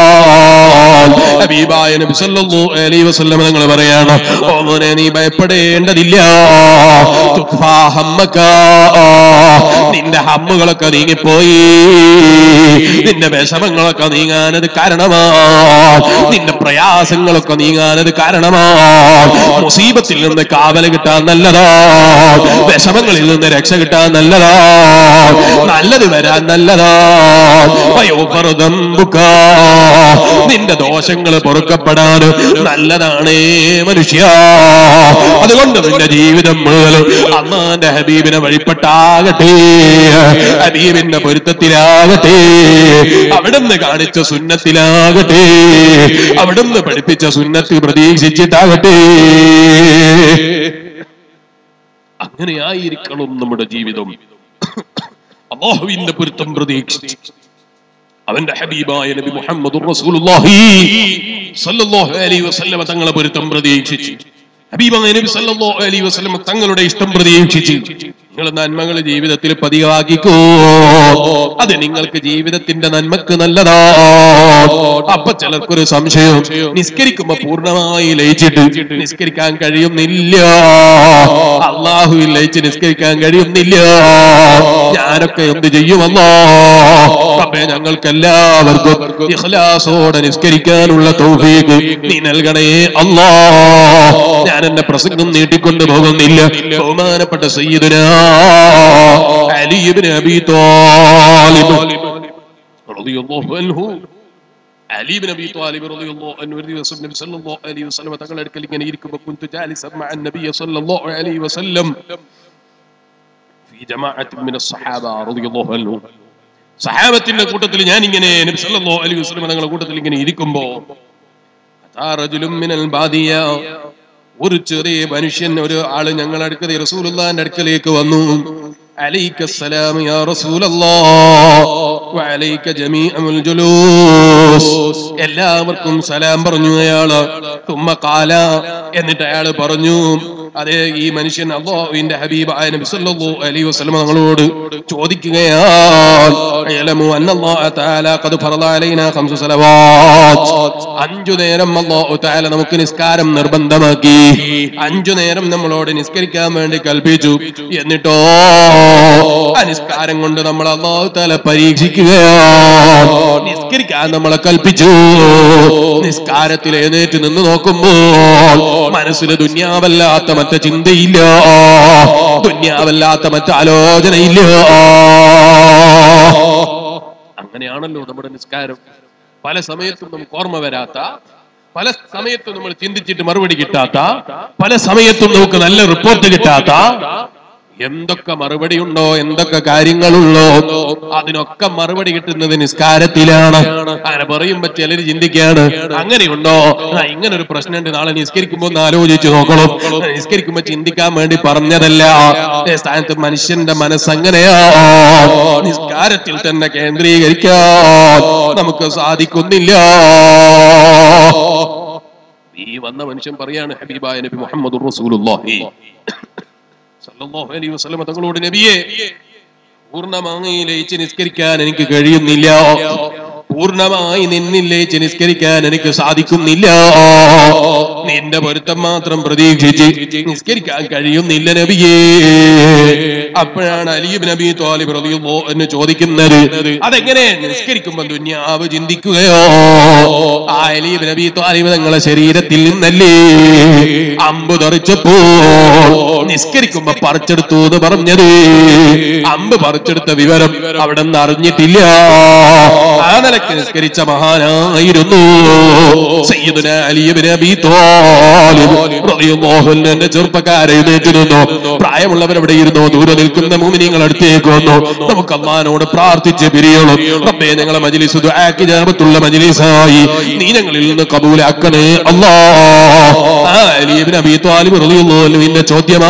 ഹബീബായ നബി സല്ലല്ലാഹു അലൈഹി വസല്ലം നിങ്ങൾ പറയാണ് ഓ മോനെ നീ ഭയപ്പെടേണ്ടതില്ല തുഖ്ഫാ ഹമ്മക നിന്റെ ഹമ്മുകളൊക്കെ നീങ്ങിപ്പോയി നിന്റെ വിഷമങ്ങളൊക്കെ നീങ്ങാനത് കാരണമാ നിന്റെ പ്രയാസങ്ങളൊക്കെ നീങ്ങാനത് കാരണമാ മുസീബത്തിൽ നിന്ന് കാവല കിട്ടാൻ നല്ലതാ വിഷമങ്ങളിൽ നിന്ന് രക്ഷ കിട്ടാൻ നല്ലതാ നല്ലത് വരാൻ നല്ലതാ വയോപറുതമ്പുക നിന്റെ ദോഷങ്ങൾ പൊറുക്കപ്പെടാൻ നല്ലതാണേ മനുഷ്യ അതുകൊണ്ട് നിന്റെ ജീവിതം മുഴുവൻ അന്നാന്റെ ഹബീബിനെ വഴിപ്പെട്ടാകട്ടെ ഹബീബിന്റെ പൊരുത്തത്തിലാകട്ടെ അവിടുന്ന് കാണിച്ച സുന്നത്തിലാകട്ടെ അവിടുന്ന് പഠിപ്പിച്ച സുന്നത്തിൽ പ്രതീക്ഷിച്ചിട്ടാകട്ടെ അങ്ങനെ ആയിരിക്കണം നമ്മുടെ ജീവിതം അള്ളാഹുവിന്റെ പൊരുത്തം പ്രതീക്ഷിച്ച് അവന്റെ ഹബീബായ നബി മുഹമ്മദ് റസൂലുള്ളാഹി സല്ലല്ലാഹു അലൈഹി വസല്ലമ തങ്ങളെ പൊരുത്തം പ്രതീക്ഷിച്ച് ഹബീബായ നബി സല്ലല്ലാഹു അലൈഹി വസല്ലമ തങ്ങളുടെ ഇഷ്ടം പ്രതീക്ഷിച്ച് നിങ്ങൾ നന്മകൾ ജീവിതത്തിൽ പതിവാക്കിക്കോ അത് നിങ്ങൾക്ക് ജീവിതത്തിന്റെ നന്മക്ക് നല്ലതാ അപ്പൊ ചിലർക്കൊരു സംശയം നിസ്കരിക്കുമ്പോ പൂർണ്ണമായി ലയിച്ചിട്ട് നിസ്കരിക്കാൻ കഴിയുന്നില്ല അള്ളാഹുവിൽ ലയിച്ച് നിസ്കരിക്കാൻ കഴിയുന്നില്ല ഞാനൊക്കെ എന്ത് ചെയ്യുമല്ലോ അപ്പേ ഞങ്ങൾക്ക് എല്ലാവർക്കും ഇഖ്ലാസോടെ നിസ്കരിക്കാനുള്ള തൗഫീഖ് നീ നൽകണേ അല്ലാ ഞാൻ എന്റെ പ്രസംഗം നീട്ടിക്കൊണ്ടു പോകുന്നില്ല ബഹുമാനപ്പെട്ട സയ്യിദുന അലി ഇബ്നു അബീ താലിബ് റളിയല്ലാഹു അൻഹു അലി ബിൻ അബി ത്വാലിബ് റളിയല്ലാഹു അൻഹു ഒരു ദിവസം നബി സല്ലല്ലാഹു അലൈഹി വസല്ലം തങ്ങളുടെ അടുക്കൽ ഇങ്ങനെ ഇരിക്കുമ്പോൾ കുന്തു ജാലിസൻ മഅ നബി സല്ലല്ലാഹു അലൈഹി വസല്ലം ഫീ ജമാഅത്തിൻ മിന സ്വഹാബ റളിയല്ലാഹു അൻഹു സഹാബത്തിന്റെ കൂട്ടത്തിൽ ഞാൻ ഇങ്ങനെ നബി സല്ലല്ലാഹു അലൈഹി വസല്ലം തങ്ങളുടെ കൂട്ടത്തിൽ ഇങ്ങനെ ഇരിക്കുമ്പോൾ അതാ റജുലുൻ മിനൽ ബാദിയ ഒരു ചെറിയ മനുഷ്യൻ ഒരു ആള് ഞങ്ങളുടെ അടുക്കൽ റസൂലുള്ളാന്റെ അടുക്കലേക്ക് വന്നു അലൈക സലാം യാ റസൂലല്ലാഹ് വഅലൈക ജമീഅുൽ ജുലൂസ് എല്ലാവർക്കും സലാം പറഞ്ഞു അയാള് തുമ്മ കാല എന്നിട്ട് അയാള് പറഞ്ഞു അതേ ഈ മനുഷ്യൻ അള്ളാഹുവിന്റെ ഹബീബായ നബി സല്ലല്ലാഹു അലൈഹി വസല്ലം തങ്ങളോട് ചോദിക്കുകയാണ് അയലമു അന്നല്ലാഹ തആല ഖദ് ഫറള അലൈനാ ഖംസു സലവാത്ത് അഞ്ചു നേരം അല്ലാഹു തആല നമുക്ക് നിസ്കാരം നിർബന്ധമാക്കി അഞ്ചു നേരം നമ്മളോട് നിസ്കരിക്കാൻ വേണ്ടി കൽപ്പിച്ചു എന്നിട്ടോ ആ നിസ്കാരം കൊണ്ട് നമ്മൾ അല്ലാഹു തആല പരീക്ഷിക്കുകയാണ് നിസ്കരിക്കാൻ നമ്മളെ കൽപ്പിച്ചു നിസ്കാരത്തിൽ എഴുന്നേറ്റ് നിന്ന് നോക്കുമ്പോൾ മനസ്സിൽ ദുന്യാവല്ലാത്ത മറ്റ ചിന്തയില്ല ദുന്യാവല്ലാത്ത മറ്റ ആലോചനയില്ല അങ്ങനെയാണല്ലോ നമ്മുടെ നിസ്കാരം പല സമയത്തും നമുക്ക് ഓർമ്മ വരാത്ത പല സമയത്തും നമ്മൾ ചിന്തിച്ചിട്ട് മറുപടി കിട്ടാത്ത പല സമയത്തും നമുക്ക് നല്ല റിപ്പോർട്ട് കിട്ടാത്ത എന്തൊക്കെ മറുപടി ഉണ്ടോ എന്തൊക്കെ കാര്യങ്ങളുള്ളോ അതിനൊക്കെ മറുപടി കിട്ടുന്നത് നിസ്കാരത്തിലാണ് അങ്ങനെ പറയുമ്പോ ചിലര് ചിന്തിക്കാണ് അങ്ങനെയുണ്ടോ ആ, ഇങ്ങനെ ഒരു പ്രശ്നമുണ്ട് നാളെ നിസ്കരിക്കുമ്പോ ഒന്ന് ആലോചിച്ച് നോക്കണം നിസ്കരിക്കുമ്പോ ചിന്തിക്കാൻ വേണ്ടി പറഞ്ഞതല്ല അതേ സ്ഥാനത്ത് മനുഷ്യന്റെ മനസ്സങ്ങനെയാ നിസ്കാരത്തിൽ തന്നെ കേന്ദ്രീകരിക്കാൻ നമുക്ക് സാധിക്കുന്നില്ല ഈ വന്ന മനുഷ്യൻ പറയാണ് ഹബീബായ നബി മുഹമ്മദ് റസൂലുള്ളാഹി സല്ലല്ലാഹു അലൈഹി വസല്ലം തങ്ങളോട് നബിയെ പൂർണ്ണമായി ലയിച്ച് നിസ്കരിക്കാൻ എനിക്ക് കഴിയുന്നില്ല പൂർണ്ണമായി നിന്നിൽ ലയിച്ച് നിസ്കരിക്കാൻ എനിക്ക് സാധിക്കുന്നില്ല നിന്റെ പൊരുത്തം മാത്രം പ്രതീക്ഷിച്ച് നിസ്കരിക്കാൻ കഴിയുന്നില്ല നബിയേ അപ്പോഴാണ് അലീബ് നബി തോലിബ് റളിയല്ലാഹു എന്ന് ചോദിക്കുന്നത് അതെങ്ങനെ നിസ്കരിക്കുമ്പോൾ ദുന്യാവ് ചിന്തിക്കുകയോ ആ അലീബ് നബി തോലിബ് തങ്ങളെ ശരീരത്തിൽ നിന്നല്ലേ അമ്പ് തെറിച്ചപ്പോൾ നിസ്കരിക്കുമ്പോ പറിച്ചെടുത്തു എന്ന് പറഞ്ഞത് അമ്പ് പറിച്ചെടുത്ത വിവരം അവിടെ നിന്ന് അറിഞ്ഞിട്ടില്ല ആ നിലക്ക് നിസ്കരിച്ച മഹാനായിരുന്നു സയ്യിദുന അലി ഇബ്നു അബീ ത്വാലിബ് റളിയല്ലാഹു അൻഹു എന്റെ ചെറുപ്പക്കാരെ എഴുന്നേറ്റ് നിന്നു പ്രായമുള്ളവർ അവിടെ ഇരുന്നു ദൂരെ നിൽക്കുന്ന മുഅ്മിനീങ്ങൾ അടുത്തേക്ക് വന്നു നമുക്ക് അള്ളാഹിനോട് പ്രാർത്ഥിച്ച് പിരിയണം റബ്ബേ ഞങ്ങളെ മജ്ലിസ് ദുആക്ക് ജാബത്തുള്ള മജ്ലിസായി നീ ഞങ്ങളിൽ നിന്ന് കബൂലാക്കണേ അല്ലാ ആ അലി ഇബ്നു അബീ ത്വാലിബ് റളിയല്ലാഹു അൻഹുവിന്റെ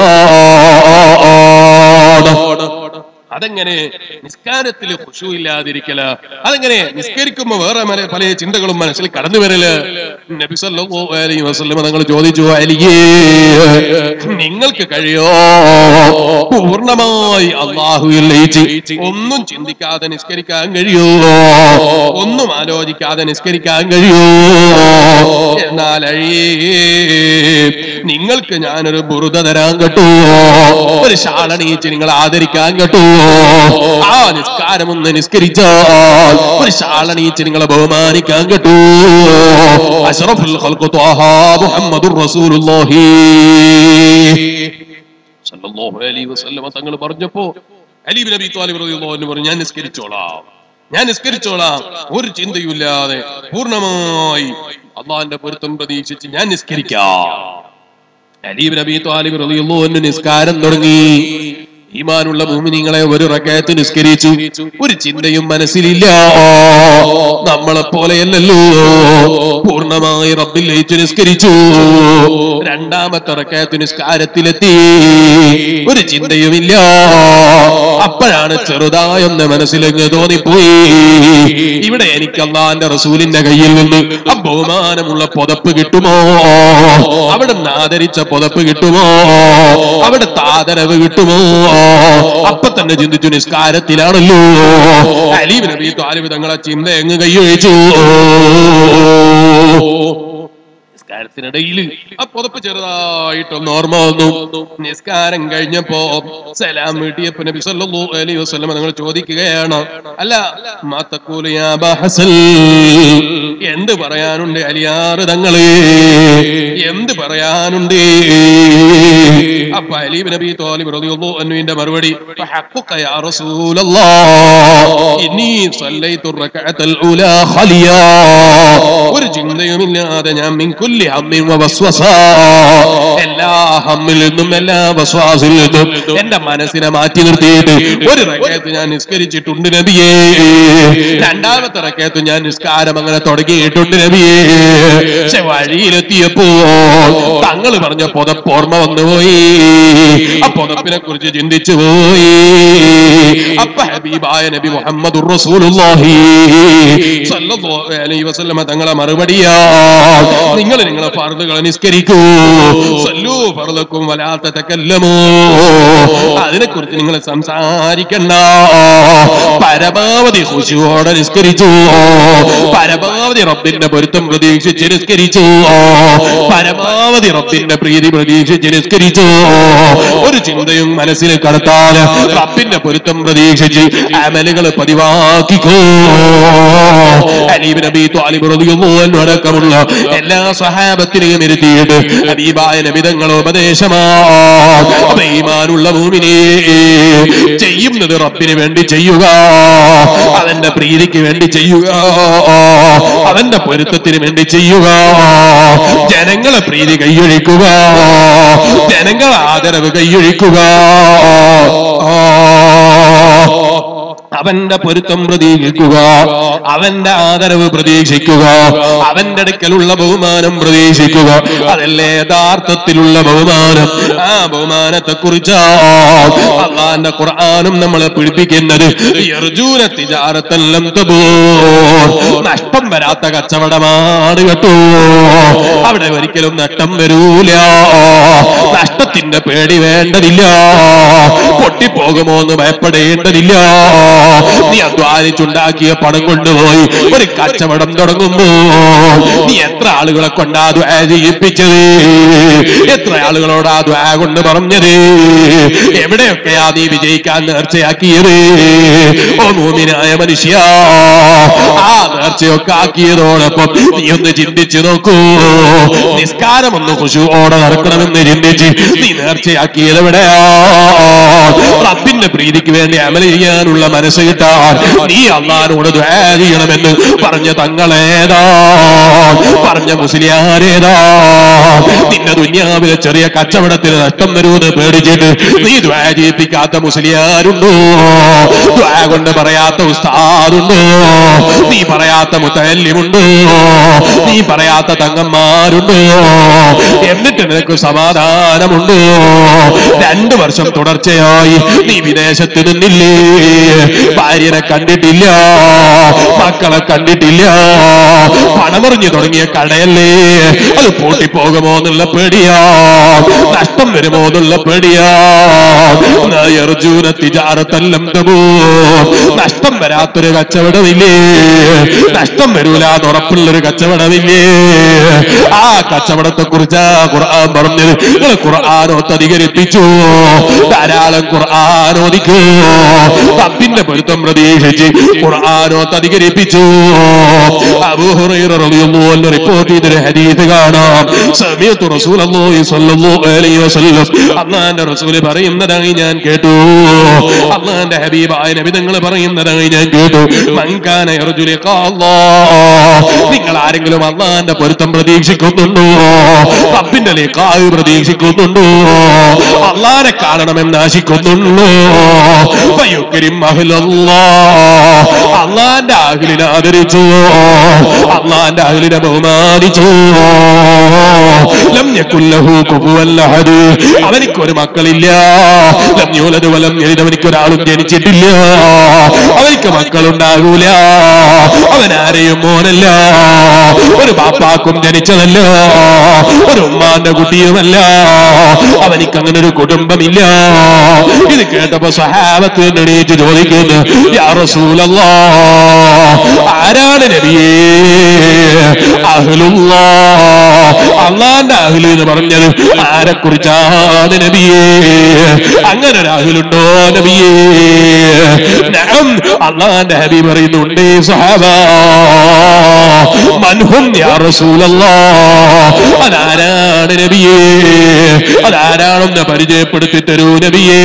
ചോദ്യമാണ് അതെങ്ങനെ നിസ്കാരത്തിൽ ഖുശൂ ഇല്ലാതിരിക്കല അതെങ്ങനെ നിസ്കരിക്കുമ്പോ വേറെ മല- പല ചിന്തകളും മനസ്സിൽ കടന്നു വരല് നബി സല്ലല്ലാഹു അലൈഹി വസല്ലം തങ്ങൾ ചോദിച്ചു അലിയേ നിങ്ങൾക്ക് കഴിയോ പൂർണ്ണമായി അള്ളാഹുവിൽ ലയിച്ച് ഒന്നും ചിന്തിക്കാതെ നിസ്കരിക്കാൻ കഴിയോ ഒന്നും ആലോചിക്കാതെ നിസ്കരിക്കാൻ കഴിയോ എന്നാൽ അഴിയേ നിങ്ങൾക്ക് ഞാനൊരു ബുറുത തരാൻ കേട്ടോ ഒരു ശാളണീച്ച് നിങ്ങൾ ആദരിക്കാൻ കേട്ടോ ആ നിസ്കാരം ഒന്ന് നിസ്കരിച്ചാൽ ഒരു ശാളണീച്ച് നിങ്ങളെ ബഹുമാനിക്കാൻ കേട്ടോ അഷ്റഫുൽ ഖൽഖു ത്വാഹ മുഹമ്മദുർ റസൂലുള്ളാഹി സല്ലല്ലാഹു അലൈഹി വസല്ലമ തങ്ങൾ പറഞ്ഞപ്പോ അലി ബിൻ അബി ത്വാലിബ് റളിയല്ലാഹു അൻഹു പറഞ്ഞു ഞാൻ നിസ്കരിച്ചോളാം ഞാൻ നിസ്കരിച്ചോളാം ഒരു ചിന്തയുമില്ലാതെ പൂർണ്ണമായി അള്ളാഹിന്റെ പൊരുത്തം പ്രതീക്ഷിച്ച് ഞാൻ നിസ്കരിക്കാം അലീബ് നബി താലിബ് റളിയല്ലാഹു അൻഹു നിസ്കാരം തുടങ്ങി ഈമാനുള്ള ഭൂമിനിങ്ങളെ ഒരു റക്കയത്ത് നിസ്കരിച്ചു ഒരു ചിന്തയും മനസ്സിലില്ല നമ്മളെ പോലെയല്ലല്ലോ പൂർണ്ണമായി റബ്ബിൽ ലയിച്ച് നിസ്കരിച്ചു രണ്ടാമത്തെ റക്കയത്ത് നിസ്കാരത്തിലെത്തി ഒരു ചിന്തയുമില്ല അപ്പോഴാണ് ചെറുതായൊന്ന് മനസ്സിലങ്ങ് തോന്നിപ്പോയി ഇവിടെ എനിക്ക് അള്ളാന്റെ റസൂലിന്റെ കയ്യിൽ നിന്ന് ആ ബഹുമാനമുള്ള പുതപ്പ് കിട്ടുമോ അവിടെ നിന്ന് ആദരിച്ച പുതപ്പ് കിട്ടുമോ അവിടെ ആദരവ് കിട്ടുമോ അപ്പൊ തന്നെ ചിന്തിച്ചു നിസ്കാരത്തിലാണല്ലോ അലീബ് നബി താലിബ് തങ്ങളെ ചിന്ത എങ്ങ് കൈയൊഴിച്ചു നിസ്കാരത്തിനിടയിൽ ആ പുതപ്പ് ചെറുതായിട്ടൊന്ന് ഓർമ്മ വന്നു നിസ്കാരം കഴിഞ്ഞപ്പോ സലാം വീട്ടിയപ്പോ നബി സല്ലല്ലാഹു അലൈഹി വസല്ലം നിങ്ങൾ ചോദിക്കുകയാണ് അല്ല മാ തഖൂലു യാ അബാ ഹസൻ എന്ത് പറയാനുണ്ട് അലിയാറ് തങ്ങളെ എന്ത് പറയാനുണ്ട് അപ്പൊ അലി ബിൻ നബി താലിബ് റളിയല്ലാഹു അൻഹുവിന്റെ മറുപടി ഫഹഖുക യാ റസൂലല്ലാഹ് ഇന്നി സല്ലൈതു റകഅത്തൽ ഉലാ ഖലിയാ ഒരു ചിന്തയുമില്ലാതെ ഞാൻ മിൻ കുല്ലി ഹമ്മിൻ വവസ്വസ എല്ലാ ഹമ്മിൽ നിന്നും എല്ലാ വസ്വാസിൽ നിന്നും എന്റെ മനസ്സിനെ മാറ്റി നിർത്തിയിട്ട് ഒരു റക്കയത്ത് ഞാൻ നിസ്കരിച്ചിട്ടുണ്ട് നബിയേ രണ്ടാമത്തെ റക്കയത്ത് ഞാൻ നിസ്കാരം അങ്ങനെ തുടങ്ങിയിട്ടുണ്ട് നബിയേ പക്ഷെ വഴിയിലെത്തിയപ്പോ തങ്ങൾ പറഞ്ഞ പുതപ്പോർമ്മ വന്നുപോയി അപ്പൊ പുതപ്പിനെ കുറിച്ച് ചിന്തിച്ചു പോയി അപ്പൊ ഹബീബായ നബി മുഹമ്മദ് റസൂലുള്ളാഹി സല്ലല്ലാഹു അലൈഹി വസല്ലമ തങ്ങളെ മറുപടിയാ നിങ്ങൾ നിങ്ങളെ ഫർദുകൾ നിസ്കരിക്കൂ സല്ലൂ ഫർദക്കും വലാത്ത തകല്ലമോ അതിനെ കുറിച്ച് നിങ്ങൾ സംസാരിക്കണ്ട പരമാവധി ഖുശുവോടെ നിസ്കരിച്ചു പരമാവധി റബ്ബിന്റെ പൊരുത്തം പ്രതീക്ഷിച്ച് നിസ്കരിച്ചു പരമാവധി റബ്ബിന്റെ പ്രീതി പ്രതീക്ഷിച്ച് നിസ്കരിച്ചു ഒരു ചിന്തയും മനസ്സിൽ കടത്താൻ റബ്ബിന്റെ പൊരുത്തം പ്രതീക്ഷിച്ച് അമലുകൾ പതിവാക്കിക്കോ അലീബ് നബി ത്വാലിബ് റളിയല്ലാഹു അൻഹു അടക്കമുള്ള എല്ലാ സഹാബത്തിനെയും ഇരുത്തിയിട്ട് ഹബീബായ നബിതങ്ങൾ ഉപദേശമാ അപ്പൊ ഈമാനുള്ള ഭൂമിനെ ചെയ്യുന്നത് റബ്ബിന് വേണ്ടി ചെയ്യുക അവന്റെ പ്രീതിക്ക് വേണ്ടി ചെയ്യുക അവന്റെ പൊരുത്തത്തിന് വേണ്ടി ചെയ്യുക ജനങ്ങളെ പ്രീതി കൈയൊഴിക്കുക ജനങ്ങളെ ആദരവ് കൈയൊഴിക്കുക അവന്റെ പൊരുത്തം പ്രതീക്ഷിക്കുക അവന്റെ ആദരവ് പ്രതീക്ഷിക്കുക അവന്റെ അടുക്കലുള്ള ബഹുമാനം പ്രതീക്ഷിക്കുക അതല്ലേ യഥാർത്ഥത്തിലുള്ള ബഹുമാനം ആ ബഹുമാനത്തെ കുറിച്ച് അള്ളാന്റെ ഖുർആാനും നമ്മളെ പിടിപ്പിക്കുന്നത് യർജൂന തിജാരത്തെല്ലാം നഷ്ടം വരാത്ത കച്ചവടമാണ് കേട്ടോ അവിടെ ഒരിക്കലും നഷ്ടം വരൂല നഷ്ടത്തിന്റെ പേടി വേണ്ടതില്ല പൊട്ടിപ്പോകുമോ എന്ന് ഭയപ്പെടേണ്ടതില്ല നീ അധ്വാനിച്ചുണ്ടാക്കിയ പണം കൊണ്ടുപോയി ഒരു കച്ചവടം തുടങ്ങുമ്പോ നീ എത്ര ആളുകളെ കൊണ്ടാ ദ്വാ ചെയ്യിപ്പിച്ചത് എത്ര ആളുകളോടാ ദ്വാ കൊണ്ട് പറഞ്ഞത് എവിടെയൊക്കെയാ നീ വിജയിക്കാൻ നേർച്ചയാക്കിയത് ഓ മൂമിനായ മനുഷ്യ ആ നേർച്ചയൊക്കെ ആക്കിയതോടൊപ്പം നീ ഒന്ന് ചിന്തിച്ചു നോക്കൂ നിസ്കാരം ഒന്ന് ഖുശുവോടെ നടക്കണമെന്ന് ചിന്തിച്ച് നീ നേർച്ചയാക്കിയത് എവിടെയാ റബ്ബിന്റെ പ്രീതിക്ക് വേണ്ടി അമൽ ചെയ്യാനുള്ള മനസ്സ് കിട്ടാൻ നീ അള്ളാനോട് ദ്വാ ചെയ്യണമെന്ന് പറഞ്ഞ തങ്ങളേതാ പറഞ്ഞ മുസ്ലിയാരേതാ നിന്റെ ദുന്യാവിലെ ചെറിയ കച്ചവടത്തിന് നഷ്ടം വരുമെന്ന് പേടിച്ചിട്ട് നീ ദ്വാ ചെയ്യിപ്പിക്കാത്ത മുസ്ലിയാരുണ്ടോ ദ്വാ കൊണ്ട് പറയാത്ത ഉസ്താദുണ്ടോ നീ പറയാത്ത മുത്തല്യമുണ്ടോ നീ പറയാത്ത തങ്ങന്മാരുണ്ടോ എന്നിട്ട് നിനക്ക് സമാധാനമുണ്ടോ രണ്ടു വർഷം തുടർച്ചയായി നീ വിദേശത്ത് നിന്നില്ലേ ഭാര്യനെ കണ്ടിട്ടില്ല മക്കളെ കണ്ടിട്ടില്ല പണമെറിഞ്ഞു തുടങ്ങിയ കടയല്ലേ അത് പൂട്ടിപ്പോകുമോ എന്നുള്ള പേടിയാ നഷ്ടം വരുമോ എന്നുള്ള പേടിയാ അർജുന തിജാറത്തെല്ലാം തപോ നഷ്ടം വരാത്തൊരു കച്ചവടമില്ലേ നഷ്ടം വരൂല എന്ന് ഉറപ്പുള്ളൊരു കച്ചവടമില്ലേ ആ കച്ചവടത്തെ കുറിച്ച് ഖുർആൻ പറഞ്ഞത് നിങ്ങൾ ഖുർആാനോത്ത് അധികരിപ്പിച്ചു ധാരാളം ഖുർആാനോദിക്കൂ റബ്ബിന്റെ പൊരുത്തം പ്രതീക്ഷിച്ച് ഖുർആാനോത്ത് അധികരിപ്പിച്ചു അബൂഹുറൈറ റളിയല്ലാഹു അൻഹു റിപ്പോർട്ട് ചെയ്തൊരു ഹദീസ് കാണാം സമയത്ത് റസൂലുള്ളാഹി സ്വല്ലല്ലാഹു അലൈഹി വസല്ലം അള്ളാന്റെ റസൂല് പറയുന്നതായി ഞാൻ കേട്ടു അള്ളാന്റെ ഹബീബായ നബി നിങ്ങൾ പറയുന്നതായി ഞാൻ കേട്ടു മങ്കാന യർജു ലിഖാ അല്ലാഹ്. നിങ്ങൾ ആരെങ്കിലും അള്ളാന്റെ പൊരുത്തം പ്രതീക്ഷിക്കുന്നുണ്ടോ റബ്ബിന്റെ ലിഖാഹ് പ്രതീക്ഷിക്കുന്നുണ്ടോ അള്ളാനെ കാണണമെന്ന് ആശിക്കുന്നുണ്ടോ ഫയുക്രിം അഹ്ലല്ലാഹ്. അള്ളാന്റെ അഹ്ലിനെ ആദരിച്ചു അള്ളാന്റെ അഹ്ലിനെ ബഹുമാനിച്ചു ലം യകുൽ ലഹു കുഫുവൻ അഹദ്. അവനിക്കൊരു മക്കളില്ല ലം യൂലദ് വലം യലിദ് അവനിക്കൊരാളും ജനിച്ചിട്ടില്ല അവനിക്ക് മക്കളുണ്ടാകൂല അവൻ ആരെയും മോനല്ല ഒരു ബാപ്പാക്കും ജനിച്ചതല്ല ഒരു ഉമ്മാന്റെ കുട്ടിയുമല്ല അവനിക്ക് അങ്ങനെ ഒരു കുടുംബമില്ല ഇത് കേട്ടപ്പോ സഹാബത്ത് എണീറ്റ് ചോദിക്കുന്നു യാ റസൂലല്ലാ ആരാണ് നബിയേ അഹ്ലുല്ലാ അള്ളാന്റെ അഹ്ലു എന്ന് പറഞ്ഞത് ആരെ കുറിച്ചാണ് നബിയേ അങ്ങനെ ഒരു അഹ്ലുണ്ടോ നബിയേ നഅം അള്ളാന്റെ ഹബീബ് പറയുന്നുണ്ട് സഹാബ മൻഹും യാ റസൂലല്ലാ അതാരാണ് നബിയേ അതാരാണെന്ന് പരിചയപ്പെടുത്തി തരൂ നബിയേ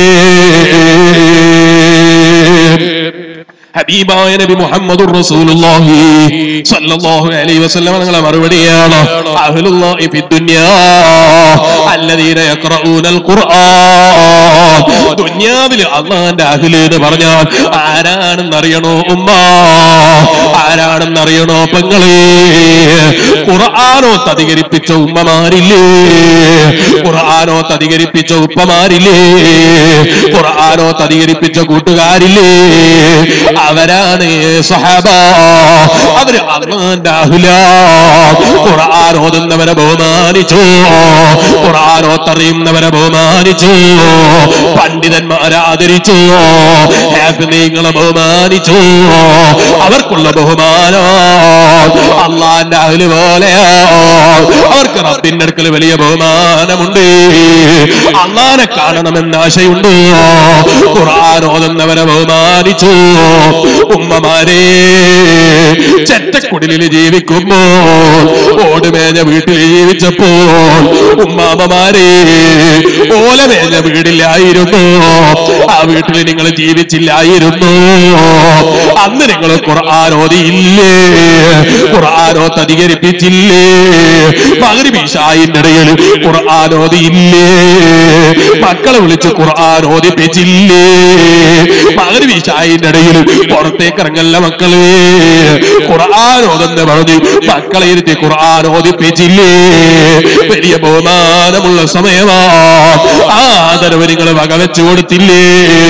ഹബീബായ നബി മുഹമ്മദ് റസൂലുള്ളാഹി സ്വല്ലല്ലാഹു അലൈഹി വസല്ലം നിങ്ങളെ മറുപടിയാണ് അഹ്ലുള്ളാഹി ഫി ദുനിയാ അല്ലദീന യഖറഊനൽ ഖുർആൻ ദുന്യാവിൽ അള്ളാന്റെ അഖില് എന്ന് പറഞ്ഞാൽ ആരാണെന്നറിയണോ ഉമ്മ ആരാണെന്നറിയണോ പെങ്ങളെ ഖുർആാനോ തധികരിപ്പിച്ച ഉമ്മമാരില്ലേ ഖുർആാനോ തധികരിപ്പിച്ച ഉപ്പമാരില്ലേ ഖുർആാനോ തധികരിപ്പിച്ച കൂട്ടുകാരില്ലേ അവരാണ് സഹാബ അവര് അള്ളാന്റെ അഹ്ല ഖുർആൻ ഓതുന്നവരെ ബഹുമാനിച്ചു ഖുർആൻ ഓത്തറിയുന്നവരെ ബഹുമാനിച്ചു പണ്ഡിതന്മാരെ ആദരിച്ചു ഹാഫിളീങ്ങളെ ബഹുമാനിച്ചു അവർക്കുള്ള ബഹുമാനം അള്ളാന്റെ അഹ്ല് പോലെയോ അവർക്ക് റബ്ബിന്റെ അടുക്കൽ വലിയ ബഹുമാനമുണ്ട് അള്ളാനെ കാണണമെന്ന് ആശയുണ്ട് ഖുർആൻ ഓതുന്നവരെ ബഹുമാനിച്ചു ഉമ്മമാരെ ചെറ്റക്കുടിലിൽ ജീവിക്കുമ്പോൾ ഓടുമേഞ്ഞ വീട്ടിൽ ജീവിച്ചപ്പോൾ ഉമ്മാമ്മമാരെ ഓലമേഞ്ഞ വീടില്ലായിരുന്നു ആ വീട്ടിൽ നിങ്ങൾ ജീവിച്ചില്ലായിരുന്നു അന്ന് നിങ്ങൾ ഖുർആാനോദിയില്ലേ ഖുർആാനോത്ത് അധികരിപ്പിച്ചില്ലേ മകരിബീഷായിന്റെ ഇടയിൽ ഖുർആാനോദിയില്ലേ മക്കളെ വിളിച്ച് ഖുർആൻ ഓദിപ്പിച്ചില്ലേ മകരിബീഷായിന്റെ ഇടയിൽ പുറത്തേക്ക് ഇറങ്ങല്ല മക്കളെ ഖുർആൻ ഓതെന്ന് പറഞ്ഞു മക്കളെ ഇരുത്തി ഖുർആൻ ഓദിപ്പിച്ചില്ലേ വലിയ ബഹുമാനമുള്ള സമയമാ ആ ആദരവ് നിങ്ങൾ വകവെച്ചു കൊടുത്തില്ലേ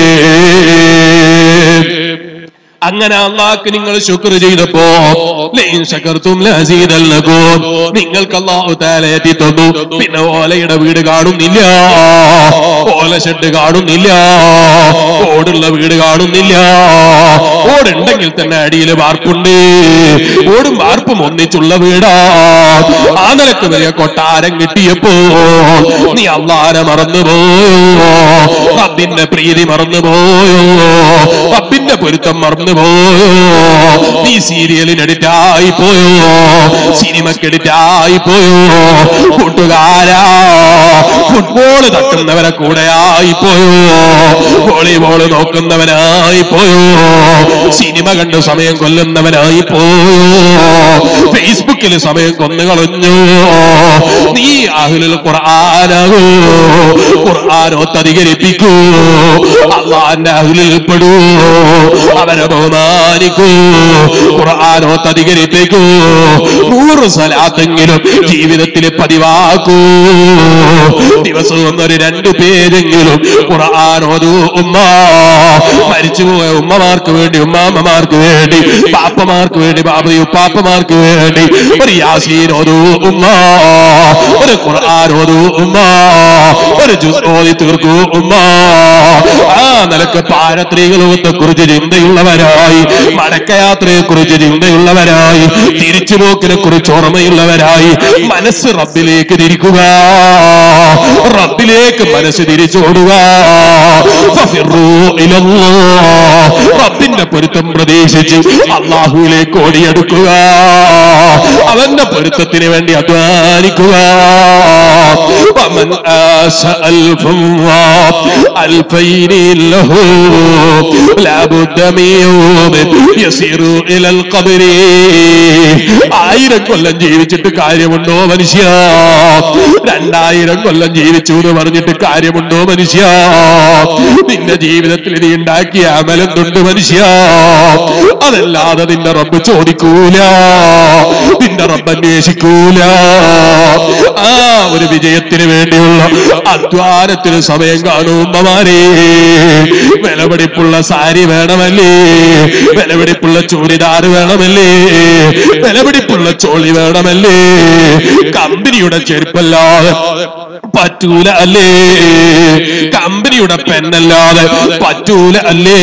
അങ്ങനെ അള്ളാഹ്ക്ക് നിങ്ങൾ ശുക്ർ ചെയ്തപ്പോ ലൈൻ ശകർത്തും ലസീദല്ലകും നിങ്ങൾക്ക് അള്ളാഹു താല എത്തി തന്നു പിന്നെ ഓലയുടെ വീട് കാണുന്നില്ല ഓല ഷെഡ് കാണുന്നില്ല ഓടുള്ള വീട് കാണുന്നില്ല ഓടുണ്ടെങ്കിൽ തന്നെ അടിയിൽ വാർപ്പുണ്ട് ഓടും വാർപ്പും ഒന്നിച്ചുള്ള വീടാ ആ നിലക്ക് വലിയ കൊട്ടാരം കിട്ടിയപ്പോ നീ അള്ളാനെ മറന്നുപോയോ റബ്ബിന്റെ പ്രീതി മറന്നുപോയോ റബ്ബിന്റെ പൊരുത്തം മറന്നുപോയോ നീ സീരിയലിന് എഡിറ്റായി പോയോ സിനിമക്ക് എഡിറ്റായി പോയോ കൂട്ടുകാരാ ഫുട്ബോൾ തട്ടുന്നവരെ കൂടെ ആയി പോയോ വോളിബോൾ നോക്കുന്നവനായി പോയോ സിനിമ കണ്ട് സമയം കൊല്ലുന്നവനായി പോയോ ഫേസ്ബുക്കിൽ സമയം കൊന്നുകളഞ്ഞു നീ അഹ്ലുൽ ഖുർആനാകൂ ഖുർആനോത്ത് അധികരിപ്പിക്കൂ അള്ളാന്റെ അഹ്ലിൽ പെടൂ അവരെ ബഹുമാനിക്കൂ ഖുർആനോത്ത് അധികരിപ്പിക്കൂ നൂറ് സ്ഥലത്തെങ്കിലും ജീവിതത്തിൽ പതിവാക്കൂ ദിവസവും ഒരു രണ്ടു പേരെങ്കിലും ഖുർആാനോദൂ ഉമ്മ മരിച്ചുപോയ ഉമ്മമാർക്ക് വേണ്ടി ഉമ്മാമ്മമാർക്ക് വേണ്ടി പാപ്പമാർക്ക് വേണ്ടി ബാബി ഉപ്പാപ്പമാർക്ക് വേണ്ടി ഒരു യാസീനോദൂ ഉമ്മ ഒരു ഖുർആാനോദൂ ഉമ്മ ഒരു ജുസ് ഓതി തീർക്കൂ ഉമ്മ ആ നിലക്ക് പാരത്രികളെ കുറിച്ച് ചിന്തയുള്ളവരായി മടക്കയാത്രയെ കുറിച്ച് ചിന്തയുള്ളവരായി തിരിച്ചുപോക്കിനെ കുറിച്ച് ഓർമ്മയുള്ളവരായി മനസ്സ് റബ്ബിലേക്ക് തിരിക്കുക റബ്ബിലേക്ക് മനസ്സ് തിരിച്ചോടുക ഫഫിറൂ ഇലല്ലാഹ്. റബ്ബിന്റെ പൊരുത്തം പ്രതീക്ഷിച്ച് അള്ളാഹുവിലേക്ക് ഓടിയെടുക്കുക അവന്റെ പൊരുത്തത്തിന് വേണ്ടി അധ്വാനിക്കുക ومن آس ألفا ألفين له لا بد من يوم يسير إلى القبر ആയിരം കൊല്ലം ജീവിച്ചിട്ട് കാര്യമുണ്ടോ മനുഷ്യ രണ്ടായിരം കൊല്ലം ജീവിച്ചു എന്ന് പറഞ്ഞിട്ട് കാര്യമുണ്ടോ മനുഷ്യ നിന്റെ ജീവിതത്തിൽ നീ ഉണ്ടാക്കിയ അമലെന്തുണ്ട് മനുഷ്യ അതല്ലാതെ നിന്റെ റബ്ബ് ചോദിക്കൂല നിന്റെ റബ്ബ് അന്വേഷിക്കൂല ആ ഒരു വിജയത്തിന് വേണ്ടിയുള്ള അധ്വാനത്തിന് സമയം കാണുന്നമാരെ വിലപിടിപ്പുള്ള സാരി വേണമല്ലേ വിലപിടിപ്പുള്ള ചൂരിദാർ വേണമല്ലേ വിലപിടിപ്പുള്ള ചോളി വേണമല്ലേ കമ്പനിയുടെ ചെരുപ്പല്ലാതെ പറ്റൂല അല്ലേ കമ്പനിയുടെ പെണ്ണല്ലാതെ പറ്റൂല അല്ലേ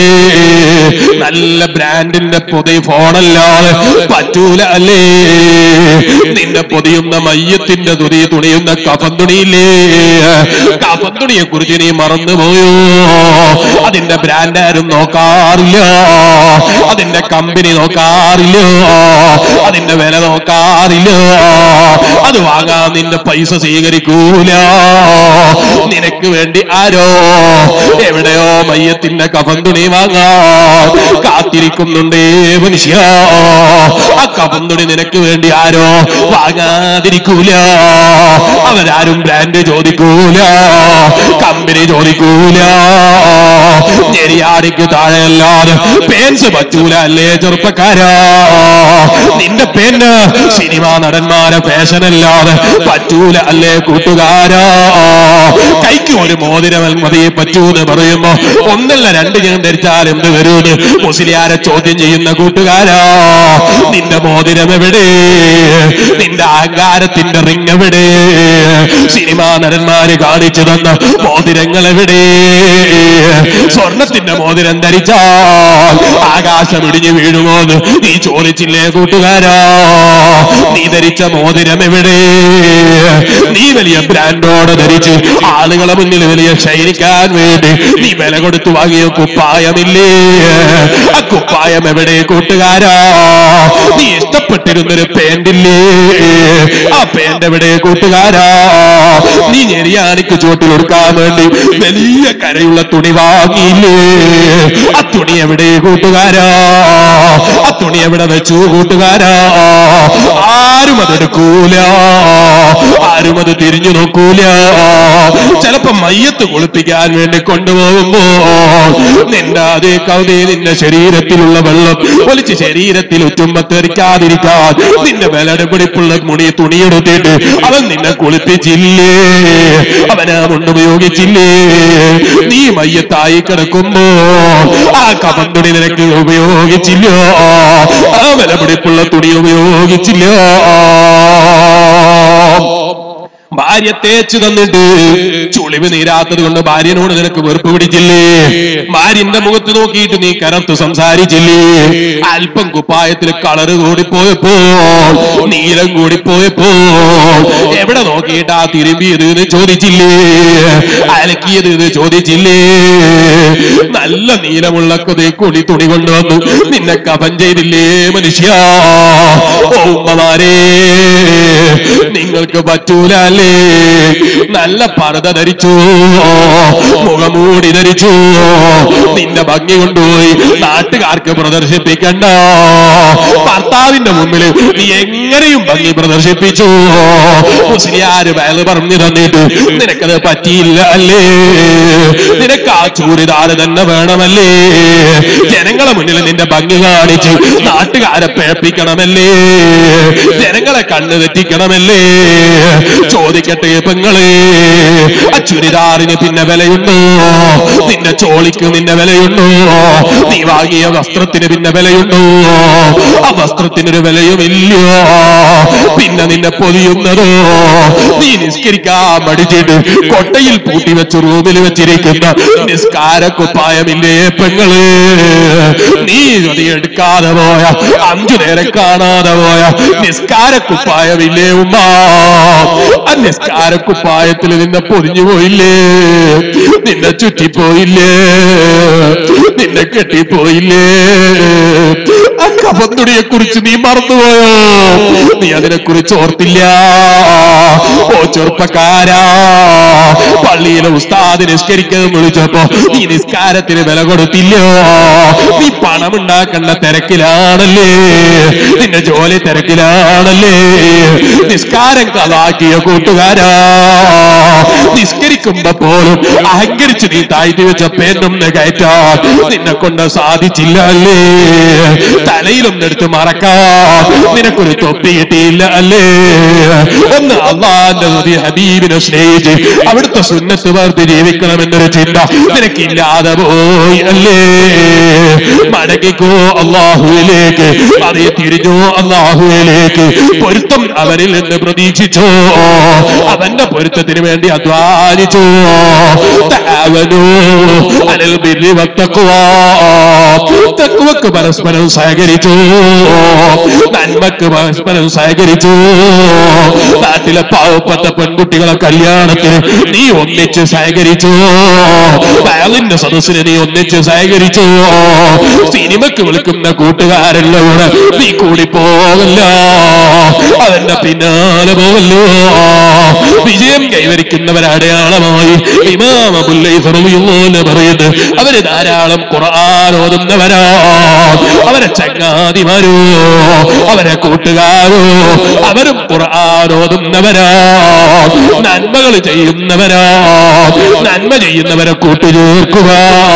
നല്ല ബ്രാൻഡിന്റെ പുതിയ ഫോണല്ലാതെ പറ്റൂല അല്ലേ നിന്റെ പൊതിയുന്ന മയ്യത്തിന്റെ തുണി തുണിയുന്ന കഫൻ തുണിയില്ലേ കഫൻ തുണിയെ കുറിച്ച് നീ മറന്നുപോയോ അതിന്റെ ബ്രാൻഡ് ആരും നോക്കാറില്ല അതിന്റെ കമ്പനി നോക്കാറില്ല അതിന്റെ വില നോക്കാറില്ല അത് വാങ്ങാൻ നിന്റെ പൈസ സ്വീകരിക്കൂല നിനക്ക് വേണ്ടി ആരോ എവിടെയോ മയ്യത്തിന്റെ കഫൻ തുണി വാങ്ങാൻ കാത്തിരിക്കുന്നുണ്ടേ മനുഷ്യ ആ കഫൻ തുണി നിനക്ക് വേണ്ടി ആരോ വാങ്ങാതിരിക്കൂല അവരാരും ബ്രാൻഡ് ചോദിക്കൂല കമ്പനി ചോദിക്കൂല ഞെരിയാടിക്ക് താഴെയല്ലാതെ പേൻസ് പറ്റൂല അല്ലേ ചെറുപ്പക്കാരാ നിന്റെ പേന് സിനിമാ നടന്മാരെ ഫാഷൻ അല്ലാതെ പറ്റൂല അല്ലേ കൂട്ടുകാരാ കൈക്ക് ഒരു മോതിരം മതി പറ്റൂന്ന് പറയുമ്പോ ഒന്നല്ല രണ്ട് ഞാൻ ധരിച്ചാൽ എന്ത് വരൂന്ന് മുസ്ലിയാരെ ചോദ്യം ചെയ്യുന്ന കൂട്ടുകാരാ നിന്റെ മോതിരം എവിടെ നിന്റെ അഹങ്കാരത്തിന്റെ റിങ് എവിടെ സിനിമാ നടന്മാര് കാണിച്ചു തന്ന മോതിരങ്ങൾ എവിടെ സ്വർണത്തിന്റെ മോതിരം ധരിച്ചാൽ ആകാശം ഇടിഞ്ഞു വീഴുമോന്ന് നീ ചോദിച്ചില്ലേ കൂട്ടുകാരാ നീ ധരിച്ച മോതിരം എവിടെ നീ വലിയ ബ്രാൻഡോടെ ധരിച്ച് ആളുകളെ മുന്നിൽ വലിയ ശൈലിക്കാൻ വേണ്ടി നീ വില കൊടുത്തു വാങ്ങിയ കുപ്പായമില്ലേ ആ കുപ്പായം എവിടെ കൂട്ടുകാരാ നീ ഇഷ്ടപ്പെട്ടിരുന്നൊരു പാൻറില്ലേ ആ പാന്റ് എവിടെ കൂട്ടുകാരാ നീ ഞെരിയാണിക്ക് ചോട്ടിൽ കൊടുക്കാൻ വേണ്ടി വലിയ കരയുള്ള തുണി വാങ്ങിയില്ലേ ആ തുണി എവിടെ കൂട്ടുകാരാ ആ തുണി എവിടെ വെച്ചു കൂട്ടുകാരാ ആരും അതെടുക്കൂല ആരും അത് തിരിഞ്ഞു നോക്കൂല ചിലപ്പോ മയ്യത്ത് കുളിപ്പിക്കാൻ വേണ്ടി കൊണ്ടുപോകുമ്പോ നിന്റെ അതേ കൗതേ നിന്റെ ശരീരത്തിലുള്ള വെള്ളം ഒലിച്ച് ശരീരത്തിൽ ഉറ്റുമ്പത്തെറിക്കാതിരിക്കാൻ നിന്റെ വിലയുടെ പിടിപ്പുള്ള മുടി തുണിയെടുത്തിട്ട് അവൻ നിന്നെ കുളിപ്പിച്ചില്ലേ അവനാ ഉപയോഗിച്ചില്ലേ നീ മയ്യത്തായി കിടക്കുമ്പോ ആ കവൻ തുണി നിനക്ക് ഉപയോഗിച്ചില്ലോ ആ വില പിടിപ്പുള്ള തുണി ഉപയോഗിച്ചില്ലോ ഭാര്യ തേച്ചു തന്നിട്ട് ചുളിവ് നീരാത്തത് കൊണ്ട് ഭാര്യനോട് നിനക്ക് വെറുപ്പ് പിടിച്ചില്ലേ ഭാര്യന്റെ മുഖത്ത് നോക്കിയിട്ട് നീ കരത്ത് സംസാരിച്ചില്ലേ അല്പം കുപ്പായത്തിൽ കളറ് കൂടിപ്പോയപ്പോ നീലം കൂടിപ്പോയപ്പോ എവിടെ നോക്കിയിട്ടാ തിരുമ്പിയത് എന്ന് ചോദിച്ചില്ലേ അലക്കിയത് എന്ന് ചോദിച്ചില്ലേ നല്ല നീലമുള്ള കൊതേ കൊടി തുണി കൊണ്ടുവന്നു നിന്നെ കഫൻ ചെയ്തില്ലേ മനുഷ്യ ഓ ഉമ്മമാരേ നിങ്ങൾക്ക് പറ്റൂല അല്ലേ നല്ല പർദ്ദ ധരിച്ചു മുഖമൂടി ധരിച്ചു നിന്റെ ഭംഗി കൊണ്ടുപോയി നാട്ടുകാർക്ക് പ്രദർശിപ്പിക്കണ്ട ഭർത്താവിന്റെ മുമ്പിൽ നീ എങ്ങനെയും ഭംഗി പ്രദർശിപ്പിച്ചു മുസ്ലിയാര് വയല് പറഞ്ഞു തന്നിട്ട് നിനക്കത് പറ്റിയില്ല അല്ലേ നിനക്ക് ആ ചൂരിദാറ് തന്നെ വേണമല്ലേ ജനങ്ങളെ മുന്നിൽ നിന്റെ ഭംഗി കാണിച്ച് നാട്ടുകാരെ പേപ്പിക്കണമല്ലേ ജനങ്ങളെ കണ്ണ് തെറ്റിക്കണമല്ലേ ചോദിക്കട്ടെ പെങ്ങളെ ആ ചുരിദാറിന് പിന്നെ വിലയുണ്ടോ നിന്റെ ചോളിക്ക് നിന്റെ വിലയുണ്ടോ നീ വാങ്ങിയ വസ്ത്രത്തിന് പിന്നെ വിലയുണ്ടോ ആ വസ്ത്രത്തിനൊരു വിലയുമില്ലോ പിന്നെ നിന്നെ പൊതിയുന്നതോ നീ നിസ്കരിക്കാൻ മടിച്ചിട്ട് കൊട്ടയിൽ പൂട്ടി വെച്ച് റൂമിൽ വെച്ചിരിക്കുന്ന നിസ്കാര കുപ്പായമില്ലേ പെങ്ങള് നീ അത് എടുക്കാതെ പോയ അഞ്ചു നേരം കാണാതെ പോയ നിസ്കാര കുപ്പായമില്ലേ ഉമ്മ ആ നിസ്കാര കുപ്പായത്തിൽ നിന്നെ പൊതിഞ്ഞു പോയില്ലേ നിന്നെ ചുറ്റിപ്പോയില്ലേ നിന്നെ കെട്ടിപ്പോയില്ലേ ആ കപന്തുടിയെ കുറിച്ച് നീ മറന്നുപോയോ നീ അതിനെ കുറിച്ച് ഓർത്തില്ല ഓ ചെറുപ്പക്കാരാ പള്ളിയിലെ ഉസ്താദ് നിസ്കരിക്കാൻ വിളിച്ചപ്പോ നീ നിസ്കാരത്തിന് വില കൊടുത്തില്ലോ നീ പണം ഉണ്ടാക്കേണ്ട തിരക്കിലാണല്ലേ നിന്റെ ജോലി തിരക്കിലാണല്ലേ നിസ്കാരം കലാക്കിയ കൂട്ടുകാരാ നിസ്കരിക്കുമ്പോ പോലും അഹങ്കരിച്ച് നീ താഴ്ത്തി വെച്ച പേന്നൊന്ന് കയറ്റാൻ നിന്നെ കൊണ്ട് സാധിച്ചില്ല അല്ലേ തലയിലൊന്നെടുത്ത് മറക്കാൻ നിനക്കൊരു തൊപ്പി കിട്ടിയില്ല അല്ലേ ഒന്ന് അള്ളാന്റെ നദി ഹബീബിനെ സ്നേഹിച്ച് അവിടുത്തെ സുന്നത്ത് വാർത്ത് ജീവിക്കണമെന്നൊരു ചിന്ത നിനക്കില്ലാതെ പോയി അല്ലേ മടങ്ങിക്കോ അള്ളാഹുവിലേക്ക് അതേ തിരിഞ്ഞോ അള്ളാഹുവിലേക്ക് പൊരുത്തം അവരിൽ നിന്ന് പ്രതീക്ഷിച്ചോ അവന്റെ പൊരുത്തത്തിന് വേണ്ടി അധ്വാനിച്ചോ താവനോ അനൽ ബിരി വത്തക്കുവാ തക്കുവക്ക് പരസ്പരം സഹകരിച്ചു നന്മക്ക് പരസ്പരം സഹകരിച്ചു നാട്ടിലെ പാവപ്പെട്ട പെൺകുട്ടികളെ കല്യാണത്തിന് നീ ഒന്നിച്ച് സഹകരിച്ചു ബാലിന്റെ സദസ്സിന് നീ ഒന്നിച്ച് സഹകരിച്ചു സിനിമക്ക് വിളിക്കുന്ന കൂട്ടുകാരെല്ലാം കൂടെ നീ കൂടി പോകല്ല അവന്റെ പിന്നാലെ പോകല്ലോ വിജയം കൈവരിക്കുന്നവരെ അടയാളമായി ഇമാം അബുൽ ലൈസ് റളിയല്ലാഹു അൻഹു പറയുന്നത് അവര് ധാരാളം ഖുർആൻ ഓതുന്നവരാ അവരെ ചങ്ങാതിമാരോ അവരെ കൂട്ടുകാരോ അവരും ഖുർആൻ ഓതുന്നവരാ നന്മകൾ ചെയ്യുന്നവരാ നന്മ ചെയ്യുന്നവരെ കൂട്ടുചേർക്കുക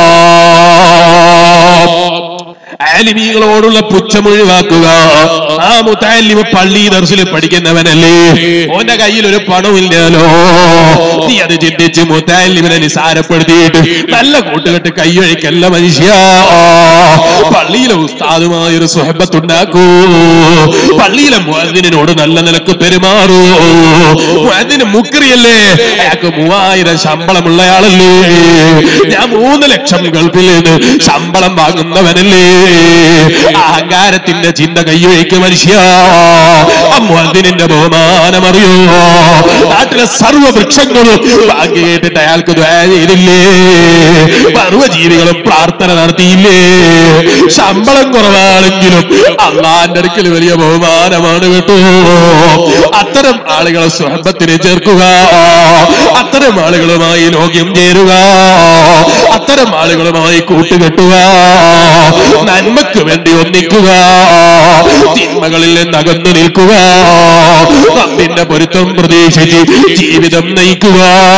ആലിമീങ്ങളോടുള്ള പുച്ഛം ഒഴിവാക്കുക ആ മുത്താലിമ് പള്ളി ദർശിൽ പഠിക്കുന്നവനല്ലേ ഓന്റെ കയ്യിൽ ഒരു പണമില്ലല്ലോ നീ അത് ചിന്തിച്ച് മുത്താലിമിനെ നിസാരപ്പെടുത്തിയിട്ട് നല്ല കൂട്ടുകെട്ട് കൈയൊഴിക്കല്ല മനുഷ്യ പള്ളിയിലെ ഉസ്താദുമായ ഒരു സുഹബത്തുണ്ടാക്കൂ പള്ളിയിലെ മുഅദ്ദിനോട് നല്ല നിലക്ക് പെരുമാറൂ മുഅദ്ദിന് മുക്രിയല്ലേ അയാൾക്ക് മൂവായിരം ശമ്പളമുള്ളയാളല്ലേ ഞാൻ മൂന്ന് ലക്ഷം ഗൾഫിൽ നിന്ന് ശമ്പളം വാങ്ങുന്നവനല്ലേ അഹങ്കാരത്തിന്റെ ചിന്ത കൈവയ്ക്ക് മനുഷ്യ അമ്മുഅദ്ദിനിന്റെ ബഹുമാനം അറിയോ നാട്ടിലെ സർവ്വ വൃക്ഷങ്ങളും ബാക്കി കേട്ടിട്ട് അയാൾക്ക് ദ്വാ ചെയ്തില്ലേ സർവ്വജീവികളും പ്രാർത്ഥന നടത്തിയില്ലേ ശമ്പളം കുറവാണെങ്കിലും അള്ളാന്റെ അടുക്കൽ വലിയ ബഹുമാനമാണ് കേട്ടോ അത്തരം ആളുകളെ സ്വഹബത്തിന് ചേർക്കുക അത്തരം ആളുകളുമായി ലോക്യം ചേരുക അത്തരം ആളുകളുമായി കൂട്ടുകെട്ടുക നന്മയ്ക്ക് വേണ്ടി ഒന്നിക്കുക തിന്മകളിൽ നിന്ന് അകന്നു നിൽക്കുക റബ്ബിന്റെ പൊരുത്തം പ്രതീക്ഷിച്ച് ജീവിതം നയിക്കുക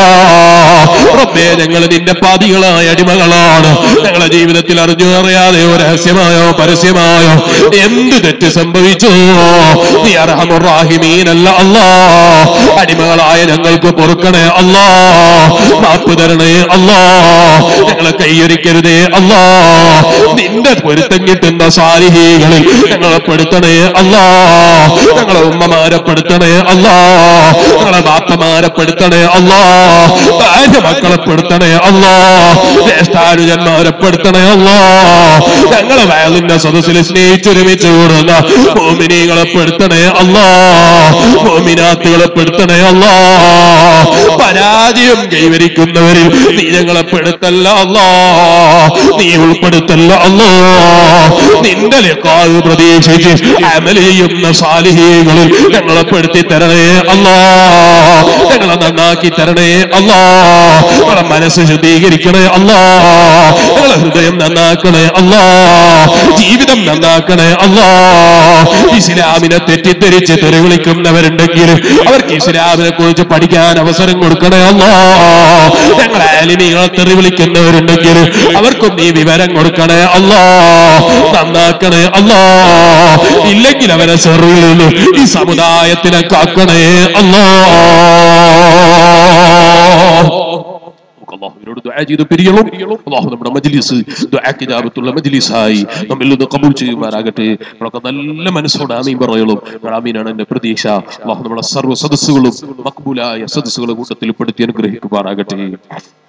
റബ്ബേ ഞങ്ങൾ നിന്റെ പാതികളായ അടിമകളാണ് ഞങ്ങളെ ജീവിതത്തിൽ അറിഞ്ഞോ അറിയാതെയോ രഹസ്യമായോ പരസ്യമായോ എന്ത് തെറ്റ് സംഭവിച്ചോ നീ അർഹമുറാഹിമീനല്ല അല്ലാ അടിമകളായ ഞങ്ങൾക്ക് പൊറുക്കണേ അല്ലാ മാപ്പ് തരണേ അല്ലാ ഞങ്ങളെ കൈയൊരിക്കരുതേ അല്ലാ നിന്റെ പൊരുത്തം കിട്ടുന്ന സാലിഹികളിൽ ഞങ്ങളെ പെടുത്തണേ അല്ലാ ഞങ്ങളെ ഉമ്മമാരെ പെടുത്തണേ അല്ലാ ഞങ്ങളെ ബാപ്പമാരെ പെടുത്തണേ അല്ലാ ഭാര്യ മക്കളെ പെടുത്തണേ അല്ലാ ജ്യേഷ്ഠാനുജന്മാരെ പെടുത്തണേ അല്ലാ ഞങ്ങളെ വയലിന്റെ സദസ്സിൽ സ്നേഹിച്ചൊരുമിച്ച് കൂടുന്ന മോമിനികളെ പെടുത്തണേ അല്ലാ മോമിനാത്തുകളെ പെടുത്തണേ അല്ലാ പരാജയം കൈവരിക്കുന്നവരിൽ നീ ഞങ്ങളെ പെടുത്തല്ല അല്ലാ നീ ഉൾപ്പെടുത്തല്ല അല്ലാ നിന്റെ ലിഖാവ് പ്രതീക്ഷിച്ച് അമൽ ചെയ്യുന്ന സാലിഹീകളിൽ ഞങ്ങളെ പെടുത്തി തരണേ അല്ലാ ഞങ്ങളെ നന്നാക്കി തരണേ അല്ലാ ഞങ്ങളെ മനസ്സ് ശുദ്ധീകരിക്കണേ അല്ലാ ഞങ്ങളെ ഹൃദയം നന്നാക്കണേ അല്ലാ ജീവിതം നന്നാക്കണേ അല്ലാ ഇസ്ലാമിനെ തെറ്റിദ്ധരിച്ച് തെറി വിളിക്കുന്നവരുണ്ടെങ്കിൽ അവർക്ക് ഇസ്ലാമിനെ കുറിച്ച് പഠിക്കാൻ അവസരം കൊടുക്കണേ അല്ലാ ഞങ്ങളെ ആലിമികളെ തെറി വിളിക്കുന്നവരുണ്ടെങ്കിൽ അവർക്കും നീ വിവരം കൊടുക്കണേ അല്ലാ നന്നാക്കണേ അല്ലാ ഇല്ലെങ്കിൽ അവരെ ചെറുവിൽ നിന്ന് ഈ സമുദായത്തിനെ കാക്കണേ അല്ലാ നമുക്ക് അള്ളാഹുവിനോട് ദുആ ചെയ്ത് പിരിയണം അള്ളാഹു നമ്മുടെ മജ്ലിസ് ദുആ കിതാബത്തുള്ള മജ്ലിസായി നമ്മിൽ നിന്ന് കബൂൽ ചെയ്യുമാറാകട്ടെ നമ്മളൊക്കെ നല്ല മനസ്സോടെ ആമീൻ പറയണം ആമീനാണ് എന്റെ പ്രതീക്ഷ അള്ളാഹു നമ്മളെ സർവ്വ സദസ്സുകളും മക്ബൂലായ സദസ്സുകളെ കൂട്ടത്തിൽ പെടുത്തി അനുഗ്രഹിക്കുമാറാകട്ടെ